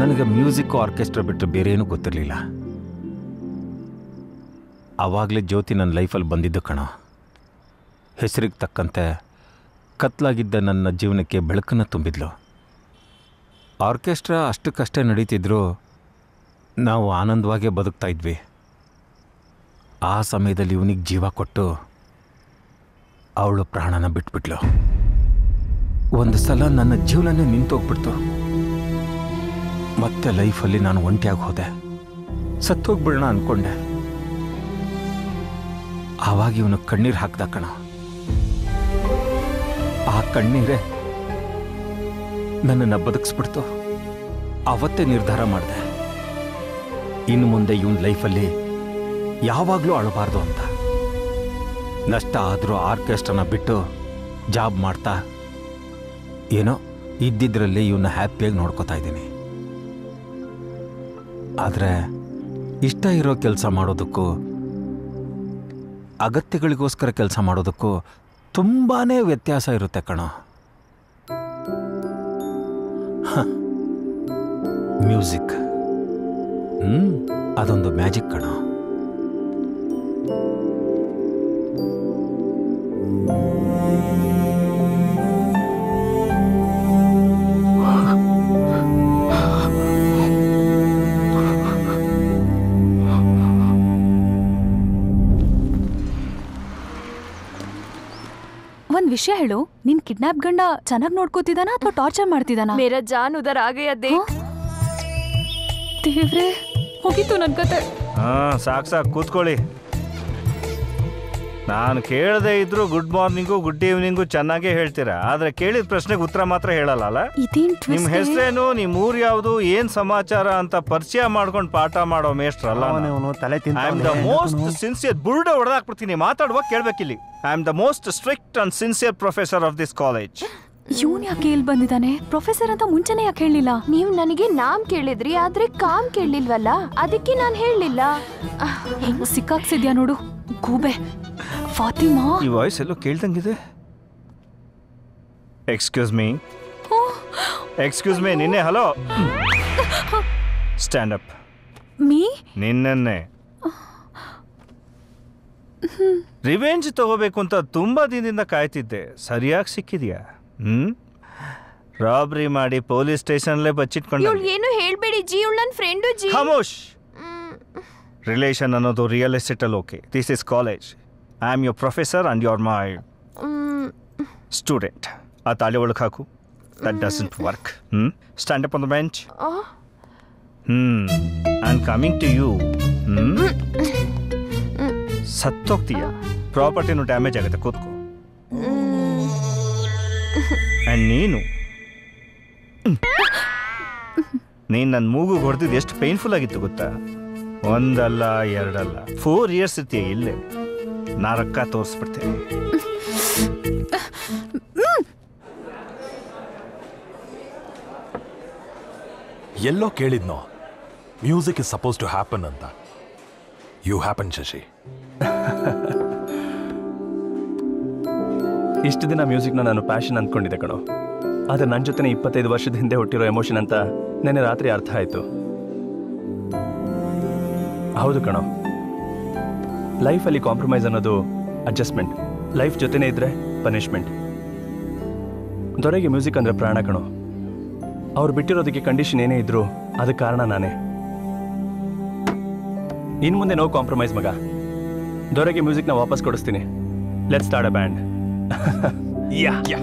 ನನಗೆ ಮ್ಯೂಸಿಕ್ ಆರ್ಕೆಸ್ಟ್ರಾ ಬಿಟ್ಟರೆ ಬೇರೆ ಏನೂ ಗೊತ್ತಿರಲಿಲ್ಲ ಆವಾಗಲೇ ಜ್ಯೋತಿ ನನ್ನ ಲೈಫಲ್ಲಿ ಬಂದಿದ್ದು ಕಣ ಹೆಸರಿಗೆ ತಕ್ಕಂತೆ ಕತ್ಲಾಗಿದ್ದ ನನ್ನ ಜೀವನಕ್ಕೆ ಬೆಳಕನ್ನು ತುಂಬಿದ್ಲು ಆರ್ಕೆಸ್ಟ್ರಾ ಅಷ್ಟಕ್ಕಷ್ಟೇ ನಡೀತಿದ್ರು ನಾವು ಆನಂದವಾಗೇ ಬದುಕ್ತಾ ಇದ್ವಿ ಆ ಸಮಯದಲ್ಲಿ ಇವನಿಗೆ ಜೀವ ಕೊಟ್ಟು ಅವಳು ಪ್ರಾಣನ ಬಿಟ್ಬಿಟ್ಲು ಒಂದು ಸಲ ನನ್ನ ಜೀವನನೇ ನಿಂತೋಗ್ಬಿಡ್ತು ಮತ್ತೆ ಲೈಫಲ್ಲಿ ನಾನು ಒಂಟಿಯಾಗಿ ಹೋದೆ ಸತ್ತೋಗ್ಬಿಡೋಣ ಅನ್ಕೊಂಡೆ ಆವಾಗ ಇವನು ಕಣ್ಣೀರು ಹಾಕ್ದ ಕಣ ಆ ಕಣ್ಣೀರೇ ನನ್ನನ್ನು ಬದುಕಿಸ್ಬಿಡ್ತು ಅವತ್ತೇ ನಿರ್ಧಾರ ಮಾಡಿದೆ ಇನ್ನು ಮುಂದೆ ಇವನ್ ಲೈಫಲ್ಲಿ ಯಾವಾಗಲೂ ಅಳಬಾರ್ದು ಅಂತ ನಷ್ಟ ಆದರೂ ಆರ್ಕೆಸ್ಟ್ರನ ಬಿಟ್ಟು ಜಾಬ್ ಮಾಡ್ತಾ ಏನೋ ಇದ್ದಿದ್ರಲ್ಲಿ ಇವನ್ನ ಹ್ಯಾಪಿಯಾಗಿ ನೋಡ್ಕೋತಾ ಇದ್ದೀನಿ ಆದರೆ ಇಷ್ಟ ಇರೋ ಕೆಲಸ ಮಾಡೋದಕ್ಕೂ ಅಗತ್ಯಗಳಿಗೋಸ್ಕರ ಕೆಲಸ ಮಾಡೋದಕ್ಕೂ ತುಂಬಾ ವ್ಯತ್ಯಾಸ ಇರುತ್ತೆ ಕಣ ಮ್ಯೂಸಿಕ್ ಹ್ಞೂ ಅದೊಂದು ಮ್ಯಾಜಿಕ್ ಕಣ ಒಂದ್ ವಿಷಯ ಹೇಳು ನಿನ್ ಕಿಡ್ನಾಪ್ ಗಂಡ ಚೆನ್ನಾಗ್ ನೋಡ್ಕೋತಿದಾನ ಅಥವಾ ಟಾರ್ಚರ್ ಮಾಡ್ತಿದಾನ ಮೇರಾ ಜಾನ್ ಉದರ್ ಆ ಗಯಾ ದೇಖ್ ದೇವ್ರೆ ಹೋಗಿತ್ತು ನನ್ ಕತೆ ಹಾಂ ಸಾಕು ಸಾಕು ಕೂತ್ಕೊಳ್ಳಿ ನಾನು ಕೇಳದೆ ಇದ್ರು ಗುಡ್ ಮಾರ್ನಿಂಗು ಗುಡ್ ಈವ್ನಿಂಗು ಚೆನ್ನಾಗೇ ಹೇಳ್ತೀರಾ ಆದರೆ ಕೇಳಿದ ಪ್ರಶ್ನೆಗೆ ಉತ್ತರ ಮಾತ್ರ ಹೇಳಲ್ಲ ಅಲ್ಲ ಇದೇನ್ ನಿಮ್ಮ ಹೆಸರೇನು ನಿಮ್ಮ ಊರು ಯಾವುದು ಏನು ಸಮಾಚಾರ ಅಂತ ಪರಿಚಯ ಮಾಡ್ಕೊಂಡು ಪಾಠ ಮಾಡೋ ಮೇಷ್ಟ್ರಲ್ಲ ತಲೆ I am the most sincere ಬುರ್ಡೆ ಹೊಡೆದಾಕ್ಬಿಡ್ತೀನಿ ಮಾತಾಡುವಾಗ ಕೇಳಬೇಕಿಲ್ಲಿ I am the most strict and sincere professor of this college ಇವನ್ ಯಾಕೆ ಇಲ್ಲಿ ಬಂದಿದ್ದಾನೆ ಪ್ರೊಫೆಸರ್ ಅಂತ ಮುಂಚೆನೆ ಯಾಕೆ ಹೇಳಿಲ್ಲ ನೀವ್ ನನಗೆ ನಾಮ್ ಕೇಳಿದ್ರಿ ಆದ್ರೆ ಕಾಮ್ ಕೇಳಲಿಲ್ವಲ್ಲ ಅದಕ್ಕೆ ನಾನ್ ಹೇಳಲಿಲ್ಲ ಹೆಂಗ್ ಸಿಕ್ಕಾಕ್ಸಿದ್ಯಾ ನೋಡು ಗೂಬೆ ಫಾತಿಮಾ ಈ ವಾಯ್ಸ್ ಎಲ್ಲೋ ಕೇಳ್ದಂಗಿದೆ ಎಕ್ಸ್ಕ್ಯೂಸ್ ಮೀ ಎಕ್ಸ್ಕ್ಯೂಸ್ ಮೀ ನಿನ್ನೆ ಹಲೋ ಸ್ಟ್ಯಾಂಡ್ ಅಪ್ ಮೀ ನಿನ್ನೆ ರಿವೆಂಜ್ ತಗೋಬೇಕು ಅಂತ ತುಂಬಾ ದಿನದಿಂದ ಕಾಯ್ತಿದ್ದೆ ಸರಿಯಾಗಿ ಸಿಕ್ಕಿದ್ಯಾ ಹ್ಮ್ ರಾಬ್ರಿ ಮಾಡಿ ಪೊಲೀಸ್ ಸ್ಟೇಷನ್ಲೇ ಬಚ್ಚಿಟ್ಕೊಂಡ ಇವಳು ಏನು ಹೇಳ್ಬೇಡಿ ಜಿ ಇವಳು ನನ್ನ ಫ್ರೆಂಡು ಜಿ ಖಮೋಶ್ ರಿಲೇಷನ್ ಅನ್ನೋದು ರಿಯಲ್ ಎಸ್ಟೇಟಲ್ಲಿ okay this is college I am your professor and your my um, student ಆ ತಾಳಿ ಒಳಗೆ ಹಾಕು that doesn't work hmm stand up on the bench ah, hmm I am coming to you hmm ಸತ್ತೋಗ್ತೀಯ ಪ್ರಾಪರ್ಟಿನೂ damage ಆಗುತ್ತೆ ಕೂತ್ಕೋ and ನೀನು ನೀನು ನನ್ನ ಮೂಗು ಹೊಡೆದಿದ್ದು ಎಷ್ಟು ಪೇನ್ಫುಲ್ ಆಗಿತ್ತು ಗೊತ್ತಾ ಒಂದಲ್ಲ ಎರಡಲ್ಲ ಫೋರ್ ಇಯರ್ಸ್ ಇರ್ತೀಯ ಇಲ್ಲೇ ನಾ ರೊಕ್ಕ ತೋರಿಸ್ಬಿಡ್ತೇನೆ ಎಲ್ಲೋ ಕೇಳಿದ್ನೋ music is suppose to happen ಅಂತ ಯು ಹ್ಯಾಪನ್ ಶಶಿ ಇಷ್ಟು ದಿನ ಮ್ಯೂಸಿಕ್ನ ನಾನು ಪ್ಯಾಷನ್ ಅಂದ್ಕೊಂಡಿದ್ದೆ ಕಣೋ ಆದರೆ ನನ್ನ ಜೊತೆ ಇಪ್ಪತ್ತೈದು ವರ್ಷದ ಹಿಂದೆ ಹುಟ್ಟಿರೋ ಎಮೋಷನ್ ಅಂತ ನೆನ್ನೆ ರಾತ್ರಿ ಅರ್ಥ ಆಯಿತು ಹೌದು ಕಣೋ ಲೈಫಲ್ಲಿ ಕಾಂಪ್ರಮೈಸ್ ಅನ್ನೋದು ಅಡ್ಜಸ್ಟ್ಮೆಂಟ್ ಲೈಫ್ ಜೊತೆನೇ ಇದ್ರೆ ಪನಿಷ್ಮೆಂಟ್ ದೊರೆಗೆ ಮ್ಯೂಸಿಕ್ ಅಂದರೆ ಪ್ರಾಣ ಕಣೋ ಅವ್ರು ಬಿಟ್ಟಿರೋದಕ್ಕೆ ಕಂಡೀಷನ್ ಏನೇ ಇದ್ರು ಅದಕ್ಕೆ ಕಾರಣ ನಾನೇ ಇನ್ನು ಮುಂದೆ ನೋ ಕಾಂಪ್ರಮೈಸ್ ಮಗ ದೊರೆಗೆ ಮ್ಯೂಸಿಕ್ನ ವಾಪಸ್ ಕೊಡಿಸ್ತೀನಿ let's start a band ya ya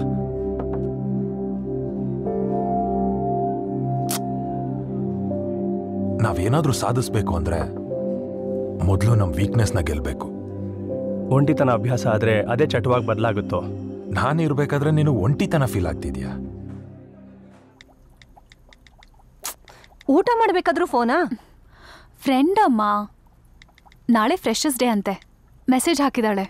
ನಾವೇನಾದ್ರೂ ಸಾಧಿಸ್ಬೇಕು ಅಂದ್ರೆ ಮೊದಲು ನಮ್ಮ ವೀಕ್ನೆಸ್ನ ಗೆಲ್ಬೇಕು ಒಂಟಿತನ ಅಭ್ಯಾಸ ಆದರೆ ಅದೇ ಚಟವಾಗಿ ಬದಲಾಗುತ್ತೋ ನಾನು ಇರ್ಬೇಕಾದ್ರೆ ನೀನು ಒಂಟಿತನ ಫೀಲ್ ಆಗ್ತಿದ್ಯಾ ಊಟ ಮಾಡ್ಬೇಕಾದ್ರೂ ಫೋನಾ ಫ್ರೆಂಡ್ ಅಮ್ಮ ನಾಳೆ ಫ್ರೆಶಸ್ ಡೇ ಅಂತೆ ಮೆಸೇಜ್ ಹಾಕಿದಾಳೆ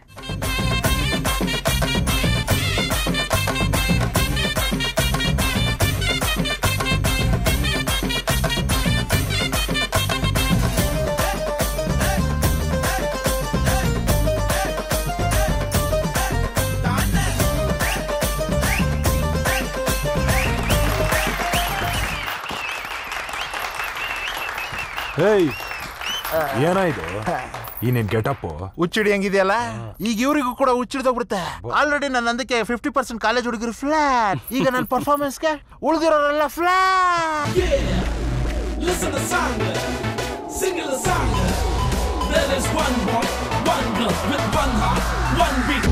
ಏಯ್ ಏನಾಯ್ತು ಈ ನಿನ್ ಗೆಟಪ್ ಹುಚ್ಚಿಡಿ ಹೆಂಗಿದೆಯಲ್ಲ ಈಗ ಇವರಿಗೂ ಕೂಡ ಹುಚ್ಚಿಡ್ದೋಗ್ಬಿಡುತ್ತೆ ಆಲ್ರೆಡಿ ನನ್ನ ಅಂದಕ್ಕೆ ಫಿಫ್ಟಿ ಪರ್ಸೆಂಟ್ ಕಾಲೇಜ್ ಹುಡುಗರು ಫ್ಲಾಟ್ ಈಗ ನನ್ನ ಪರ್ಫಾರ್ಮೆನ್ಸ್ಗೆ ಉಳಿದಿರೋರೆಲ್ಲ flat Listen to Sanga, sing a Sanga. There is one boy, one girl with one heart, one beat.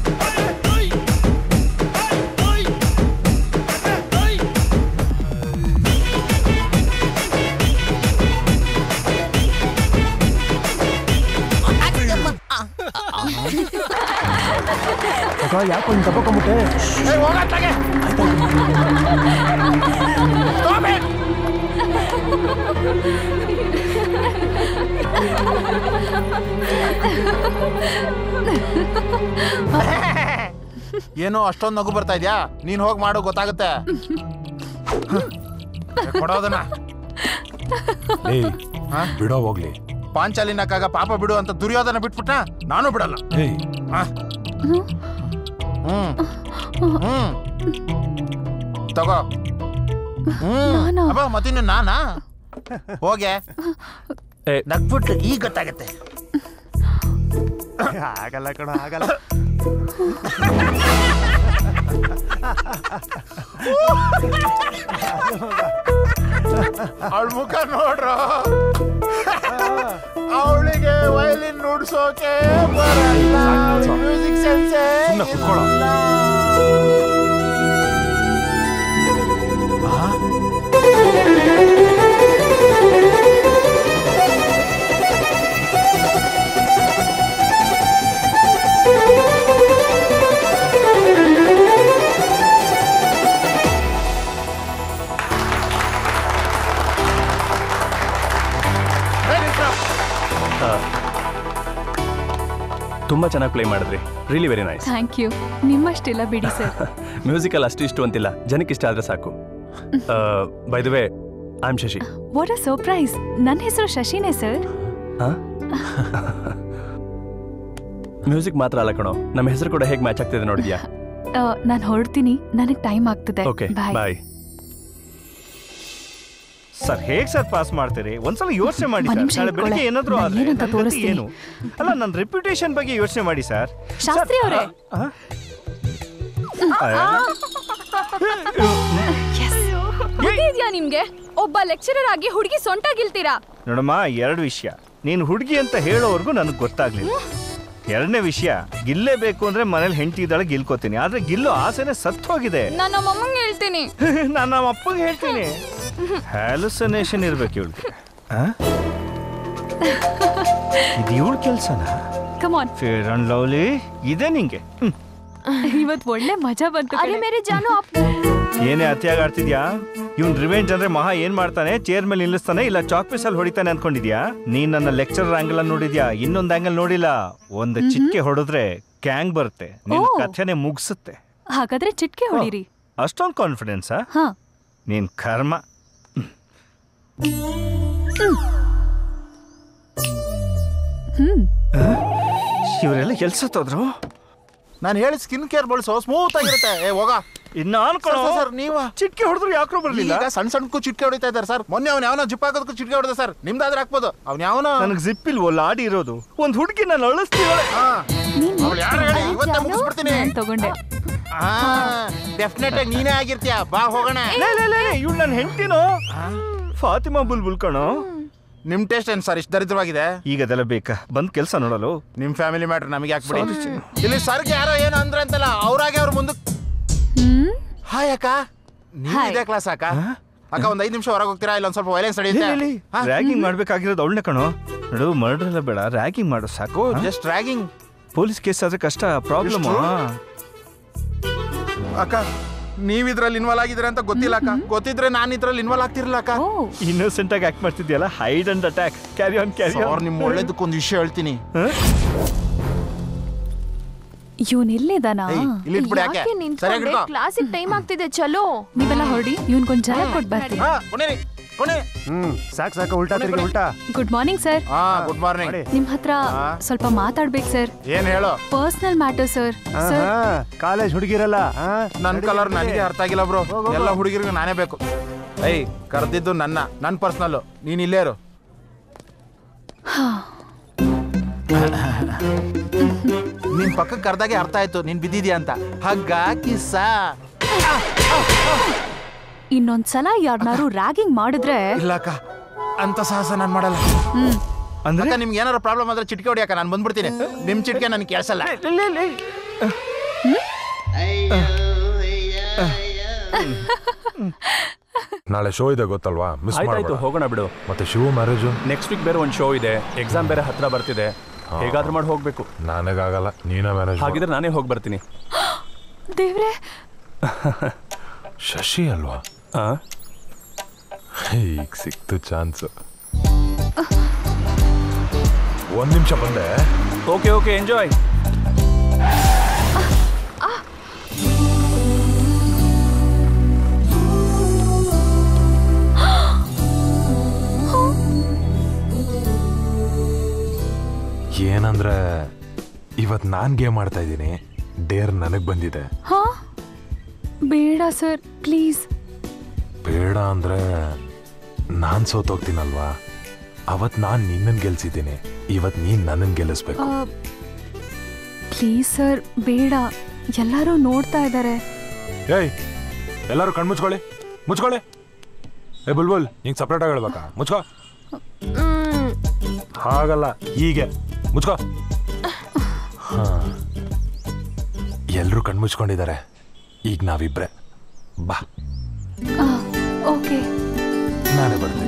ಯಾಕೆ ಒಂದು ತಗೊಂಬಿಟ್ಟೆ ಏನೋ ಅಷ್ಟೊಂದು ನಗು ಬರ್ತಾ ಇದ್ಯಾ ನೀನ್ ಹೋಗಿ ಮಾಡು ಗೊತ್ತಾಗುತ್ತೆ ಕೊಡೋದನ್ನ ಏಯ್ ಬಿಡೋ ಹೋಗ್ಲಿ ಪಾಂಚಾಲಿನಕ್ಕಾಗ ಪಾಪ ಬಿಡು ಅಂತ ದುರ್ಯೋಧನ ಬಿಟ್ಬಿಟ್ಟ ನಾನು ಬಿಡಲ್ಲ ಏಯ್ ಆ. ಹ್ಮ್ ಹ್ಮ್ ತಗೋ ಹ್ಮ್ ಅಬ್ಬಾ ಮತ್ತಿನ್ನು ನಾನಾ ಹೋಗೆ ನಗ್ಬಿಟ್ಟು ಈಗ ಗೊತ್ತಾಗತ್ತೆ ಆಗಲ್ಲ ಕಣ ಆಗಲ್ಲ ಅವಳ ಮುಖ ನೋಡ್ರು ಅವಳಿಗೆ ವಯಲಿನ್ ನುಡ್ಸೋಕೆ ಬರಲ್ಲ ಮ್ಯೂಸಿಕ್ ಸೆನ್ಸೇ ಸುಮ್ನೆ ಕುತ್ಕೊಳ್ಳೋ. ತುಂಬ ಚೆನ್ನಾಗಿ ಪ್ಲೇ ಮಾಡಿದ್ರಿ really very nice thank you ನಿಮ್ಮಷ್ಟಿಲ್ಲ ಬಿಡಿ ಸರ್ ಮ್ಯೂಸಿಕಲ್ ಅಷ್ಟು ಇಷ್ಟು ಅಂತಿಲ್ಲ ಜನಕ್ಕೆ ಇಷ್ಟ ಆದ್ರೆ ಸಾಕು by the way I am Shashi what a surprise ನನ್ನ ಹೆಸರು ಶಶಿನೇ ಸರ್ ಮ್ಯೂಸಿಕ್ ಮಾತ್ರ ಅಲ್ಲ ಕಣೋ ನಮ್ಮ ಹೆಸರು ಕೂಡ ಹೇಗೆ ಮ್ಯಾಚ್ ಆಗ್ತಿದೆ ನೋಡಿದ್ಯಾ ನಾನು ಹೊರಡ್ತೀನಿ ನನಗೆ ಟೈಮ್ ಆಗ್ತದೆ ಓಕೆ ಬಾಯ್ ಬಾಯ್ ಸರ್ ಹೇಗ್ ಸರ್ ಪಾಸ್ ಮಾಡ್ತೀರಿ ಒಂದ್ಸಲ ಯೋಚನೆ ಮಾಡಿ ಒಂದ್ ಸರ್ ನಿಮಿಷ ನಾಳೆ ಬೆಳಿಗ್ಗೆ ಇಟ್ಕೊಳ್ಳೆ. ಏನಾದ್ರು ನಾನ್ ಆದ್ರೆ ಏನಂತ ನನ್ ಗತಿ ತೋರಿಸ್ತೀನಿ. ಏನು ಅಲ್ಲ ನನ್ನ ರೆಪ್ಯುಟೇಷನ್ ಬಗ್ಗೆ ಯೋಚನೆ ಮಾಡಿ ಸರ್ ಶಾಸ್ತ್ರಿ ಅವರೇ ಗೊತ್ತಿದ್ಯಾ ನಿಮ್ಗೆ ಒಬ್ಬ ಲೆಕ್ಚರರ್ ಆಗಿ ಹುಡುಗಿ ಸೊಂಟ ಗಿಲ್ತೀರಾ ನೋಡಮ್ಮ ಎರಡು ವಿಷಯ ನೀನು ಹುಡುಗಿ ಅಂತ ಹೇಳೋವರೆಗೂ ನನಗೆ ಗೊತ್ತಾಗ್ಲಿಲ್ಲ ಎರಡನೇ ವಿಷಯ ಗಿಲ್ಲೇಬೇಕು ಅಂದ್ರೆ ಮನೇಲಿ ಹೆಂಡತಿ ಇದ್ದಾಳೆ ಗಿಲ್ಕೋತೀನಿ ಆದ್ರೆ ಗಿಲ್ಲೋ ಆಸೆನೆ ಸತ್ತು ಹೋಗಿದೆ ನಾನು ನಮ್ಮ ಅಮ್ಮಂಗೆ ಹೇಳ್ತೀನಿ ನಾನು ನಮ್ಮ ಅಪ್ಪಗೆ ಹೇಳ್ತೀನಿ ಹ್ಯಾಲುಸನೇಷನ್ ಇರ್ಬೇಕು ಇವಳಿಗೆ ಇದು ಇವಳ ಕೆಲ್ಸನಾ ಕಮಾನ್ ಫೇರ್ ಅಂಡ್ ಲವ್ಲಿ ಇದೆ ನಿಂಗೆ ಹ್ಮ್. ಇವತ್ತು ಒಳ್ಳೆ ಮಜಾ ಬಂತು ಅರೆ ಮೇರೆ ಜಾನು ಅಪ್ ಏನೇ ಅತಿಯಾಗಿ ಆಡ್ತಿದ್ಯಾ ಇವ್ನ್ ರಿವೆಂಜ್ ಅಂದ್ರೆ ಮಹಾ ಏನ್ ಮಾಡ್ತಾನೆ ಚೇರ್ ಮೇಲೆ ನಿಲ್ಲಿಸ್ತಾನೆ ಇಲ್ಲ ಚಾಕ್ ಪೀಸ್ ಅಲ್ಲಿ ಹೊಡಿತಾನೆ ಅನ್ಕೊಂಡಿದ್ಯಾ ನೀನ್ ನನ್ನ ಲೆಕ್ಚರರ್ ಆಂಗಲ್ ಅಲ್ಲಿ ನೋಡಿದ್ಯಾ ಇನ್ನೊಂದ್ ಆಂಗಲ್ ನೋಡಿಲ್ಲ ಒಂದು ಚಿಟ್ಕೆ ಹೊಡೆದ್ರೆ ಗ್ಯಾಂಗ್ ಬರುತ್ತೆ ನಿನ್ ಓ. ಕಥೆನೆ ಮುಗಿಸುತ್ತೆ ಹಾಗಾದ್ರೆ ಚಿಟ್ಕೆ ಹೊಡೀರಿ ಅಷ್ಟೊಂದು ಕಾನ್ಫಿಡೆನ್ಸಾ ಹಾ ನೀನ್ ಕರ್ಮ ಹ್ಮ್ ಇವರೆಲ್ಲ ಕೆಲ್ಸತ್ತೋದ್ರು ನಾನು ಹೇಳಿ ಸ್ಕಿನ್ ಕೇರ್ ಬಳಸೋ ಸ್ಮೂತ್ ಆಗಿರುತ್ತೆ ಏ ಹೋಗ ಇನ್ನ ಅನ್ಕೊಳ್ಳೋ ಸರ್, ಸರ್ ನೀವ ಚಿಟ್ಕೆ ಹೊಡೆದ್ರು ಯಾಕ್ರೋ ಬರ್ಲಿಲ್ಲ ಈಗ ಸಣ್ಣ ಸಣ್ಣಕ್ಕೂ ಚಿಟ್ಕೆ ಹೊಡಿತಾ ಇದ್ದಾರೆ ಸರ್ ಮೊನ್ನೆ ಅವ್ನು ಯಾವನೋ ಜಿಪ್ ಹಾಕೋದಕ್ಕೂ ಚಿಟ್ಕೆ ಹೊಡೆದ ಸರ್ ನಿಮ್ದಾದ್ರೆ ಹಾಕ್ಬೋದು ಅವ್ನು ಯಾವನೋ ನನಗೆ ಜಿಪ್ ಇಲ್ವೋ ಲಾಡಿ ಇರೋದು ಒಂದ್ ಹುಡುಗಿ ನಾನು ಅಳಿಸ್ತೀವಳೆ ಅವ್ಳು ಯಾರು ಹೇಳಿ ಇವತ್ತೇ ಮುಗಿಸ್ಬಿಡ್ತೀನಿ ತಗೊಂಡೆ ಡೆಫಿನೆಟ್ ಆಗಿ ನೀನೇ ಆಗಿರ್ತೀಯ ಬಾ ಹೋಗೋಣ ಇವಳು ನನ್ನ ಹೆಂಡತಿನೋ ಫಾತಿಮಾ ಬುಲ್ಬುಲ್ ಕಣೋ ನಿಮ್ ಟೇಸ್ಟ್ ಏನ್ ಸರ್ ಇಷ್ಟು ದರಿದ್ರವಾಗಿದೆ ಈಗ ಅದೆಲ್ಲ ಬೇಕಾ ಬಂದ್ ಕೆಲಸ ನೋಡಲು ನಿಮ್ ಫ್ಯಾಮಿಲಿ ಮ್ಯಾಟ್ರ್ ನಮಗೆ ಹಾಕ್ಬಿಡಿ Sorry, ಇಲ್ಲಿ ಸರ್ಗೆ ಯಾರೋ ಏನೋ ಅಂದ್ರೆ ಅಂತಲ್ಲ ಅವ್ರಾಗೆ ಅವ್ರ ಮುಂದಕ್ಕೆ ಹಾಯ್ ಅಕ್ಕ ನೀವು ಇದೇ ಕ್ಲಾಸ್ ಅಕ್ಕ ಅಕ್ಕ ಒಂದ್ ಐದು ನಿಮಿಷ ಹೊರಗೆ ಹೋಗ್ತೀರಾ ಇಲ್ಲ ಒಂದ್ ಸ್ವಲ್ಪ ವೈಲೆನ್ಸ್ ನಡೆಯುತ್ತೆ ರ್ಯಾಗಿಂಗ್ ಮಾಡ್ಬೇಕಾಗಿರೋದು ಅವಳನ್ನ ಕಣೋ ನೋಡು ಮರ್ಡರ್ ಎಲ್ಲ ಬೇಡ ರ್ಯಾಗಿಂಗ್ ಮಾಡು ಸಾಕು ಜಸ್ಟ್ ರ್ಯಾಗಿಂಗ್ ಪೊಲೀಸ್ ಕೇಸ್ ಆದ್ರೆ ಕಷ್ಟ ಪ್ರಾಬ್ಲಮ್ ಅಕ್ಕ ನೀವ್ ಇದ್ರಲ್ಲಿ ಇನ್ವಾಲ್ವ್ ಆಗಿದ್ರೆ ಅಂತ ಗೊತ್ತಿಲ್ಲ ಅಕ್ಕ ಗೊತ್ತಿದ್ರೆ ನಾನು ಇದ್ರಲ್ಲಿ ಇನ್ವಾಲ್ವ್ ಆಗ್ತಿರ್ಲಿಲ್ಲ ಅಕ್ಕ ಇನ್ನೋಸೆಂಟ್ ಆಗಿ ಆಕ್ಟ್ ಮಾಡ್ತಿದ್ಯಲ್ಲ hide and attack carry on carry ಅವ್ರು ನಿಮ್ ಒಳ್ಳೇದಕ್ಕೊಂದು ವಿಷಯ ಹೇಳ್ತೀನಿ ಇವನ್ ಎಲ್ಲಿದಾನ ಏಯ್, ಇಲ್ಲಿ ಇಟ್ಬಿಡು ಯಾಕೆ ಯಾಕೆ ಸರಿಯಾಗಿ ನಿಂತ್ಕೊಂಡೆ ಇಟ್ಕೋ. ಕ್ಲಾಸಿಗೆ ಟೈಮ್ ಆಗ್ತಿದೆ ಚಲೋ ನೀವೆಲ್ಲ ಹೊರಡಿ ಇವನ್ಗೊಂದ್ ಜರ ಕೊಟ್ ಬರ್ತೀನಿ ಹಾ, ಕೊನೆರಿ, ಕೊನೆ. ಹ್ಮ್ ಸಾಕ್ ಸಾಕು ಉಲ್ಟಾ ತಿರ್ಗಿ ಉಲ್ಟಾ ಗುಡ್ ಮಾರ್ನಿಂಗ್ ಸರ್ ಹಾ ಗುಡ್ ಮಾರ್ನಿಂಗ್ ನಿಮ್ ಹತ್ರ ಸ್ವಲ್ಪ ಮಾತಾಡ್ಬೇಕು ಸರ್ ಏನ್ ಹೇಳು personal matter sir sir college ಹುಡುಗಿರಲ್ಲ ನನ್ ಕಲರ್ ನನಗೆ ಅರ್ಥ ಆಗಿಲ್ಲ ಬ್ರೋ ಎಲ್ಲ ಹುಡುಗಿರಿಗೂ ನಾನೇ ಬೇಕು ಏಯ್ ಕರೆದಿದ್ದು ನನ್ನ ನನ್ ಪರ್ಸನಲ್ ನೀನ್ ಇಲ್ಲೇ ಇರು ನಿನ್ ಪಕ್ಕಕ್ಕೆ ಕರ್ದಾಗೆ ಅರ್ಥ ಆಯ್ತು ನೀನ್ ಬಿದ್ದಿದ್ಯಾ ಅಂತ ಹಗ್ಗ ಕಿಸ್ಸ ಇನ್ನೊಂದ್ಸಲ ಯಾರನ್ನಾರು ರ್ಯಾಗಿಂಗ್ ಮಾಡಿದ್ರೆ ಇಲ್ಲಕ್ಕ ಅಂತ ಸಾಹಸ ನಾನು ಮಾಡಲ್ಲ ಹ್ಮ್ ಅಂದ್ರೆ ನಿಮ್ಗೆ ಏನಾರ ಪ್ರಾಬ್ಲಮ್ ಆದ್ರೆ ಚಿಟ್ಕೆ ಹೊಡಿಯಕ್ಕ ನಾನು ಬಂದ್ಬಿಡ್ತೀನಿ ನಿಮ್ ಚಿಟ್ಕೆ ನನ್ಗೆ ಕೇಳಿಸಲ್ಲ ನಾಳೆ ಶೋ ಇದೆ ಗೊತ್ತಲ್ವಾ ಮಿಸ್ ಆಯ್ತಾಯ್ತು ಹೋಗೋಣ ಬಿಡು ಮತ್ತೆ ಶಿವ ಮ್ಯಾರೇಜು ನೆಕ್ಸ್ಟ್ ವೀಕ್ ಬೇರೆ ಒಂದು ಶೋ ಇದೆ ಎಕ್ಸಾಮ್ ಬೇರೆ ಹತ್ರ ಬರ್ತಿದೆ ಹೇಗಾದ್ರೂ ಮಾಡಿ ಹೋಗ್ಬೇಕು ನನಗಾಗಲ್ಲ ನೀನೇ ಮ್ಯಾನೇಜ್ ಹಾಗಿದ್ರೆ ನಾನೇ ಹೋಗಿ ಬರ್ತೀನಿ ದೇವ್ರೆ ಶಶಿ ಅಲ್ವಾ ಈಗ ಸಿಕ್ತು ಚಾನ್ಸ್ ಒಂದ್ ನಿಮಿಷ ಬಂದೆ ಓಕೆ ಓಕೆ ಎಂಜಾಯ್ ಏನಂದ್ರೆ ಇವತ್ ನಾನ್ ಗೇಮ್ ಆಡ್ತಾ ಇದ್ದೀನಿ ಡೇರ್ ನನಗ್ ಬಂದಿದೆ ಹಾ ಬೇಡ ಸರ್ ಪ್ಲೀಸ್ ಬೇಡ ಅಂದ್ರೆ ನಾನ್ ಸೋತೋಗ್ತೀನಲ್ವಾ ಅವತ್ ನಾನ್ ನಿನ್ನನ್ ಗೆಲ್ಸಿದ್ದೀನಿ ಇವತ್ ನೀನ್ ನನ್ನನ್ ಗೆಲ್ಲಿಸ್ಬೇಕು ಪ್ಲೀಸ್ ಸರ್ ಬೇಡ ಎಲ್ಲರೂ ನೋಡ್ತಾ ಇದ್ದಾರೆ ಏಯ್ ಎಲ್ಲರೂ ಕಣ್ ಮುಚ್ಕೊಳ್ಳಿ ಮುಚ್ಕೊಳ್ಳಿ ಏ ಬುಲ್ಬುಲ್ ನಿಂಗೆ ಸಪ್ರೇಟ್ ಆಗಿ ಹೇಳ್ಬೇಕಾ ಮುಚ್ಕೋ ಹಾಗಲ್ಲ ಹೀಗೆ ಮುಚ್ಕೋ ಹಾ ಎಲ್ರೂ ಕಣ್ ಮುಚ್ಕೊಂಡಿದ್ದಾರೆ ಈಗ ನಾವಿಬ್ರೆ ಬಾ ಓಕೆ ನಾನೇ ಬರ್ತೀನಿ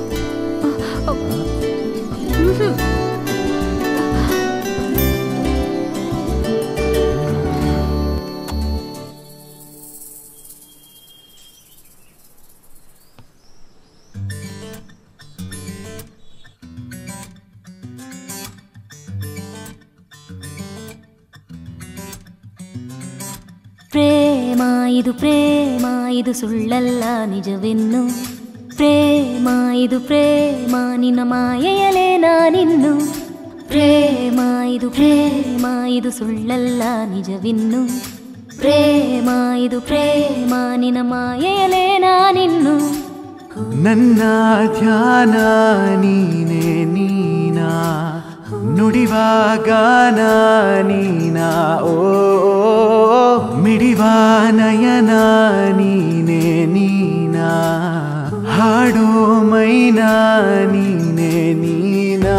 ಪ್ರೇಮ ಇದು ಪ್ರೇಮ ಇದು ಸುಳ್ಳಲ್ಲ ನಿಜವೆನ್ನು ಪ್ರೇಮ ಇದು ಪ್ರೇಮ ನಿನ್ನ ಮಾಯೆಯಲೇ ನಾನಿನ್ನು ಪ್ರೇಮ ಇದು ಪ್ರೇಮ ಇದು ಸುಳ್ಳಲ್ಲ ನಿಜವಿನ್ನು ಪ್ರೇಮ ಇದು ಪ್ರೇಮ ನಿನ್ನ ಮಾಯೆಯಲೇ ನಾನಿನ್ನು ನನ್ನ ಧ್ಯಾನ ನೀನೆ ನೀನಾ ನುಡಿವಾಗ ನೀನಾ ಓ ಮಿಡಿವ ನಯನ ನೀನೆ ನೀನಾ ಹಾಡೋ ಮೈನಾ ನೀನೆ ನೀನಾ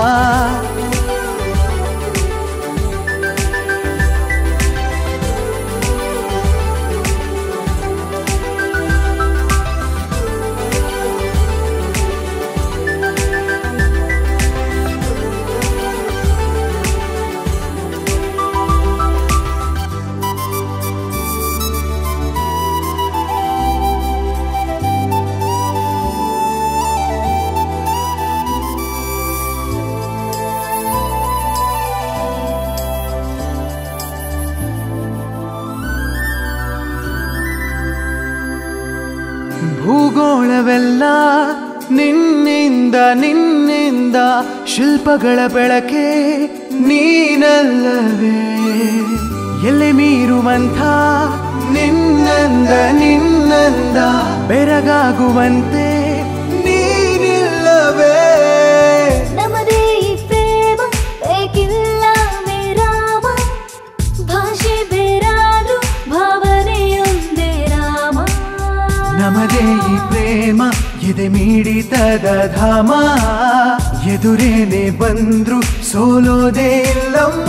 ಭೂಗೋಳವೆಲ್ಲ ನಿನ್ನಿಂದ ನಿನ್ನಿಂದ ಶಿಲ್ಪಗಳ ಬೆಳಕೆ ನೀನಲ್ಲವೇ ಎಲೆ ಮೀರುವಂಥ ನಿನ್ನಂದ ನಿನ್ನಂದ ಬೆರಗಾಗುವಂತೆ ನೀನಿಲ್ಲವೇ ನಮದೇ ಈ ಪ್ರೇಮ ಬೇಕಿಲ್ಲ ವಿರಾಮ ಭಾಷೆ ಬೇರಾದ್ರೂ ಭಾವನೆಯೊಂದೇ ರಾಮ ನಮದೇ ಈ ಪ್ರೇಮ ಎದೆ ಮಿಡಿತದ ಧಾಮ ಎದುರೇನೆ ಬಂದ್ರು ಸೋಲೋದೇ ಇಲ್ಲಮ್ಮ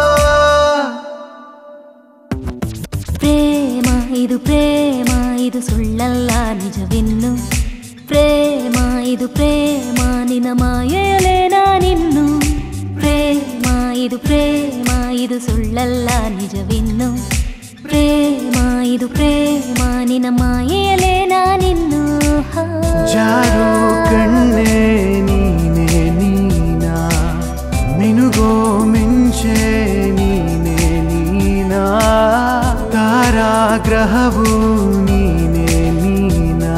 ಪ್ರೇಮ ಇದು ಪ್ರೇಮ ಇದು ಸುಳ್ಳಲ್ಲ ನಿಜವಿನ್ನು ಪ್ರೇಮ ಇದು ಪ್ರೇಮ ನಿನ್ನ ಮಾಯೆಯಲೇ ನಾನಿನ್ನು ಪ್ರೇಮ ಇದು ಪ್ರೇಮ ಇದು ಸುಳ್ಳಲ್ಲ ನಿಜವಿನ್ನು ಪ್ರೇಮ ಇದು ಪ್ರೇಮ ನಿನ್ನ ಮಾಯೆಯಲೇ ನಾನಿನ್ನು ಹಾ. ಜಾರೋ ಕಣ್ಣೆ ನೀನೆ ನೀನಾ ಮಿನುಗೋ ಮಿಂಚೆ ನೀನೆ ನೀನಾ ಕಾರಾಗ್ರಹವು ನೀನೆ ನೀನಾ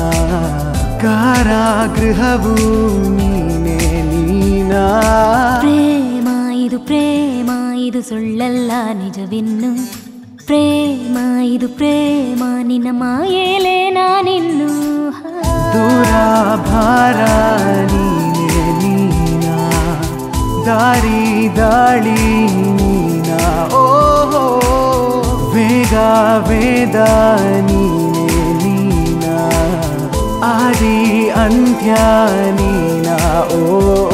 ಕಾರಾಗೃಹವು ನೀನೆ ನೀನಾ ಪ್ರೇಮ ಇದು ಪ್ರೇಮ ಇದು ಸುಳ್ಳಲ್ಲ ನಿಜವಿನ್ನು ಪ್ರೇಮ ಇದು ಪ್ರೇಮ ನಿನ್ನ ಮಾಯೇಲೆ ನಾನಿನ್ನು ದೂರ ಭಾರ ನೀನೆ ನೀನಾ ದಾರಿ ದಾಳಿ ನೀನಾ ಓಹೋ ವೇಗ ವೇದ ನೀನೇ ನೀನಾ ಆದಿ ಅಂತ್ಯ ನೀನಾ ಓ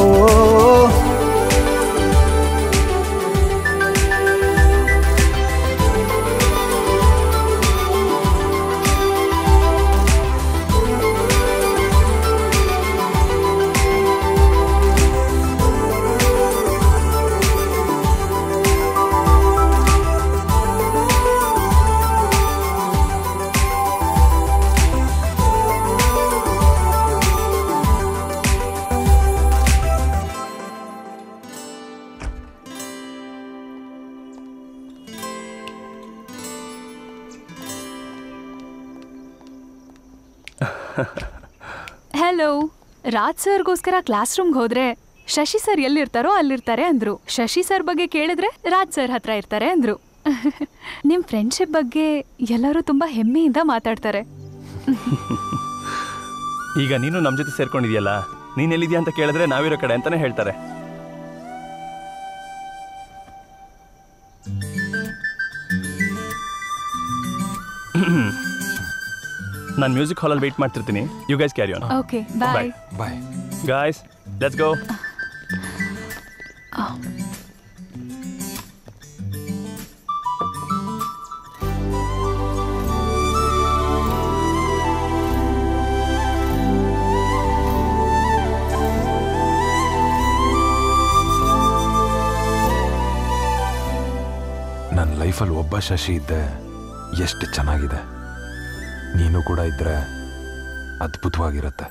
ಹಲೋ ರಾಜ್ ಸರ್ಗೋಸ್ಕರ ಕ್ಲಾಸ್ ರೂಮ್ಗೆ ಹೋದ್ರೆ ಶಶಿ ಸರ್ ಎಲ್ಲಿರ್ತಾರೋ ಅಲ್ಲಿರ್ತಾರೆ ಅಂದ್ರು ಶಶಿ ಸರ್ ಬಗ್ಗೆ ಕೇಳಿದ್ರೆ ರಾಜ್ ಸರ್ ಹತ್ರ ಇರ್ತಾರೆ ಅಂದ್ರು ನಿಮ್ ಫ್ರೆಂಡ್ಶಿಪ್ ಬಗ್ಗೆ ಎಲ್ಲರೂ ತುಂಬಾ ಹೆಮ್ಮೆಯಿಂದ ಮಾತಾಡ್ತಾರೆ ಈಗ ನೀನು ನಮ್ಮ ಜೊತೆ ಸೇರ್ಕೊಂಡಿದ್ಯಲ್ಲ ನೀನ್ ಎಲ್ಲಿದ್ಯಾ ಅಂತ ಕೇಳಿದ್ರೆ ನಾವಿರೋ ಕಡೆ ಅಂತಾನೆ ಹೇಳ್ತಾರೆ ನಾನು ಮ್ಯೂಸಿಕ್ ಹಾಲಲ್ಲಿ ವೆಯ್ಟ್ ಮಾಡ್ತಿರ್ತೀನಿ you guys carry on okay bye bye guys let's go ನನ್ನ ಲೈಫಲ್ಲಿ ಒಬ್ಬ ಶಶಿ ಇದ್ದೆ ಎಷ್ಟು ಚೆನ್ನಾಗಿದೆ ನೀನು ಕೂಡ ಇದ್ರೆ ಅದ್ಭುತವಾಗಿರುತ್ತೆ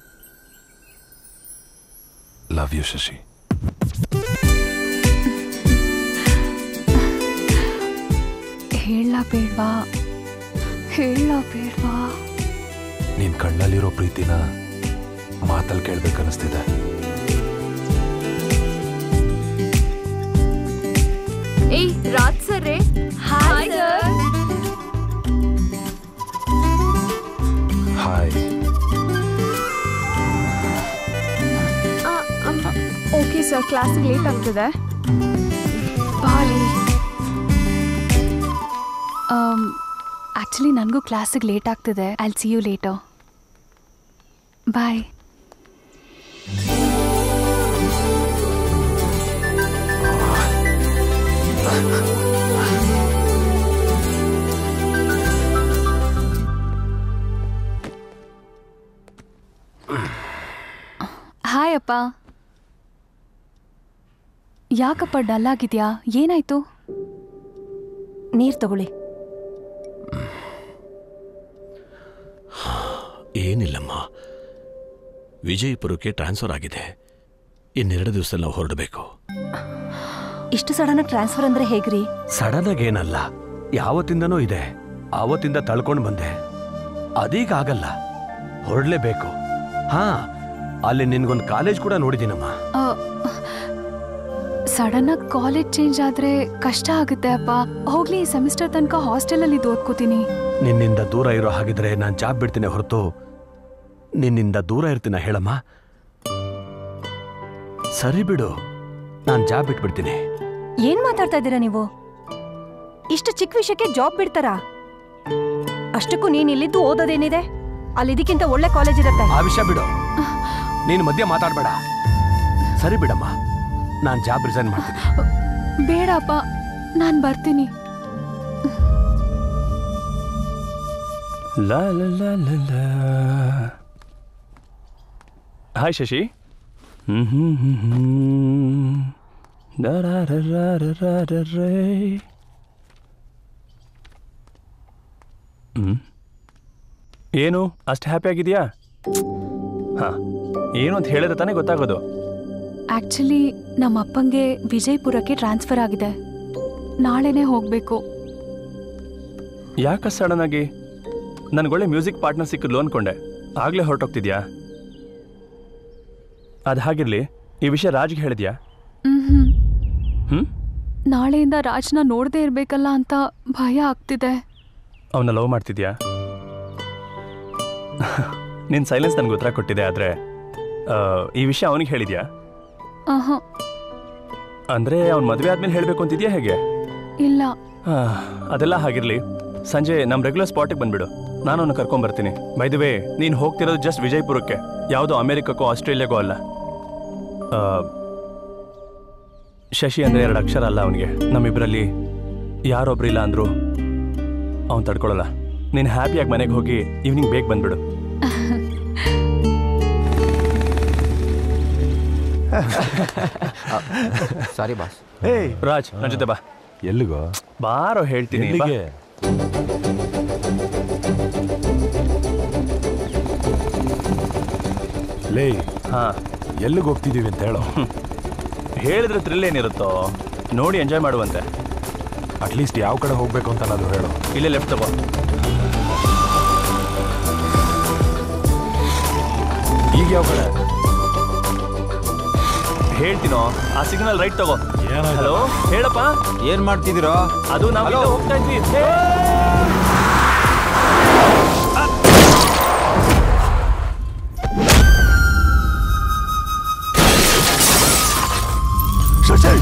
ಲವ್ ಯು ಶಶಿ ಹೇಳ ಬೇಡ್ವಾ ಹೇಳ ಬೇಡ್ವಾ ನಿನ್ ಕಣ್ಣಲ್ಲಿರೋ ಪ್ರೀತಿನ ಮಾತಲ್ಲಿ ಕೇಳ್ಬೇಕನ್ನಿಸ್ತಿದೆ ಏಯ್ ರಾಜ್ ಸರ್ರೇ hi sir hi okay sir ಕ್ಲಾಸಿಗೆ ಲೇಟ್ ಆಗ್ತದೆ ಬಾರಿ ಆ್ಯಕ್ಚುಲಿ ನನಗೂ ಕ್ಲಾಸಿಗೆ ಲೇಟ್ ಆಗ್ತಿದೆ I'll see you later bye hi ಅಪ್ಪ ಯಾಕಪ್ಪ ಡಲ್ ಆಗಿದ್ಯಾ ಏನಾಯ್ತು ನೀರು ತಗೊಳ್ಳಿ ಏನಿಲ್ಲಮ್ಮ ವಿಜಯಪುರಕ್ಕೆ ಟ್ರಾನ್ಸ್ಫರ್ ಆಗಿದೆ ಇನ್ನೆರಡು ದಿವಸದಲ್ಲಿ ನಾವು ಹೊರಡಬೇಕು ಇಷ್ಟು ಸಡನ್ ಟ್ರಾನ್ಸ್ಫರ್ ಅಂದ್ರೆ ಹೇಗ್ರಿ ಸಡನ್ ಆಗಿ ಏನಲ್ಲ ಯಾವತ್ತಿಂದನೂ ಇದೆ ಆವತ್ತಿಂದ ತಳ್ಕೊಂಡು ಬಂದೆ ಅದೀಗ ಆಗಲ್ಲ ಹೊರಡ್ಲೇಬೇಕು ಹಾ ಅಲ್ಲಿ ನಿನ್ಗೊಂದು ಕಾಲೇಜ್ ಕೂಡ ನೋಡಿದ್ದೀನಮ್ಮ ಸಡನ್ ಆಗಿ ಕಾಲೇಜ್ ಚೇಂಜ್ ಆದ್ರೆ ಕಷ್ಟ ಆಗುತ್ತೆ ಅಪ್ಪ ಹೋಗ್ಲಿ ಈ ಸೆಮಿಸ್ಟರ್ ತನಕ ಹಾಸ್ಟೆಲಲ್ಲಿ ಓದ್ಕೋತೀನಿ ನಿನ್ನಿಂದ ದೂರ ಇರೋ ಹಾಗಿದ್ರೆ ನಾನು ಜಾಬ್ ಬಿಡ್ತೀನಿ ಹೊರತು ನಿನ್ನಿಂದ ದೂರ ಇರ್ತೀನ ಹೇಳಮ್ಮ ಸರಿ ಬಿಡು ನಾನು ಜಾಬ್ ಬಿಟ್ಬಿಡ್ತೀನಿ ಏನ್ ಮಾತಾಡ್ತಾ ಇದ್ದೀರಾ ನೀವು ಇಷ್ಟು ಚಿಕ್ಕ ವಿಷಯಕ್ಕೆ ಜಾಬ್ ಬಿಡ್ತಾರಾ ಅಷ್ಟಕ್ಕೂ ನೀನ್ ಇಲ್ಲಿದ್ದು ಓದೋದೇನಿದೆ ಅಲ್ಲಿ ಇದಕ್ಕಿಂತ ಒಳ್ಳೆ ಕಾಲೇಜ್ ಇರುತ್ತೆ ಆ ವಿಷಯ ಬಿಡು ನೀನು ಮಧ್ಯ ಮಾತಾಡಬೇಡ ಸರಿ ಬಿಡಮ್ಮ ನಾನು ಜಾಬ್ ರಿಸೈನ್ ಮಾಡ್ತೀನಿ ಬೇಡಪ್ಪ ನಾನು ಬರ್ತೀನಿ ಲಾ ಲಾ ಲಾ ಲಾ ಲಾ ಹಾಯ್ ಶಶಿ ಹ್ಮ್ ಹ್ಮ್ ಹ್ಮ್ ಹ್ಮ್ ದ ರಾ ರ ರಾ ರ ರಾ ರ ರೇ. ಹ್ಮ್ ಏನು ಅಷ್ಟು ಹ್ಯಾಪಿ ಆಗಿದೆಯಾ ಹಾ ಏನು ಅಂತ ಹೇಳಿದ್ರೆ ತಾನೇ ಗೊತ್ತಾಗೋದು ಆಕ್ಚುಲಿ ನಮ್ಮ ಅಪ್ಪಂಗೆ ವಿಜಯಪುರಕ್ಕೆ ಟ್ರಾನ್ಸ್ಫರ್ ಆಗಿದೆ ನಾಳೆನೇ ಹೋಗಬೇಕು ಯಾಕ ಸಡನ್ ಆಗಿ ನನಗೊಳ್ಳೆ ಮ್ಯೂಸಿಕ್ ಪಾರ್ಟ್ನರ್ ಸಿಕ್ಕಿದ್ಲು ಅನ್ಕೊಂಡೆ ಆಗ್ಲೇ ಹೊರಟೋಗ್ತಿದ್ಯಾ ಅದು ಹಾಗಿರ್ಲಿ ಈ ವಿಷಯ ರಾಜ್ಗೆ ಹೇಳಿದ್ಯಾ ಹ್ಮ್ ಹ್ಮ್ ನಾಳೆಯಿಂದ ರಾಜ್ನ ನೋಡದೇ ಇರ್ಬೇಕಲ್ಲ ಅಂತ ಭಯ ಆಗ್ತಿದೆ ಅವನ್ನ ಲವ್ ಮಾಡ್ತಿದ್ಯಾ ನಿನ್ನ ಸೈಲೆನ್ಸ್ ನನಗೆ ಉತ್ತರ ಕೊಟ್ಟಿದೆ ಆದರೆ ಈ ವಿಷಯ ಅವನಿಗೆ ಹೇಳಿದ್ಯಾ ಆಹಾ ಅಂದ್ರೆ ಅವ್ನ ಮದುವೆ ಆದ್ಮೇಲೆ ಹೇಳ್ಬೇಕು ಅಂತಿದ್ಯಾ ಹೇಗೆ ಇಲ್ಲ ಆ, ಅದೆಲ್ಲ ಹಾಗಿರ್ಲಿ ಸಂಜೆ ನಮ್ಮ ರೆಗ್ಯುಲರ್ ಸ್ಪಾಟಿಗೆ ಬಂದ್ಬಿಡು ನಾನು ಅವನು ಕರ್ಕೊಂಡ್ ಬರ್ತೀನಿ ಬೈದುವೆ ನೀನು ಹೋಗ್ತಿರೋದು ಜಸ್ಟ್ ವಿಜಯಪುರಕ್ಕೆ ಯಾವುದೋ ಅಮೆರಿಕಕ್ಕೋ ಆಸ್ಟ್ರೇಲಿಯಾಗೋ ಅಲ್ಲ ಆ, ಶಶಿ ಅಂದ್ರೆ ಎರಡು ಅಕ್ಷರ ಅಲ್ಲ ಅವನಿಗೆ ನಮ್ಮಿಬ್ಬರಲ್ಲಿ ಯಾರೊಬ್ರು ಇಲ್ಲ ಅಂದ್ರು ಅವ್ನು ತಡ್ಕೊಳಲ್ಲ ನೀನು ಹ್ಯಾಪಿಯಾಗಿ ಮನೆಗೆ ಹೋಗಿ ಈವ್ನಿಂಗ್ ಬೇಗ ಬಂದ್ಬಿಡು ಸಾರಿ ಬಾಸ್ ಏಯ್ ರಾಜ್ ನನ್ನ ಜೊತೆ ಬಾ ಎಲ್ಲಿಗೋ ಬಾರೋ ಹೇಳ್ತೀನಿ ಬಾ. ಎಲ್ಲಿಗೆ? ಲೇ ಹಾ ಎಲ್ಲಿಗೆ ಹೋಗ್ತಿದೀವಿ ಅಂತ ಹೇಳೋ ಹೇಳಿದ್ರೆ ಥ್ರಿಲ್ ಏನಿರುತ್ತೋ ನೋಡಿ ಎಂಜಾಯ್ ಮಾಡುವಂತೆ ಅಟ್ಲೀಸ್ಟ್ ಯಾವ ಕಡೆ ಹೋಗ್ಬೇಕು ಅಂತ ನಾನು ಹೇಳು ಇಲ್ಲೇ ಲೆಫ್ಟ್ ತಗೋ ಈಗ ಯಾವ ಕಡೆ ಹೇಳ್ತೀನೋ ಆ ಸಿಗ್ನಲ್ ರೈಟ್ ತಗೋ ಹಲೋ ಹೇಳಪ್ಪ ಏನ್ ಮಾಡ್ತಿದ್ದೀರೋ ಅದು ನಾವು Hello? ಇಲ್ಲೇ ಹೋಗ್ತಾ ಇದ್ವಿ ಹೇ! ಶಶಿ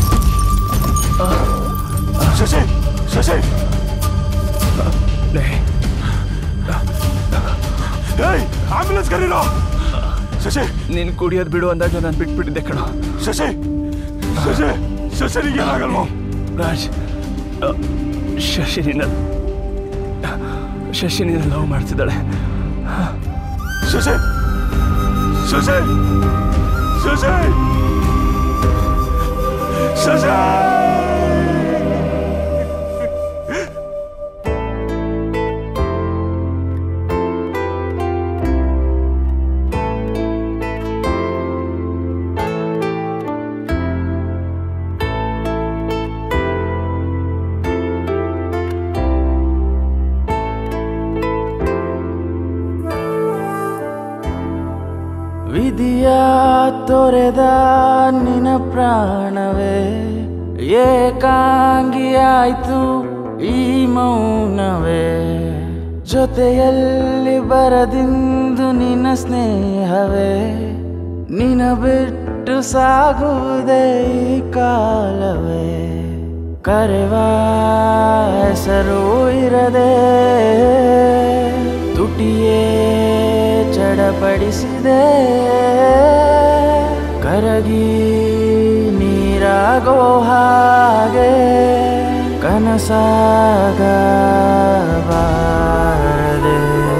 ಶಶಿ ಶಶಿ ಏಯ್ ಆಂಬ್ಯುಲೆನ್ಸ್ ಕರೀರೋ ಶಶಿ ನೀನ್ ಕುಡಿಯೋದ್ ಬಿಡು ಅಂದಾಗ ನಾನು ಬಿಟ್ಬಿಟ್ಟಿದ್ದೆ ಕಣೋ ಶಶಿ ಶಶಿ ಶಶಿನಿಗೆ ಏನಾಗಲ್ವೋ ರಾಜ್ ಅ, ಶಶಿ ನಿನ್ನ ಶಶಿ ನಿನ್ನ ಲವ್ ಮಾಡ್ತಿದ್ದಾಳೆ ಶಶಿ ಶಶಿ ಶಶಿ ಶಶಿ ವಿಧಿಯ ತೊರೆದ ನಿನ ಪ್ರಾಣವೇ ಏಕಾಂಗಿಯಾಯ್ತು ಈ ಮೌನವೇ ಜೊತೆಯಲ್ಲಿ ಬರದಿಂದು ನಿನ್ನ ಸ್ನೇಹವೇ ನಿನ ಬಿಟ್ಟು ಸಾಗುವುದೇ ಈ ಕಾಲವೇ ಕರೆವ ಹೆಸರು ಇರದೆ ತುಟಿಯೇ ಚಡಪಡಿಸಿದೆ ಕರಗಿ ನೀರಾಗೋ ಹಾಗೆ ಕನಸಾಗಬಾರದೆ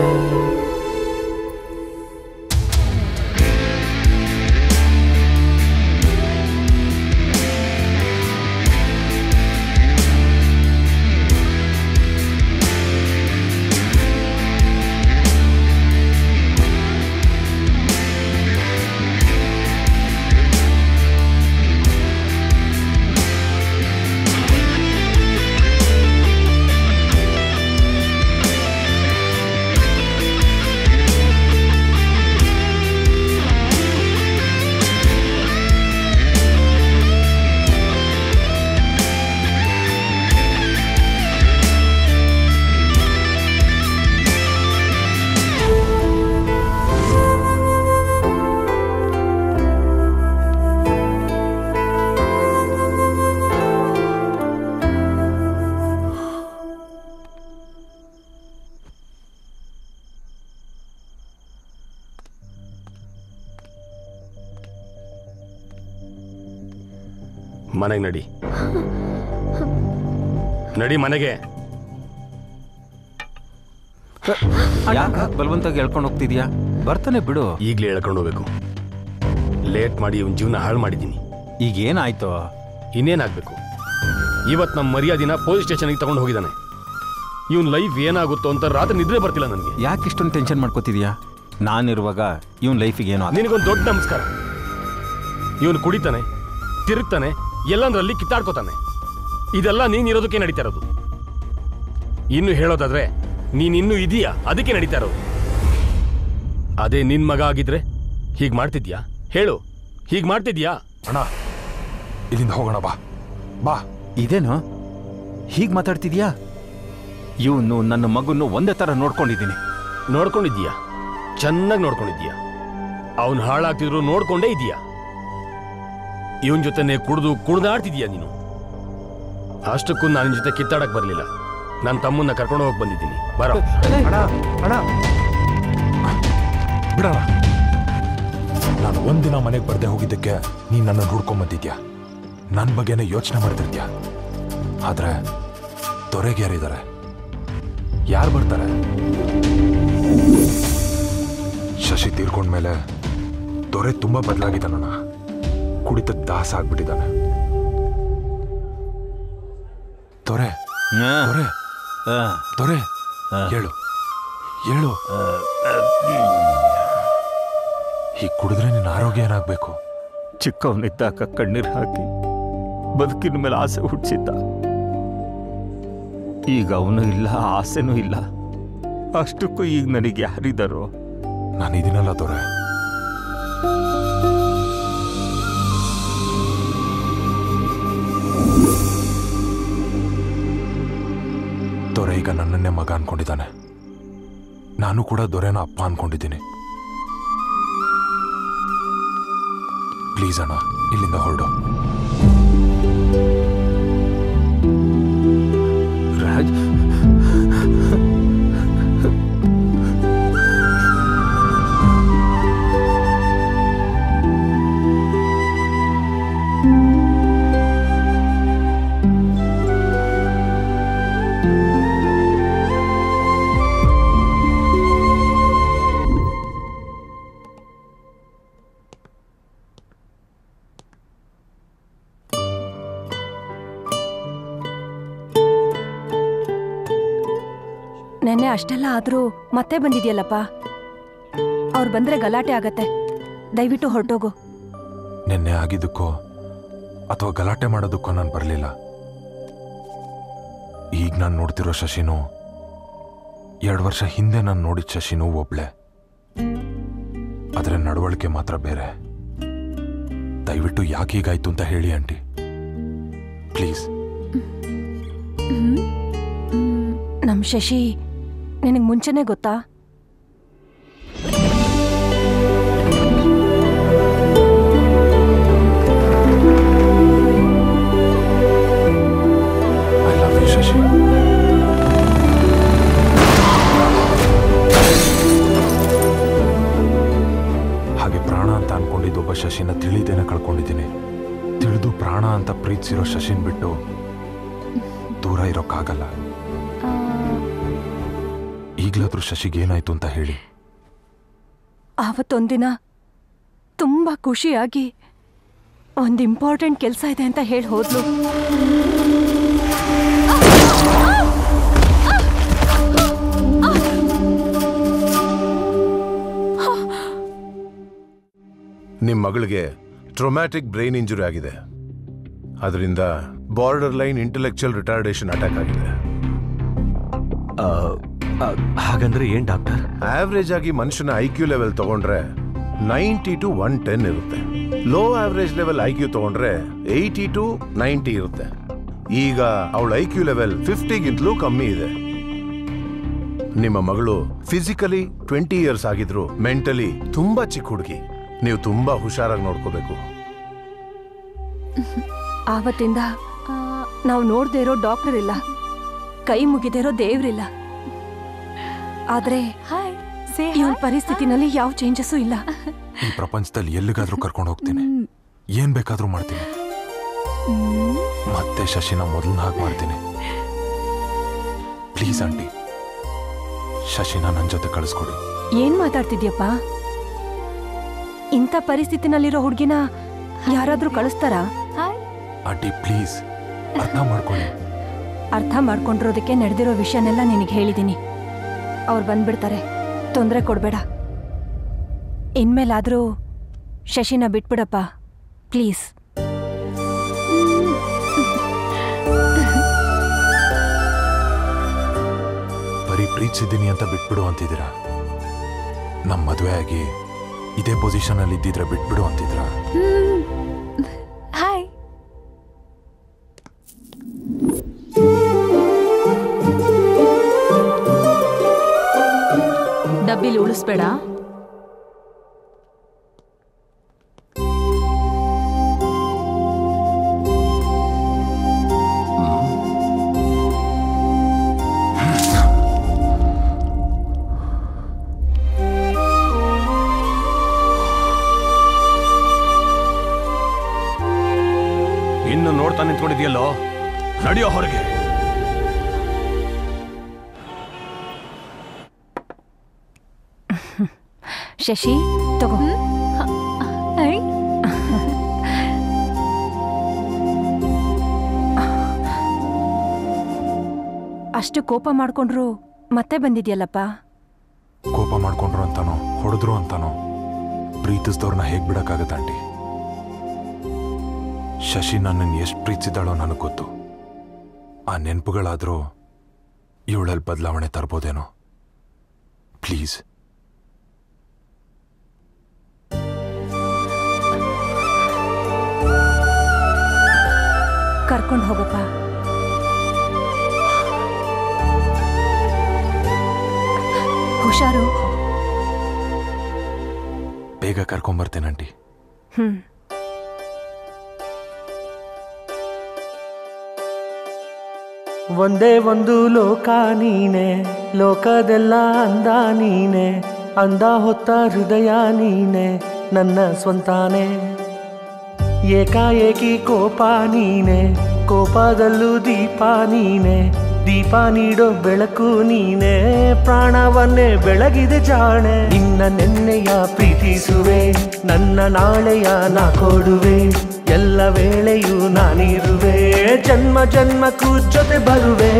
ಮನೆಗೆ ನಡಿ ನಡಿ ಮನೆಗೆ ಯಾಕೆ ಬಲವಂತಾಗಿ ಹೇಳ್ಕೊಂಡು ಹೋಗ್ತಿದ್ಯಾ ಬರ್ತಾನೆ ಬಿಡು ಈಗಲೇ ಹೇಳ್ಕೊಂಡು ಹೋಗ್ಬೇಕು ಲೇಟ್ ಮಾಡಿ ಇವನ್ ಜೀವನ ಹಾಳು ಮಾಡಿದ್ದೀನಿ ಈಗ ಏನಾಯ್ತು ಇನ್ನೇನಾಗಬೇಕು ಇವತ್ತು ನಮ್ಮ ಮರ್ಯಾದಿನ ಪೊಲೀಸ್ ಸ್ಟೇಷನ್ಗೆ ತಗೊಂಡು ಹೋಗಿದ್ದಾನೆ ಇವನ್ ಲೈಫ್ ಏನಾಗುತ್ತೋ ಅಂತ ರಾತ್ರಿ ನಿದ್ರೆ ಬರ್ತಿಲ್ಲ ನನಗೆ ಯಾಕೆ ಇಷ್ಟೊಂದು ಟೆನ್ಷನ್ ಮಾಡ್ಕೋತಿದ್ಯಾ ನಾನಿರುವಾಗ ಇವನ್ ಲೈಫಿಗೆ ಏನೋ ಆಗ್ಲಿ. ನಿನಗೊಂದು ದೊಡ್ಡ ನಮಸ್ಕಾರ ಇವನು ಕುಡಿತಾನೆ ತಿರುಗ್ತಾನೆ ಎಲ್ಲಂದ್ರಲ್ಲಿ ಕಿತ್ತಾಡ್ಕೋತಾನೆ ಇದೆಲ್ಲ ನೀನಿರೋದಕ್ಕೆ ನಡೀತಾ ಇರೋದು ಇನ್ನು ಹೇಳೋದಾದ್ರೆ ನೀನ್ ಇನ್ನೂ ಇದೀಯಾ ಅದಕ್ಕೆ ನಡೀತಾ ಇರೋದು ಅದೇ ನಿನ್ ಮಗ ಆಗಿದ್ರೆ ಹೀಗ್ ಮಾಡ್ತಿದ್ಯಾ ಹೇಳು ಹೀಗ್ ಮಾಡ್ತಿದ್ಯಾ ಅಣ್ಣ ಇಲ್ಲಿಂದ ಹೋಗೋಣ ಬಾ ಬಾ ಇದೇನು ಹೀಗೆ ಮಾತಾಡ್ತಿದ್ಯಾ ಇವನು ನನ್ನ ಮಗನ್ನು ಒಂದೇ ಥರ ನೋಡ್ಕೊಂಡಿದ್ದೀನಿ ನೋಡ್ಕೊಂಡಿದ್ದೀಯಾ ಚೆನ್ನಾಗಿ ನೋಡ್ಕೊಂಡಿದ್ದೀಯಾ ಅವನು ಹಾಳಾಗ್ತಿದ್ರು ನೋಡ್ಕೊಂಡೇ ಇದೀಯಾ ಇವನ್ ಜೊತೆನೆ ಕುಡ್ದು ಕುಡ್ದಾಡ್ತಿದ್ಯಾ ನೀನು ಅಷ್ಟಕ್ಕೂ ನಾನು ಜೊತೆ ಕಿತ್ತಾಡಕ್ ಬರ್ಲಿಲ್ಲ ನನ್ನ ತಮ್ಮನ್ನ ಕರ್ಕೊಂಡು ಹೋಗಿ ಬಂದಿದ್ದೀನಿ ಬರೋ ಬಿಡಣ ನಾನು ಒಂದಿನ ಮನೆಗೆ ಬರ್ದೆ ಹೋಗಿದ್ದಕ್ಕೆ ನೀನ್ ನನ್ನ ಹುಡ್ಕೊಂಬಂದಿದ್ಯಾ ನನ್ನ ಬಗ್ಗೆನೇ ಯೋಚನೆ ಮಾಡ್ತಿರ್ತ್ಯಾ ಆದ್ರೆ ದೊರೆಗೆ ಯಾರಿದ್ದಾರೆ ಯಾರು ಬರ್ತಾರೆ ಶಶಿ ತೀರ್ಕೊಂಡ್ಮೇಲೆ ದೊರೆ ತುಂಬಾ ಬದಲಾಗಿದ್ದಾನಣ್ಣ ಕುಡಿತದ ದಾಸ ಆಗ್ಬಿಟ್ಟಿದ್ದಾನೆ ದೊರೆ ದೊರೆ ದೊರೆ ಹೇಳು ಹೇಳು ಹೀಗೆ ಕುಡಿದ್ರೆ ನಿನ್ನ ಆರೋಗ್ಯ ಏನಾಗಬೇಕು ಚಿಕ್ಕವನಿದ್ದಾಗ ಕಣ್ಣೀರು ಹಾಕಿ ಬದುಕಿನ ಮೇಲೆ ಆಸೆ ಹುಟ್ಟಿಸಿದ್ದ ಈಗ ಅವನು ಇಲ್ಲ ಆಸೆನೂ ಇಲ್ಲ ಅಷ್ಟಕ್ಕೂ ಈಗ ನನಗೆ ಯಾರಿದ್ದಾರೋ ನಾನು ಇದೀನಲ್ಲ ದೊರೆ ದೊರೆ ಈಗ ನನ್ನನ್ನೇ ಮಗ ಅನ್ಕೊಂಡಿದ್ದಾನೆ ನಾನು ಕೂಡ ದೊರೆನ ಅಪ್ಪ ಅನ್ಕೊಂಡಿದ್ದೀನಿ ಪ್ಲೀಸ್ ಅಣ್ಣ ಇಲ್ಲಿಂದ ಹೊರಡು ರಾಜ್ ನೆನ್ನೆ ಅಷ್ಟೆಲ್ಲ ಆದ್ರೂ ಮತ್ತೆ ಬಂದಿದ್ಯಲ್ಲಪ್ಪ ಅವ್ರು ಬಂದ್ರೆ ಗಲಾಟೆ ಆಗತ್ತೆ ದಯವಿಟ್ಟು ಹೊರಟೋಗು ನಿನ್ನೆ ಆಗಿದ್ದಕ್ಕೋ ಅಥವಾ ಗಲಾಟೆ ಮಾಡೋದಕ್ಕೋ ನಾನು ಬರಲಿಲ್ಲ ಈಗ ನಾನು ನೋಡ್ತಿರೋ ಶಶಿನು ಎರಡು ವರ್ಷ ಹಿಂದೆ ನಾನು ನೋಡಿದ ಶಶಿನು ಒಬ್ಳೆ ಆದರೆ ನಡವಳಿಕೆ ಮಾತ್ರ ಬೇರೆ ದಯವಿಟ್ಟು ಯಾಕೆ ಹೀಗಾಯ್ತು ಅಂತ ಹೇಳಿ ಆಂಟಿ ಪ್ಲೀಸ್ ನಮ್ ಶಶಿ ನಿನಗೆ ಮುಂಚೆನೆ ಗೊತ್ತಾ ಐ ಲವ್ ಯು ಶಶಿ ಹಾಗೆ ಪ್ರಾಣ ಅಂತ ಅನ್ಕೊಂಡಿದ್ದು ಒಬ್ಬ ಶಶಿನ ತಿಳಿದೇನೆ ಕಳ್ಕೊಂಡಿದ್ದೀನಿ ತಿಳಿದು ಪ್ರಾಣ ಅಂತ ಪ್ರೀತಿಸಿರೋ ಶಶಿನ್ ಬಿಟ್ಟು ದೂರ ಇರೋಕ್ಕಾಗಲ್ಲ ಈಗ್ಲಾದ್ರೂ ಶಶಿಗೆ ಏನಾಯ್ತು ಅಂತ ಹೇಳಿ ಆವತ್ತೊಂದಿನ ತುಂಬಾ ಖುಷಿಯಾಗಿ ಒಂದು ಇಂಪಾರ್ಟೆಂಟ್ ಕೆಲಸ ಇದೆ ಅಂತ ಹೇಳಿ ಹೋದ್ಲು ನಿಮ್ಮ ಮಗಳಿಗೆ ಟ್ರೊಮ್ಯಾಟಿಕ್ ಬ್ರೈನ್ ಇಂಜುರಿ ಆಗಿದೆ ಅದರಿಂದ borderline intellectual retardation attack ಆಗಿದೆ ಹಾಗಂದ್ರೆ ಏನ್ ಡಾಕ್ಟರ್ ಆವರೇಜ್ ಆಗಿ ಮನುಷ್ಯನ ಐ ಕ್ಯೂ ಲೆವೆಲ್ ತಗೊಂಡ್ರೆ ನೈಂಟಿ ಟು ಒನ್ ಟೆನ್ ಇರುತ್ತೆ low average level I Q ತಗೊಂಡ್ರೆ ಏಯ್ಟಿ ಟು ನೈಂಟಿ ಇರುತ್ತೆ ಈಗ ಅವಳ ಐ ಕ್ಯೂ ಲೆವೆಲ್ ಫಿಫ್ಟಿಗಿಂತಲೂ ಕಮ್ಮಿ ಇದೆ ನಿಮ್ಮ ಮಗಳು ಫಿಸಿಕಲಿ ಟ್ವೆಂಟಿ ಇಯರ್ಸ್ ಆಗಿದ್ರು ಮೆಂಟಲಿ ತುಂಬಾ ಚಿಕ್ಕ ಹುಡುಗಿ ನೀವು ತುಂಬಾ ಹುಷಾರಾಗಿ ನೋಡ್ಕೋಬೇಕು ಆವತ್ತಿಂದ ನಾವು ನೋಡ್ದೇ ಇರೋ ಡಾಕ್ಟರ್ ಇಲ್ಲ ಕೈ ಮುಗಿದೇ ಇರೋ ದೇವ್ರಿಲ್ಲ ಆದ್ರೆ ಇವನ್ ಪರಿಸ್ಥಿತಿನಲ್ಲಿ ಯಾವ ಚೇಂಜಸ್ಸು ಇಲ್ಲ ಈ ಪ್ರಪಂಚದಲ್ಲಿ ಎಲ್ಲಿಗಾದ್ರೂ ಕರ್ಕೊಂಡು ಹೋಗ್ತೀನಿ ಏನ್ ಬೇಕಾದ್ರೂ ಮಾಡ್ತೀನಿ ಮತ್ತೆ ಶಶಿನ ಮೊದಲನ ಹಾಗೆ ಮಾಡ್ತೀನಿ ಪ್ಲೀಸ್ ಆಂಟಿ ಶಶಿನ ನನ್ನ ಜೊತೆ ಕಳಿಸ್ಕೊಡಿ ಏನ್ ಮಾತಾಡ್ತಿದ್ಯಪ್ಪ ಇಂಥ ಪರಿಸ್ಥಿತಿನಲ್ಲಿರೋ ಹುಡ್ಗಿನ ಯಾರಾದ್ರೂ ಕಳಿಸ್ತಾರಾ ಆಂಟಿ ಪ್ಲೀಸ್ ಅರ್ಥ ಮಾಡ್ಕೊಳ್ಳಿ ಅರ್ಥ ಮಾಡ್ಕೊಂಡಿರೋದಕ್ಕೆ ನಡೆದಿರೋ ವಿಷಯನೆಲ್ಲ ನಿನಗೆ ಹೇಳಿದ್ದೀನಿ ಅವ್ರು ಬಂದ್ಬಿಡ್ತಾರೆ ತೊಂದರೆ ಕೊಡಬೇಡ ಇನ್ಮೇಲಾದರೂ ಶಶಿನ ಬಿಟ್ಬಿಡಪ್ಪ ಪ್ಲೀಸ್ ಬರೀ ಪ್ರೀತಿಸಿದ್ದೀನಿ ಅಂತ ಬಿಟ್ಬಿಡು ಅಂತಿದ್ದೀರಾ ನಮ್ಮ ಮದುವೆ ಆಗಿ ಇದೇ ಪೊಸಿಷನ್ ಅಲ್ಲಿ ಇದ್ದಿದ್ರೆ ಬಿಟ್ಬಿಡು ಅಂತಿದ್ರಾ ಹಾಯ್ ಡಬ್ಬಿಲಿ ಉಳಿಸ್ಬೇಡ ಇನ್ನು ನೋಡ್ತಾ ನಿಂತ್ಕೊಂಡಿದ್ಯಲ್ಲೋ ನಡೆಯೋ ಹೊರಗೆ ಶಶಿ ತಗೋ ಅಷ್ಟು ಕೋಪ ಮಾಡ್ಕೊಂಡ್ರು ಮತ್ತೆ ಬಂದಿದ್ಯಲ್ಲಪ್ಪ ಕೋಪ ಮಾಡ್ಕೊಂಡ್ರು ಅಂತಾನೋ ಹೊಡೆದ್ರು ಅಂತಾನೋ ಪ್ರೀತಿಸ್ದವ್ರನ್ನ ಹೇಗ್ ಬಿಡಕ್ಕಾಗತ್ತೆ ಆಂಟಿ ಶಶಿ ನನ್ನನ್ನು ಎಷ್ಟು ಪ್ರೀತಿಸಿದಾಳೋ ನನಗೆ ಗೊತ್ತು ಆ ನೆನಪುಗಳಾದರೂ ಇವಳಲ್ಲಿ ಬದಲಾವಣೆ ತರ್ಬೋದೇನೋ ಪ್ಲೀಸ್ ಕರ್ಕೊಂಡು ಹೋಗಪ್ಪ ಹುಷಾರು ಬೇಗ ಕರ್ಕೊಂಬರ್ತೇನೆ ಆಂಟಿ ಹ್ಮ್ ಒಂದೇ ಒಂದು ಲೋಕ ನೀನೆ ಲೋಕದೆಲ್ಲ ಅಂದ ನೀನೆ ಅಂದ ಹೊತ್ತ ಹೃದಯ ನೀನೆ ನನ್ನ ಸ್ವಂತಾನೆ ಏಕಾಏಕಿ ಕೋಪ ನೀನೆ ಕೋಪದಲ್ಲೂ ದೀಪ ನೀನೆ ದೀಪ ನೀಡೋ ಬೆಳಕು ನೀನೆ ಪ್ರಾಣವನ್ನೇ ಬೆಳಗಿದೆ ಜಾಣೆ ನಿನ್ನ ನೆನ್ನೆಯ ಪ್ರೀತಿಸುವೆ ನನ್ನ ನಾಳೆಯ ನಾ ಕೊಡುವೆ ಎಲ್ಲ ವೇಳೆಯೂ ನಾನಿರುವೆ ಜನ್ಮ ಜನ್ಮಕ್ಕೂ ಜೊತೆ ಬರುವೆ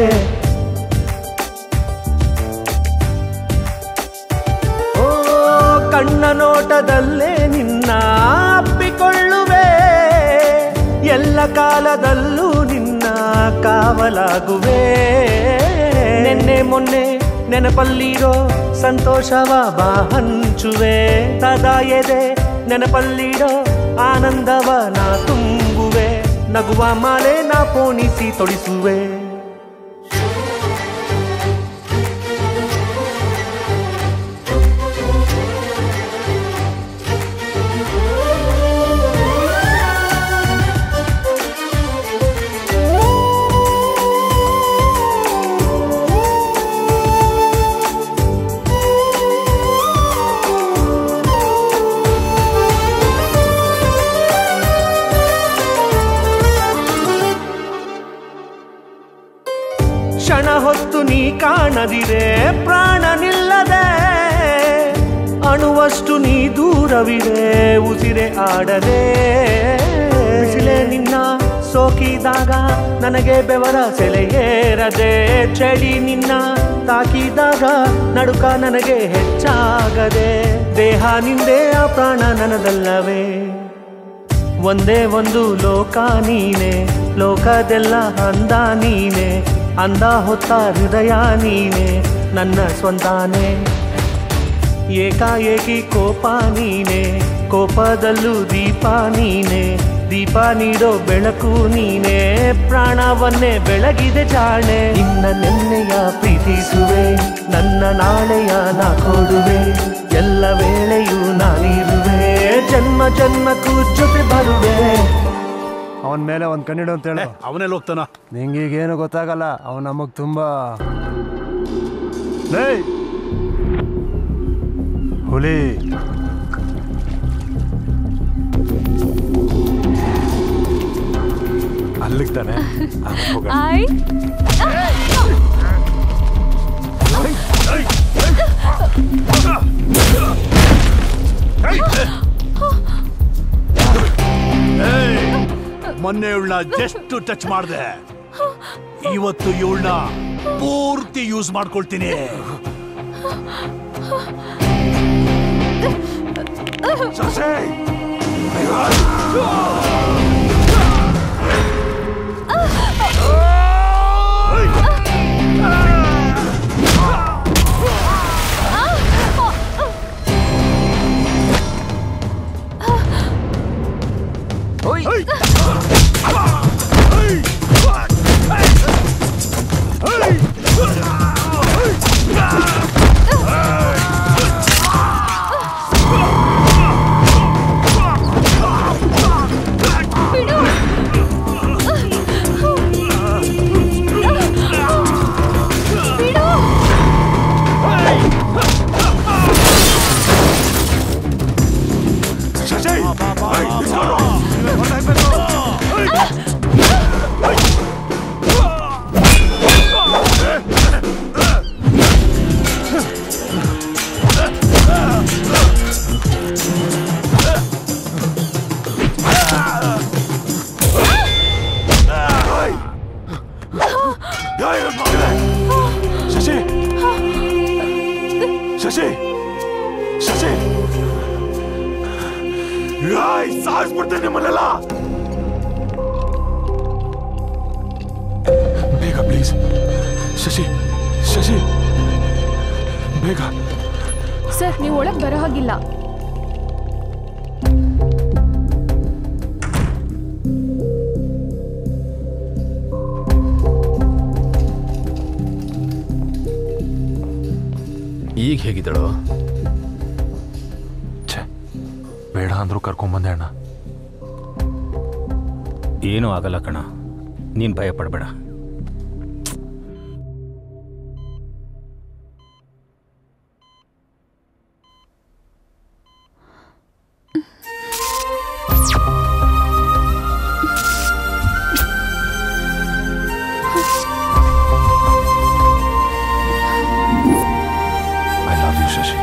ಓ ಕಣ್ಣ ನೋಟದಲ್ಲೇ ನಿನ್ನ ಅಪ್ಪಿಕೊಳ್ಳುವೆ ಎಲ್ಲ ಕಾಲದಲ್ಲೂ ನಿನ್ನ ಕಾವಲಾಗುವೆ ನೆನ್ನೆ ಮೊನ್ನೆ ನೆನಪಲ್ಲಿರೋ ಸಂತೋಷವ ಬಾ ಹಂಚುವೆ ಸದಾ ಎದೆ ನೆನಪಲ್ಲಿಡೋ ಆನಂದವ ನಾ ತುಂಬುವೆ ನಗುವ ಮಾಲೆ ನಾ ಪೋಣಿಸಿ ತೊಡಿಸುವೆ ಕ್ಷಣ ಹೊತ್ತು ನೀ ಕಾಣದಿರೆ ಪ್ರಾಣ ನಿಲ್ಲದೆ ಅಣುವಷ್ಟು ನೀ ದೂರವಿದೆ ಉಸಿರೆ ಆಡದೆ ಬಿಸಿಲೆ ನಿನ್ನ ಸೋಕಿದಾಗ ನನಗೆ ಬೆವರ ಸೆಲೆಯೇರದೆ ಚಳಿ ನಿನ್ನ ತಾಕಿದಾಗ ನಡುಕ ನನಗೆ ಹೆಚ್ಚಾಗದೆ ದೇಹ ನಿಂದೆ ಆ ಪ್ರಾಣ ನನದಲ್ಲವೇ ಒಂದೇ ಒಂದು ಲೋಕ ನೀನೆ ಲೋಕದೆಲ್ಲ ಅಂದ ನೀನೆ ಅಂದ ಹೊತ್ತ ಹೃದಯ ನೀನೆ ನನ್ನ ಸ್ವಂತಾನೆ ಏಕಾಏಕಿ ಕೋಪ ನೀನೆ ಕೋಪದಲ್ಲೂ ದೀಪ ನೀನೆ ದೀಪ ನೀಡೋ ಬೆಳಕು ನೀನೆ ಪ್ರಾಣವನ್ನೇ ಬೆಳಗಿದೆ ಜಾಣೆ ನಿನ್ನ ನೆನ್ನೆಯ ಪ್ರೀತಿಸುವೆ ನನ್ನ ನಾಳೆಯ ನಾ ಕೊಡುವೆ ಎಲ್ಲ ವೇಳೆಯೂ ನಾನಿರುವೆ ಜನ್ಮ ಜನ್ಮಕ್ಕೂ ಜೊತೆ ಬರುವೆ ಅವನ ಮೇಲೆ ಒಂದು ಕಣ್ಣಿಡು ಅಂತ ಹೇಳು ಅವನೆಲ್ಲ ಹೋಗ್ತಾನ ನಿಂಗೆ ಈಗೇನು ಗೊತ್ತಾಗಲ್ಲ ಅವನು ನಮಗೆ ತುಂಬಾ ಲೇ ಹುಲಿ ಅಲ್ಲಿಗೆ ತಾನೆ ಹೋಗೋಣ ಐ ಮೊನ್ನೆ ಇವಳನ್ನ ಜಸ್ಟ್ ಟಚ್ ಮಾಡಿದೆ ಇವತ್ತು ಇವಳನ್ನ ಪೂರ್ತಿ ಯೂಸ್ ಮಾಡ್ಕೊಳ್ತೀನಿ ಸೊಸೆ ಸಾಯಿಸ್ಬಿಡ್ತೇನೆ ನಿಮ್ಮನ್ನೆಲ್ಲ ಬೇಗ ಪ್ಲೀಸ್ ಶಶಿ ಶಶಿ ಬೇಗ ಸರ್ ನೀವು ಒಳಗೆ ಬರೋ ಹಾಗಿಲ್ಲ ಈಗ ಹೇಗಿದ್ದಳು ಬೇಡ ಅಂದ್ರೂ ಕರ್ಕೊಂಬಂದೆ ಅಣ್ಣ ಏನೂ ಆಗಲ್ಲ ಕಣ ನೀನು ಭಯ ಪಡಬೇಡ ಐ ಲವ್ ಯು ಶಶಿ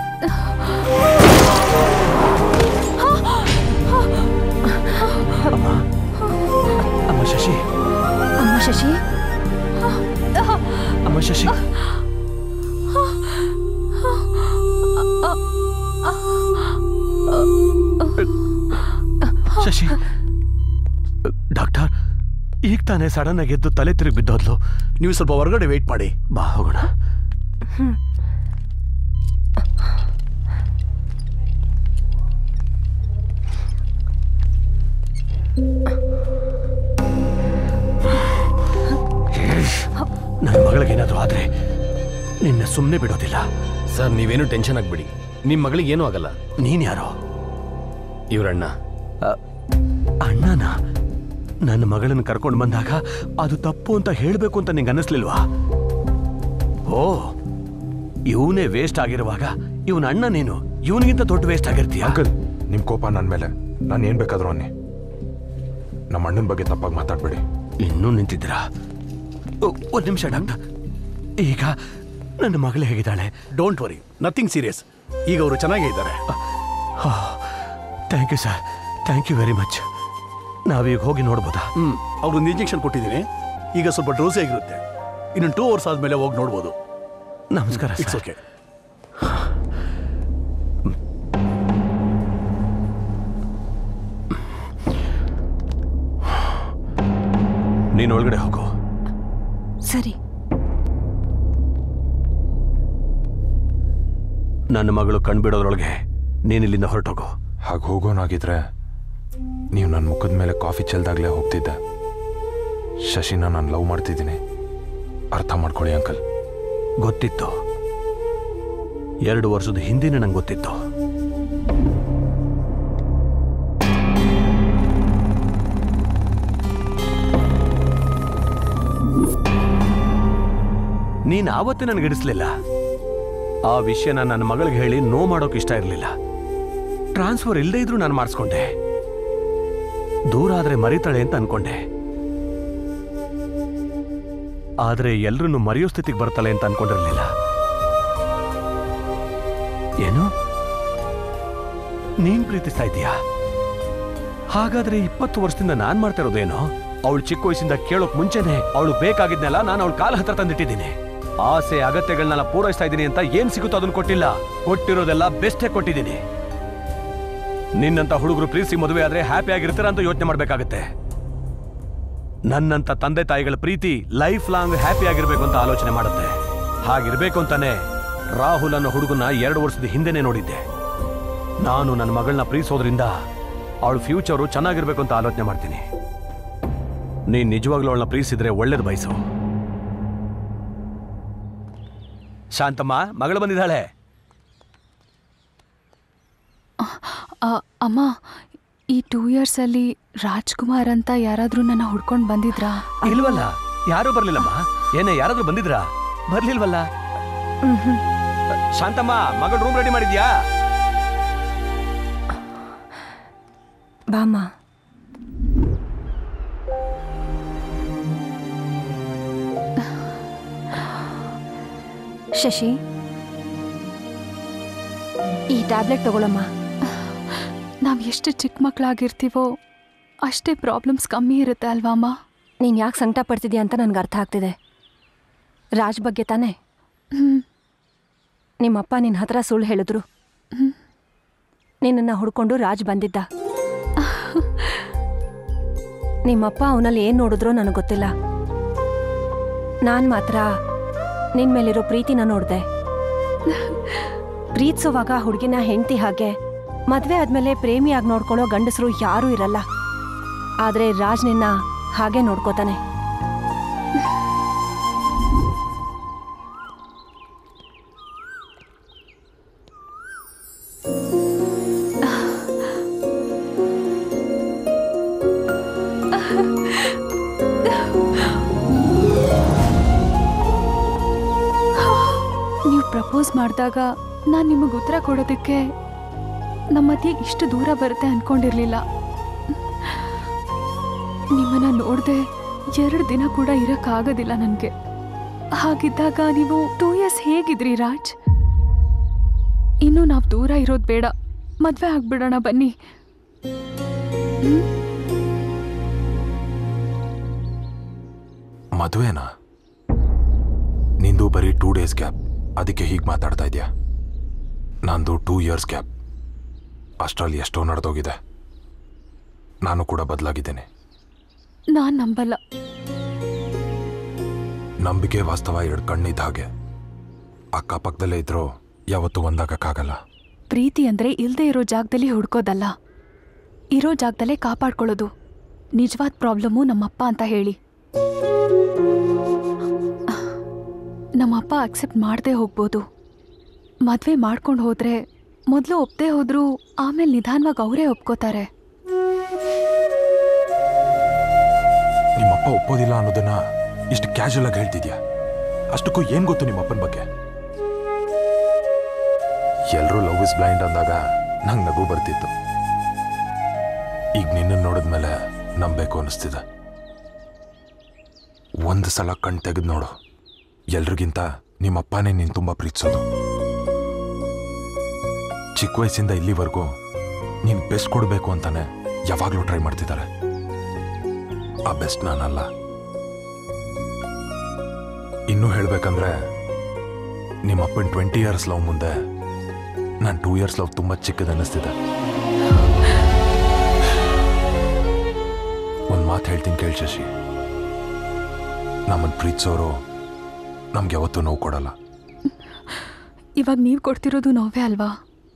ಅಮ್ಮ ಶಶಿ ಅಮ್ಮ ಶಶಿ ಅಮ್ಮ ಶಶಿ ಶಶಿ ಡಾಕ್ಟರ್ ಈಗ ತಾನೇ ಸಡನ್ ಆಗಿ ಎದ್ದು ತಲೆ ತಿರುಗಿ ಬಿದ್ದೋದ್ಲು ನೀವು ಸ್ವಲ್ಪ ಹೊರಗಡೆ ವೆಯ್ಟ್ ಮಾಡಿ ಬಾ ಹೋಗೋಣ ನನ್ನ ಮಗಳಿಗೇನಾದ್ರೂ ಆದ್ರೆ ನಿನ್ನ ಸುಮ್ಮನೆ ಬಿಡೋದಿಲ್ಲ ಸರ್ ನೀವೇನು ಟೆನ್ಷನ್ ಆಗ್ಬಿಡಿ ನಿಮ್ಮ ಮಗಳಿಗೆ ಏನೂ ಆಗಲ್ಲ ನೀನ್ ಯಾರೋ ಇವ್ರಣ್ಣ ಅಣ್ಣನ ನನ್ನ ಮಗಳನ್ನ ಕರ್ಕೊಂಡು ಬಂದಾಗ ಅದು ತಪ್ಪು ಅಂತ ಹೇಳಬೇಕು ಅಂತ ನಿಂಗೆ ಅನ್ನಿಸ್ಲಿಲ್ವಾ ಓ ಇವನೇ ವೇಸ್ಟ್ ಆಗಿರುವಾಗ ಇವನ ಅಣ್ಣ ನೀನು ಇವನಿಗಿಂತ ದೊಡ್ಡ ವೇಸ್ಟ್ ಆಗಿರ್ತೀಯ ಅಂಕಲ್ ನಿಮ್ ಕೋಪ ನನ್ನ ಮೇಲೆ ನಾನು ಏನ್ ಬೇಕಾದ್ರೂ ಅನ್ನಿ ನಮ್ಮ ಅಣ್ಣನ ಬಗ್ಗೆ ತಪ್ಪಾಗಿ ಮಾತಾಡ್ಬೇಡಿ ಇನ್ನೂ ನಿಂತಿದ್ದೀರಾ ಓ, ಒಂದ್ ನಿಮಿಷ ಡಾಕ್ಟರ್ ಈಗ ನನ್ನ ಮಗಳು ಹೇಗಿದ್ದಾಳೆ ಡೋಂಟ್ ವರಿ ನಥಿಂಗ್ ಸೀರಿಯಸ್ ಈಗ ಅವರು ಚೆನ್ನಾಗೇ ಇದ್ದಾರೆ thank you sir thank you very much ನಾವೀಗ ಹೋಗಿ ನೋಡ್ಬೋದಾ ಹ್ಮ್ ಅವ್ರೊಂದು ಇಂಜೆಕ್ಷನ್ ಕೊಟ್ಟಿದ್ದೀನಿ ಈಗ ಸ್ವಲ್ಪ ಡೋಸೇ ಆಗಿರುತ್ತೆ ಇನ್ನೊಂದು ಟೂ ಅವರ್ಸ್ ಆದ್ಮೇಲೆ ಹೋಗಿ ನೋಡ್ಬೋದು ನಮಸ್ಕಾರ ಇಟ್ಸ್ ಓಕೆ ನೀನು ಒಳಗಡೆ ಹೋಗು ಸರಿ ನನ್ನ ಮಗಳು ಕಣ್ಬಿಡೋದ್ರೊಳಗೆ ನೀನ್ ಇಲ್ಲಿಂದ ಹೊರಟೋಗು ಹಾಗೆ ಹೋಗೋನಾಗಿದ್ರೆ ನೀವು ನನ್ನ ಮುಖದ ಮೇಲೆ ಕಾಫಿ ಚೆಲ್ದಾಗ್ಲೇ ಹೋಗ್ತಿದ್ದೆ ಶಶಿನ ನಾನು ಲವ್ ಮಾಡ್ತಿದ್ದೀನಿ ಅರ್ಥ ಮಾಡ್ಕೊಳ್ಳಿ ಅಂಕಲ್ ಗೊತ್ತಿತ್ತು ಎರಡು ವರ್ಷದ ಹಿಂದಿನ ನಂಗೆ ಗೊತ್ತಿತ್ತು ನೀನ್ ಆವತ್ತೇ ನನಗೆ ಹಿಡಿಸ್ಲಿಲ್ಲ ಆ ವಿಷಯನ ನನ್ನ ಮಗಳಿಗೆ ಹೇಳಿ ನೋ ಮಾಡೋಕೆ ಇಷ್ಟ ಇರಲಿಲ್ಲ ಟ್ರಾನ್ಸ್ಫರ್ ಇಲ್ಲದೇ ಇದ್ರೂ ನಾನು ಮಾಡಿಸ್ಕೊಂಡೆ ದೂರ ಆದ್ರೆ ಮರಿತಾಳೆ ಅಂತ ಅನ್ಕೊಂಡೆ ಆದ್ರೆ ಎಲ್ರನ್ನೂ ಮರೆಯೋ ಸ್ಥಿತಿಗೆ ಬರ್ತಾಳೆ ಅಂತ ಅನ್ಕೊಂಡಿರ್ಲಿಲ್ಲ ಏನು ನೀನ್ ಪ್ರೀತಿಸ್ತಾ ಇದೀಯಾ ಹಾಗಾದ್ರೆ ಇಪ್ಪತ್ತು ವರ್ಷದಿಂದ ನಾನ್ ಮಾಡ್ತಾ ಇರೋದೇನೋ ಅವಳು ಚಿಕ್ಕ ವಯಸ್ಸಿಂದ ಕೇಳೋಕ್ ಮುಂಚೆನೆ ಅವಳು ಬೇಕಾಗಿದ್ನೆಲ್ಲ ನಾನು ಅವಳ ಕಾಲ ಹತ್ರ ತಂದಿಟ್ಟಿದ್ದೀನಿ ಆಸೆ ಅಗತ್ಯಗಳನ್ನೆಲ್ಲ ಪೂರೈಸ್ತಾ ಇದ್ದೀನಿ ಅಂತ ಏನ್ ಸಿಗುತ್ತೋ ಅದನ್ನ ಕೊಟ್ಟಿಲ್ಲ ಕೊಟ್ಟಿರೋದೆಲ್ಲ ಬೆಸ್ಟೇ ಕೊಟ್ಟಿದ್ದೀನಿ ನಿನ್ನಂತ ಹುಡುಗರು ಪ್ರೀತಿ ಮದುವೆ ಆದ್ರೆ ಹ್ಯಾಪಿ ಆಗಿರ್ತೀರ ಅಂತ ಯೋಚನೆ ಮಾಡ್ಬೇಕಾಗತ್ತೆ ನನ್ನಂತ ತಂದೆ ತಾಯಿಗಳ ಪ್ರೀತಿ ಲೈಫ್ ಲಾಂಗ್ ಹ್ಯಾಪಿ ಆಗಿರ್ಬೇಕು ಅಂತ ಆಲೋಚನೆ ಮಾಡುತ್ತೆ ಹಾಗಿರ್ಬೇಕು ಅಂತಾನೆ ರಾಹುಲ್ ಅನ್ನೋ ಹುಡುಗನ ಎರಡು ವರ್ಷದ ಹಿಂದೆನೆ ನೋಡಿದ್ದೆ ನಾನು ನನ್ನ ಮಗಳನ್ನ ಪ್ರೀತಿಸೋದ್ರಿಂದ ಅವಳ ಫ್ಯೂಚರು ಚೆನ್ನಾಗಿರ್ಬೇಕು ಅಂತ ಆಲೋಚನೆ ಮಾಡ್ತೀನಿ ನೀನ್ ನಿಜವಾಗ್ಲೂ ಅವಳನ್ನ ಪ್ರೀತಿಸಿದ್ರೆ ಒಳ್ಳೇದು ಬಯಸು ಶಾಂತಮ್ಮ ಮಗಳು ಬಂದಿದ್ದಾಳೆ ಆ, ಅಮ್ಮ ಈ ಟೂ ಇಯರ್ಸಲ್ಲಿ ರಾಜ್ಕುಮಾರ್ ಅಂತ ಯಾರಾದರೂ ನನ್ನ ಹುಡ್ಕೊಂಡು ಬಂದಿದ್ರಾ ಇಲ್ವಲ್ಲ ಯಾರೂ ಬರ್ಲಿಲ್ಲಮ್ಮ ಏನೇ ಯಾರಾದ್ರೂ ಬಂದಿದ್ರಾ ಬರ್ಲಿಲ್ವಲ್ಲ ಶಾಂತಮ್ಮ ಮಗಳು ರೂಮ್ ರೆಡಿ ಮಾಡಿದ್ಯಾ ಬಾಮ್ಮ ಶಶಿ ಈ ಟ್ಯಾಬ್ಲೆಟ್ ತಗೊಳಮ್ಮ ನಾವು ಎಷ್ಟು ಚಿಕ್ಕ ಮಕ್ಕಳಾಗಿರ್ತೀವೋ ಅಷ್ಟೇ ಪ್ರಾಬ್ಲಮ್ಸ್ ಕಮ್ಮಿ ಇರುತ್ತೆ ಅಲ್ವಾ ಅಮ್ಮ ನೀನು ಯಾಕೆ ಸಂಕಟ ಪಡ್ತಿದ್ಯಾ ಅಂತ ನನಗೆ ಅರ್ಥ ಆಗ್ತಿದೆ ರಾಜ್ ಬಗ್ಗೆ ತಾನೇ ನಿಮ್ಮಪ್ಪ ನಿನ್ನ ಹತ್ರ ಸುಳ್ಳು ಹೇಳಿದ್ರು ನಿನ್ನನ್ನು ಹುಡ್ಕೊಂಡು ರಾಜ್ ಬಂದಿದ್ದ ನಿಮ್ಮಪ್ಪ ಅವನಲ್ಲಿ ಏನು ನೋಡಿದ್ರೋ ನನಗೆ ಗೊತ್ತಿಲ್ಲ ನಾನು ಮಾತ್ರ ನಿನ್ ಮೇಲಿರೋ ಪ್ರೀತಿನ ನೋಡ್ದೆ ಪ್ರೀತಿಸುವಾಗ ಹುಡುಗಿನ ಹೆಂಡತಿ ಹಾಗೆ ಮದ್ವೆ ಆದ್ಮೇಲೆ ಪ್ರೇಮಿಯಾಗಿ ನೋಡ್ಕೊಳ್ಳೋ ಗಂಡಸರು ಯಾರೂ ಇರಲ್ಲ ಆದ್ರೆ ರಾಜ್ ನಿನ್ನ ಹಾಗೆ ನೋಡ್ಕೋತಾನೆ ನೀವು ಪ್ರಪೋಸ್ ಮಾಡಿದಾಗ ನಾನು ನಿಮಗೆ ಉತ್ತರ ಕೊಡೋದಕ್ಕೆ ನಮ್ಮ ಮಧ್ಯೆ ಇಷ್ಟು ದೂರ ಬರುತ್ತೆ ಅನ್ಕೊಂಡಿರ್ಲಿಲ್ಲ ನಿಮ್ಮನ್ನ ನೋಡದೆ ಎರಡು ದಿನ ಕೂಡ ಇರಕ್ಕಾಗೋದಿಲ್ಲ ನನಗೆ ಹಾಗಿದ್ದಾಗ ನೀವು ಟೂ ಇಯರ್ಸ್ ಹೇಗಿದ್ರಿ ರಾಜ್ ಇನ್ನು ನಾವು ದೂರ ಇರೋದು ಬೇಡ ಮದ್ವೆ ಆಗ್ಬಿಡೋಣ ಬನ್ನಿ ಮದುವೆನಾ ನಿಂದು ಬರೀ ಟೂ ಡೇಸ್ ಗ್ಯಾಪ್ ಅದಕ್ಕೆ ಹೀಗೆ ಮಾತಾಡ್ತಾ ಇದೆಯಾ ನಂದು ಟೂ ಇಯರ್ಸ್ ಗ್ಯಾಪ್ ಅಷ್ಟರಲ್ಲಿ ಎಷ್ಟೋ ನಡೆದೋಗಿದೆ ನಾನು ಕೂಡ ಬದಲಾಗಿದ್ದೇನೆ ನಾನು ನಂಬಲ್ಲ ನಂಬಿಕೆ ವಾಸ್ತವ ಎರಡು ಕಣ್ಣಿದ್ದ ಹಾಗೆ ಅಕ್ಕಪಕ್ಕದಲ್ಲೇ ಇದ್ರೂ ಯಾವತ್ತೂ ಒಂದಾಗಕ್ಕಾಗಲ್ಲ ಪ್ರೀತಿ ಅಂದ್ರೆ ಇಲ್ದೇ ಇರೋ ಜಾಗದಲ್ಲಿ ಹುಡ್ಕೋದಲ್ಲ ಇರೋ ಜಾಗದಲ್ಲೇ ಕಾಪಾಡ್ಕೊಳ್ಳೋದು ನಿಜವಾದ ಪ್ರಾಬ್ಲಮ್ಮು ನಮ್ಮಪ್ಪ ಅಂತ ಹೇಳಿ ನಮ್ಮಪ್ಪ ಅಕ್ಸೆಪ್ಟ್ ಮಾಡದೆ ಹೋಗ್ಬೋದು ಮದ್ವೆ ಮಾಡ್ಕೊಂಡು ಹೋದ್ರೆ ಮೊದಲು ಒಪ್ಪದೆ ಹೋದ್ರು ಆಮೇಲೆ ನಿಧಾನವಾಗಿ ಅವರೇ ಒಪ್ಕೋತಾರೆ ನಿಮ್ಮಪ್ಪ ಒಪ್ಪೋದಿಲ್ಲ ಅನ್ನೋದನ್ನ ಇಷ್ಟು ಕ್ಯಾಶುಯಲ್ ಆಗಿ ಹೇಳ್ತಿದ್ಯಾ ಅಷ್ಟಕ್ಕೂ ಏನ್ ಗೊತ್ತು ನಿಮ್ಮಪ್ಪನ ಬಗ್ಗೆ ಎಲ್ರೂ ಲವ್ ಇಸ್ ಬ್ಲೈಂಡ್ ಅಂದಾಗ ನಂಗೆ ನಗು ಬರ್ತಿತ್ತು ಈಗ ನಿನ್ನ ನೋಡಿದ್ಮೇಲೆ ನಂಬೇಕು ಅನಿಸ್ತಿದೆ ಒಂದು ಸಲ ಕಣ್ ತೆಗೆದು ನೋಡು ಎಲ್ರಿಗಿಂತ ನಿಮ್ಮಪ್ಪನೇ ನೀನು ತುಂಬಾ ಪ್ರೀತಿಸೋದು ಚಿಕ್ಕ ವಯಸ್ಸಿಂದ ಇಲ್ಲಿವರೆಗೂ ನೀನು ಬೆಸ್ಟ್ ಕೊಡಬೇಕು ಅಂತಾನೆ ಯಾವಾಗಲೂ ಟ್ರೈ ಮಾಡ್ತಿದ್ದಾರೆ ಆ ಬೆಸ್ಟ್ ನಾನಲ್ಲ ಇನ್ನೂ ಹೇಳ್ಬೇಕಂದ್ರೆ ನಿಮ್ಮಪ್ಪನ ಟ್ವೆಂಟಿ ಇಯರ್ಸ್ ಲವ್ ಮುಂದೆ ನಾನು ಟೂ ಇಯರ್ಸ್ ಲವ್ ತುಂಬ ಚಿಕ್ಕದ ಅನ್ನಿಸ್ತಿದೆ ಒಂದು ಮಾತು ಹೇಳ್ತೀನಿ ಕೇಳಿ ಶಶಿ ನಮ್ಮನ್ನು ಪ್ರೀತಿಸೋರು ನಮ್ಗೆ ಯಾವತ್ತೂ ನೋವು ಕೊಡಲ್ಲ ಇವಾಗ ನೀವು ಕೊಡ್ತಿರೋದು ನೋವೇ ಅಲ್ವಾ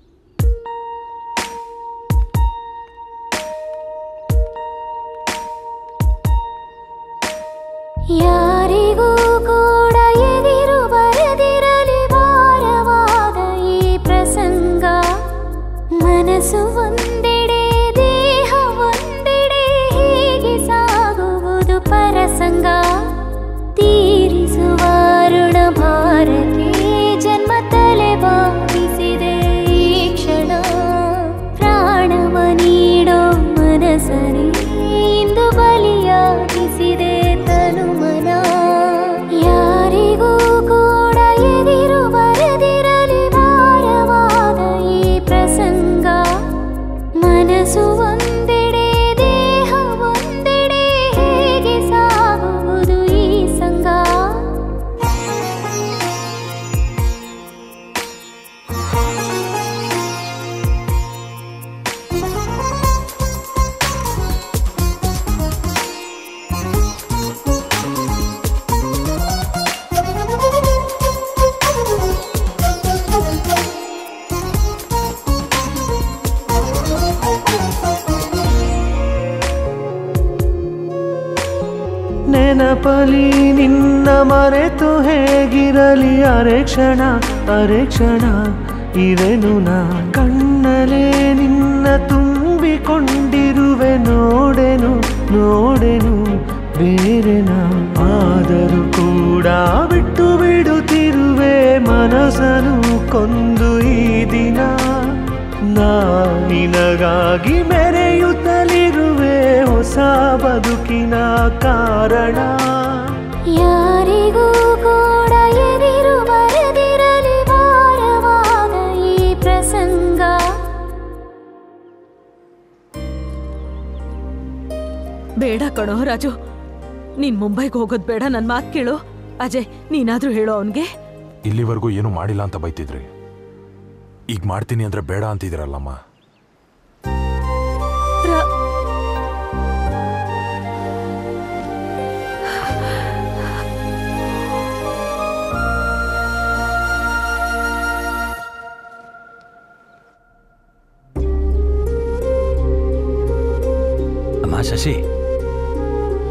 ಯಾರಿಗೂ ಕೂಡ ಎದಿರು ಬರೆದಿರಲಿ ಭಾರವಾದ ಈ ಪ್ರಸಂಗ ಮನಸ್ಸು ಒಂದೆಡೆ ದೇಹ ಒಂದೆಡೆ ಹೀಗೆ ಸಾಗುವುದು ಪರಸಂಗ ತೀರಿಸುವ ಋಣ ಭಾರಕ್ಕೆ ಜನ್ಮ ತಲೆ ಬಾಗಿಸಿದೆ ಈ ಕ್ಷಣ ಪ್ರಾಣವ ನೀಡೋ ಮನಸ್ಸನೇ ಇಂದು ಬಲಿಯಾಗಿಸಿದೆ ತನುಮನ ಯಾರಿಗೂ ಕೂಡ ಎದಿರು ಬರೆದಿರಲಿ ಭಾರವಾದ ಈ ಪ್ರಸಂಗ ಮನಸ್ಸು ಒಂದೆಡೆ ದೇಹ ಒಂದೆಡೆ ಹೇಗೆ ಸಾಗುವುದು ಈ ಸಂಗ ನೆನಪಲಿ ನಿನ್ನ ಮರೆತು ಹೇಗಿರಲಿ ಅರೆ ಕ್ಷಣ ಅರೆ ಕ್ಷಣ ಇರೆನು ನಾ ಕಣ್ಣಲೇ ನಿನ್ನ ತುಂಬಿಕೊಂಡಿರುವೆ ನೋಡೆನು ನೋಡೆನು ಬೇರೆ ನಾ ಆದರೂ ಕೂಡ ಬಿಟ್ಟು ಬಿಡುತ್ತಿರುವೆ ಮನಸ್ಸನು ಕೊಂದು ಈ ದಿನ ನಾ ನಿನಗಾಗಿ ಮೆರೆಯುತ್ತಲಿರುವೆ ಹೊಸ ಬದುಕಿನ ಕಾರಣ ಯಾರಿಗೂ ಕೂಡ ಎದಿರು ಬರೆದಿರಲಿ ಭಾರವಾದ ಈ ಪ್ರಸಂಗ ಬೇಡ ಕಣೋ ರಾಜು ನೀನ್ ಮುಂಬೈಗೆ ಹೋಗೋದ್ ಬೇಡ ನನ್ ಮಾತ್ ಕೇಳು ಅಜಯ್ ನೀನಾದ್ರೂ ಹೇಳೋ ಅವನ್ಗೆ ಇಲ್ಲಿವರೆಗೂ ಏನು ಮಾಡಿಲ್ಲ ಅಂತ ಬೈತಿದ್ರಿ ಈಗ ಮಾಡ್ತೀನಿ ಅಂದ್ರೆ ಬೇಡ ಅಂತಿದ್ದೀರಲ್ಲಮ್ಮ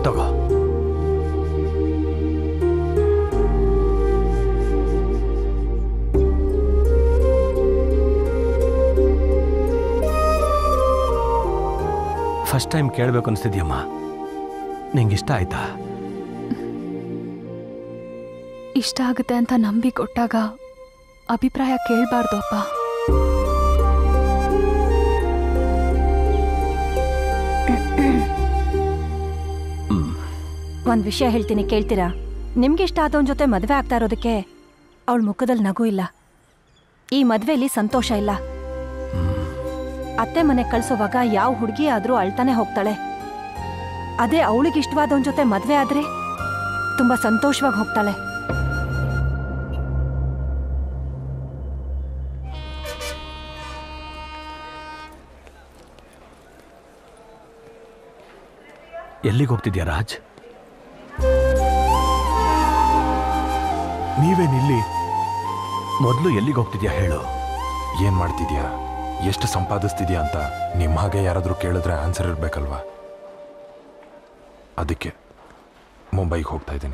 ತಗೋ ಫಸ್ಟ್ ಟೈಮ್ ಕೇಳಬೇಕು ಅನಿಸ್ತಿದ್ಯಮ್ಮ ನಿಂಗೆ ಇಷ್ಟ ಆಯ್ತಾ ಇಷ್ಟ ಆಗುತ್ತೆ ಅಂತ ನಂಬಿ ಕೊಟ್ಟಾಗ ಅಭಿಪ್ರಾಯ ಕೇಳಬಾರ್ದು ಅಪ್ಪ ಒಂದ್ ವಿಷಯ ಹೇಳ್ತೀನಿ ಕೇಳ್ತೀರಾ ನಿಮ್ಗೆ ಇಷ್ಟ ಆದವನ್ ಜೊತೆ ಮದ್ವೆ ಆಗ್ತಾ ಇರೋದಕ್ಕೆ ಅವಳ ಮುಖದಲ್ಲಿ ನಗು ಇಲ್ಲ ಈ ಮದ್ವೆಲಿ ಸಂತೋಷ ಇಲ್ಲ ಅತ್ತೆ ಮನೆ ಕಳ್ಸೋವಾಗ ಯಾವ ಹುಡುಗಿ ಆದ್ರೂ ಅಳ್ತಾನೆ ಹೋಗ್ತಾಳೆ ಅದೇ ಅವಳಿಗೆ ಇಷ್ಟವಾದವನ್ ಜೊತೆ ಮದ್ವೆ ಆದ್ರೆ ತುಂಬಾ ಸಂತೋಷವಾಗಿ ಹೋಗ್ತಾಳೆ ಎಲ್ಲಿಗೆ ಹೋಗ್ತಿದ್ಯಾ ರಾಜ್ ನೀವೇನಿಲ್ಲಿ ಮೊದಲು ಎಲ್ಲಿಗೆ ಹೋಗ್ತಿದ್ಯಾ ಹೇಳು ಏನ್ ಮಾಡ್ತಿದ್ಯಾ ಎಷ್ಟು ಸಂಪಾದಿಸ್ತಿದ್ಯಾ ಅಂತ ನಿಮ್ಮ ಹಾಗೆ ಯಾರಾದರೂ ಕೇಳಿದ್ರೆ ಆನ್ಸರ್ ಇರ್ಬೇಕಲ್ವಾ ಅದಕ್ಕೆ ಮುಂಬೈಗೆ ಹೋಗ್ತಾ ಇದ್ದೀನಿ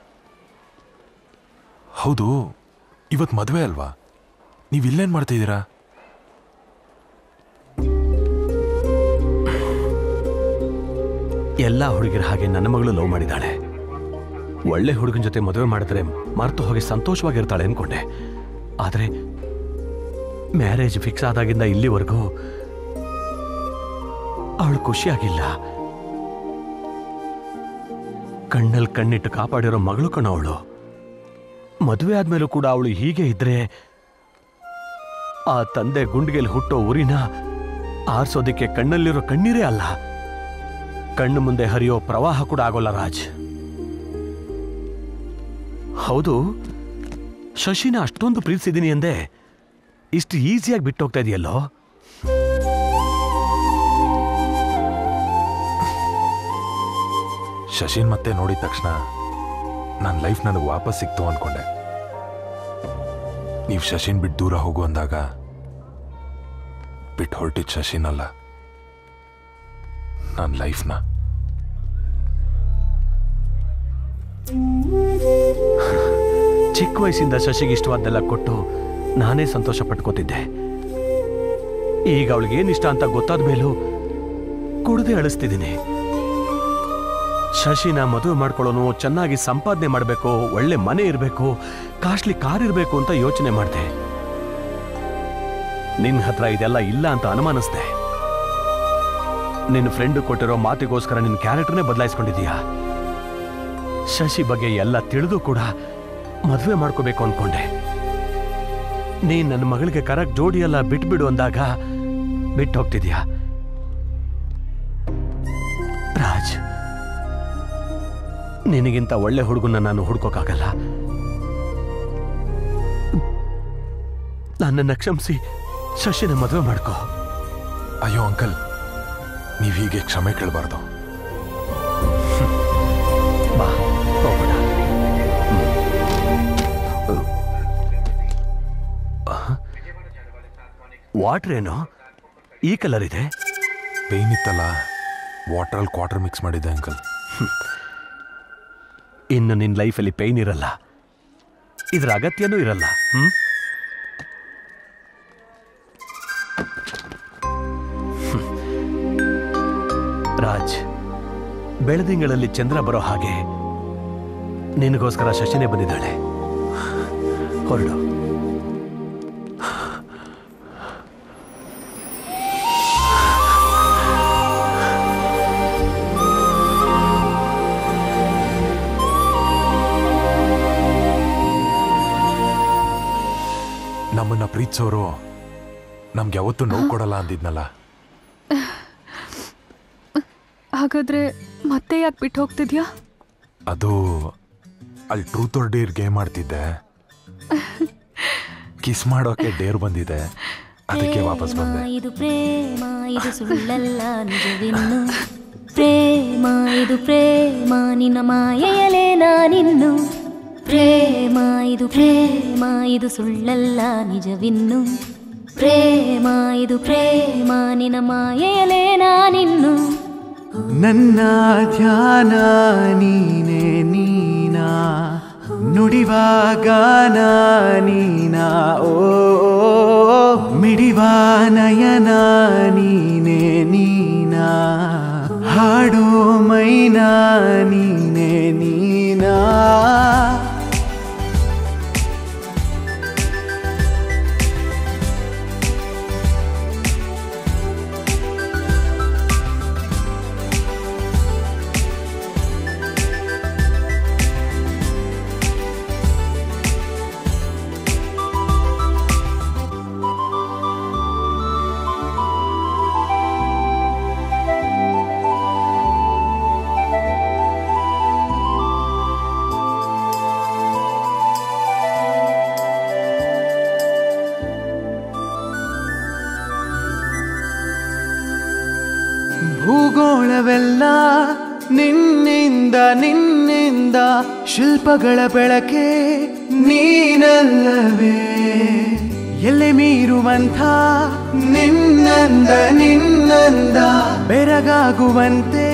ಹೌದು ಇವತ್ತು ಮದುವೆ ಅಲ್ವಾ ನೀವು ಇಲ್ಲೇನು ಮಾಡ್ತಿದ್ದೀರಾ ಎಲ್ಲ ಹುಡುಗಿರ ಹಾಗೆ ನನ್ನ ಮಗಳು ಲವ್ ಮಾಡಿದಾಳೆ ಒಳ್ಳೆ ಹುಡುಗನ ಜೊತೆ ಮದುವೆ ಮಾಡಿದ್ರೆ ಮರೆತು ಹೋಗಿ ಸಂತೋಷವಾಗಿರ್ತಾಳೆ ಅನ್ಕೊಂಡೆ ಆದರೆ ಮ್ಯಾರೇಜ್ ಫಿಕ್ಸ್ ಆದಾಗಿಂದ ಇಲ್ಲಿವರೆಗೂ ಅವಳು ಖುಷಿಯಾಗಿಲ್ಲ ಕಣ್ಣಲ್ಲಿ ಕಣ್ಣಿಟ್ಟು ಕಾಪಾಡಿರೋ ಮಗಳು ಕಣ ಅವಳು ಮದುವೆ ಆದ್ಮೇಲೂ ಕೂಡ ಅವಳು ಹೀಗೆ ಇದ್ರೆ ಆ ತಂದೆ ಗುಂಡಿಗೆಲ್ ಹುಟ್ಟೋ ಉರಿನ ಆರ್ಸೋದಿಕ್ಕೆ ಕಣ್ಣಲ್ಲಿರೋ ಕಣ್ಣೀರೇ ಅಲ್ಲ ಕಣ್ಣು ಮುಂದೆ ಹರಿಯೋ ಪ್ರವಾಹ ಕೂಡ ಆಗೋಲ್ಲ ರಾಜ್ ಹೌದು ಶಶಿನ ಅಷ್ಟೊಂದು ಪ್ರೀತಿಸಿದ್ದೀನಿ ಎಂದೆ ಇಷ್ಟು ಈಸಿಯಾಗಿ ಬಿಟ್ಟು ಹೋಗ್ತಾ ಇದೆಯಲ್ಲೋ ಶಶಿನ್ ಮತ್ತೆ ನೋಡಿದ ತಕ್ಷಣ ನನ್ನ ಲೈಫ್ ನನಗೆ ವಾಪಸ್ ಸಿಕ್ತು ಅನ್ಕೊಂಡೆ ನೀವು ಶಶಿನ್ ಬಿಟ್ಟು ದೂರ ಹೋಗು ಅಂದಾಗ ಬಿಟ್ಟು ಹೊರಟಿದ್ ಶಶಿನ್ ಅಲ್ಲ ನನ್ನ ಲೈಫ್ನ ಚಿಕ್ಕ ವಯಸ್ಸಿಂದ ಶಶಿಗೆ ಇಷ್ಟವಾದ್ದೆಲ್ಲ ಕೊಟ್ಟು ನಾನೇ ಸಂತೋಷ ಪಟ್ಕೋತಿದ್ದೆ ಈಗ ಅವಳಿಗೆ ಏನಿಷ್ಟ ಅಂತ ಗೊತ್ತಾದ ಮೇಲೂ ಕುಡ್ದೆ ಅಳಿಸ್ತಿದ್ದೀನಿ ಶಶಿನ ಮದುವೆ ಮಾಡ್ಕೊಳ್ಳೋನು ಚೆನ್ನಾಗಿ ಸಂಪಾದನೆ ಮಾಡಬೇಕು ಒಳ್ಳೆ ಮನೆ ಇರಬೇಕು ಕಾಸ್ಟ್ಲಿ ಕಾರ್ ಇರಬೇಕು ಅಂತ ಯೋಚನೆ ಮಾಡಿದೆ ನಿನ್ನ ಹತ್ರ ಇದೆಲ್ಲ ಇಲ್ಲ ಅಂತ ಅನುಮಾನಿಸ್ದೆ ನಿನ್ನ ಫ್ರೆಂಡ್ ಕೊಟ್ಟಿರೋ ಮಾತಿಗೋಸ್ಕರ ನಿನ್ನ ಕ್ಯಾರೆಕ್ಟರ್ನೇ ಬದಲಾಯಿಸ್ಕೊಂಡಿದೀಯಾ ಶಶಿ ಬಗ್ಗೆ ಎಲ್ಲ ತಿಳಿದು ಕೂಡ ಮದುವೆ ಮಾಡ್ಕೋಬೇಕು ಅನ್ಕೊಂಡೆ ನೀನ್ ನನ್ನ ಮಗಳಿಗೆ ಕರೆಕ್ಟ್ ಜೋಡಿ ಎಲ್ಲ ಬಿಟ್ಬಿಡು ಅಂದಾಗ ಬಿಟ್ಟು ಹೋಗ್ತಿದ್ಯಾ ರಾಜ್ ನಿನಗಿಂತ ಒಳ್ಳೆ ಹುಡುಗನ ನಾನು ಹುಡ್ಕೋಕ್ಕಾಗಲ್ಲ ನನ್ನನ್ನು ಕ್ಷಮಿಸಿ ಶಶಿನ ಮದುವೆ ಮಾಡ್ಕೋ ಅಯ್ಯೋ ಅಂಕಲ್ ನೀವು ಹೀಗೆ ಕ್ಷಮೆ ಕೇಳಬಾರ್ದು ಬಾ ಹೋಗೋಣ ವಾಟರ್ ಏನು ಈ ಕಲರ್ ಇದೆ ಪೇನ್ ಇತ್ತಲ್ಲ ವಾಟ್ರಲ್ಲಿ ಕ್ವಾಟರ್ ಮಿಕ್ಸ್ ಮಾಡಿದ್ದೆ ಅಂಕಲ್ ಇನ್ನು ನಿನ್ನ ಲೈಫಲ್ಲಿ ಪೇಯ್ನ್ ಇರಲ್ಲ ಇದ್ರ ಅಗತ್ಯನೂ ಇರಲ್ಲ ಹ್ಮ್ ಹ್ಮ್. ರಾಜ್ ಬೆಳದಿಂಗಳಲ್ಲಿ ಚಂದ್ರ ಬರೋ ಹಾಗೆ ನಿನಗೋಸ್ಕರ ಶಶಿನೇ ಬಂದಿದ್ದಾಳೆ ಹೊರಡು ನಮ್ಮನ್ನ ಪ್ರೀತಿಸೋರು ನಮ್ಗೆ ಯಾವತ್ತೂ ನೋವು ಕೊಡಲ್ಲ ಅಂದಿದ್ನಲ್ಲ ಹಾಗಾದ್ರೆ ಮತ್ತೆ ಯಾಕೆ ಬಿಟ್ಟು ಹೋಗ್ತಿದ್ಯಾ ಅದು ಅಲ್ಲಿ ಟ್ರೂತ್ ಆರ್ ಡೇರ್ ಗೇಮ್ ಆಡ್ತಿದ್ದೆ ಕಿಸ್ ಮಾಡೋಕೆ ಡೇರ್ ಬಂದಿದೆ ಅದಕ್ಕೆ ವಾಪಸ್ ಬಂದೆ ಇದು ಪ್ರೇಮ ಇದು ಸುಳ್ಳಲ್ಲ ನಿಜವಿನ್ನು ಪ್ರೇಮ ಇದು ಪ್ರೇಮ ನಿನ್ನ ಮಾಯೆಯಲೇ ನಾನಿನ್ನು ಪ್ರೇಮ ಇದು ಪ್ರೇಮ ಇದು ಸುಳ್ಳಲ್ಲ ನಿಜವಿನ್ನು ಪ್ರೇಮ ಇದು ಪ್ರೇಮ ನಿನ್ನ ಮಾಯೆಯಲೇ ನಾನಿನ್ನು ನನ್ನ ಧ್ಯಾನ ನೀನೆ ನೀನಾ ನುಡಿವಾಗ ನೀನಾ ಓ ಮಿಡಿವ ನಯನ ನೀನೆ ನೀನಾ ಹಾಡೋ ಮೈನಾ ನೀನೆ ನೀನಾ ಭೂಗೋಳವೆಲ್ಲ ನಿನ್ನಿಂದ ನಿನ್ನಿಂದ ಶಿಲ್ಪಗಳ ಬೆಳಕೆ ನೀನಲ್ಲವೇ ಎಲೆ ಮೀರುವಂಥ ನಿನ್ನಂದ ನಿನ್ನಂದ ಬೆರಗಾಗುವಂತೆ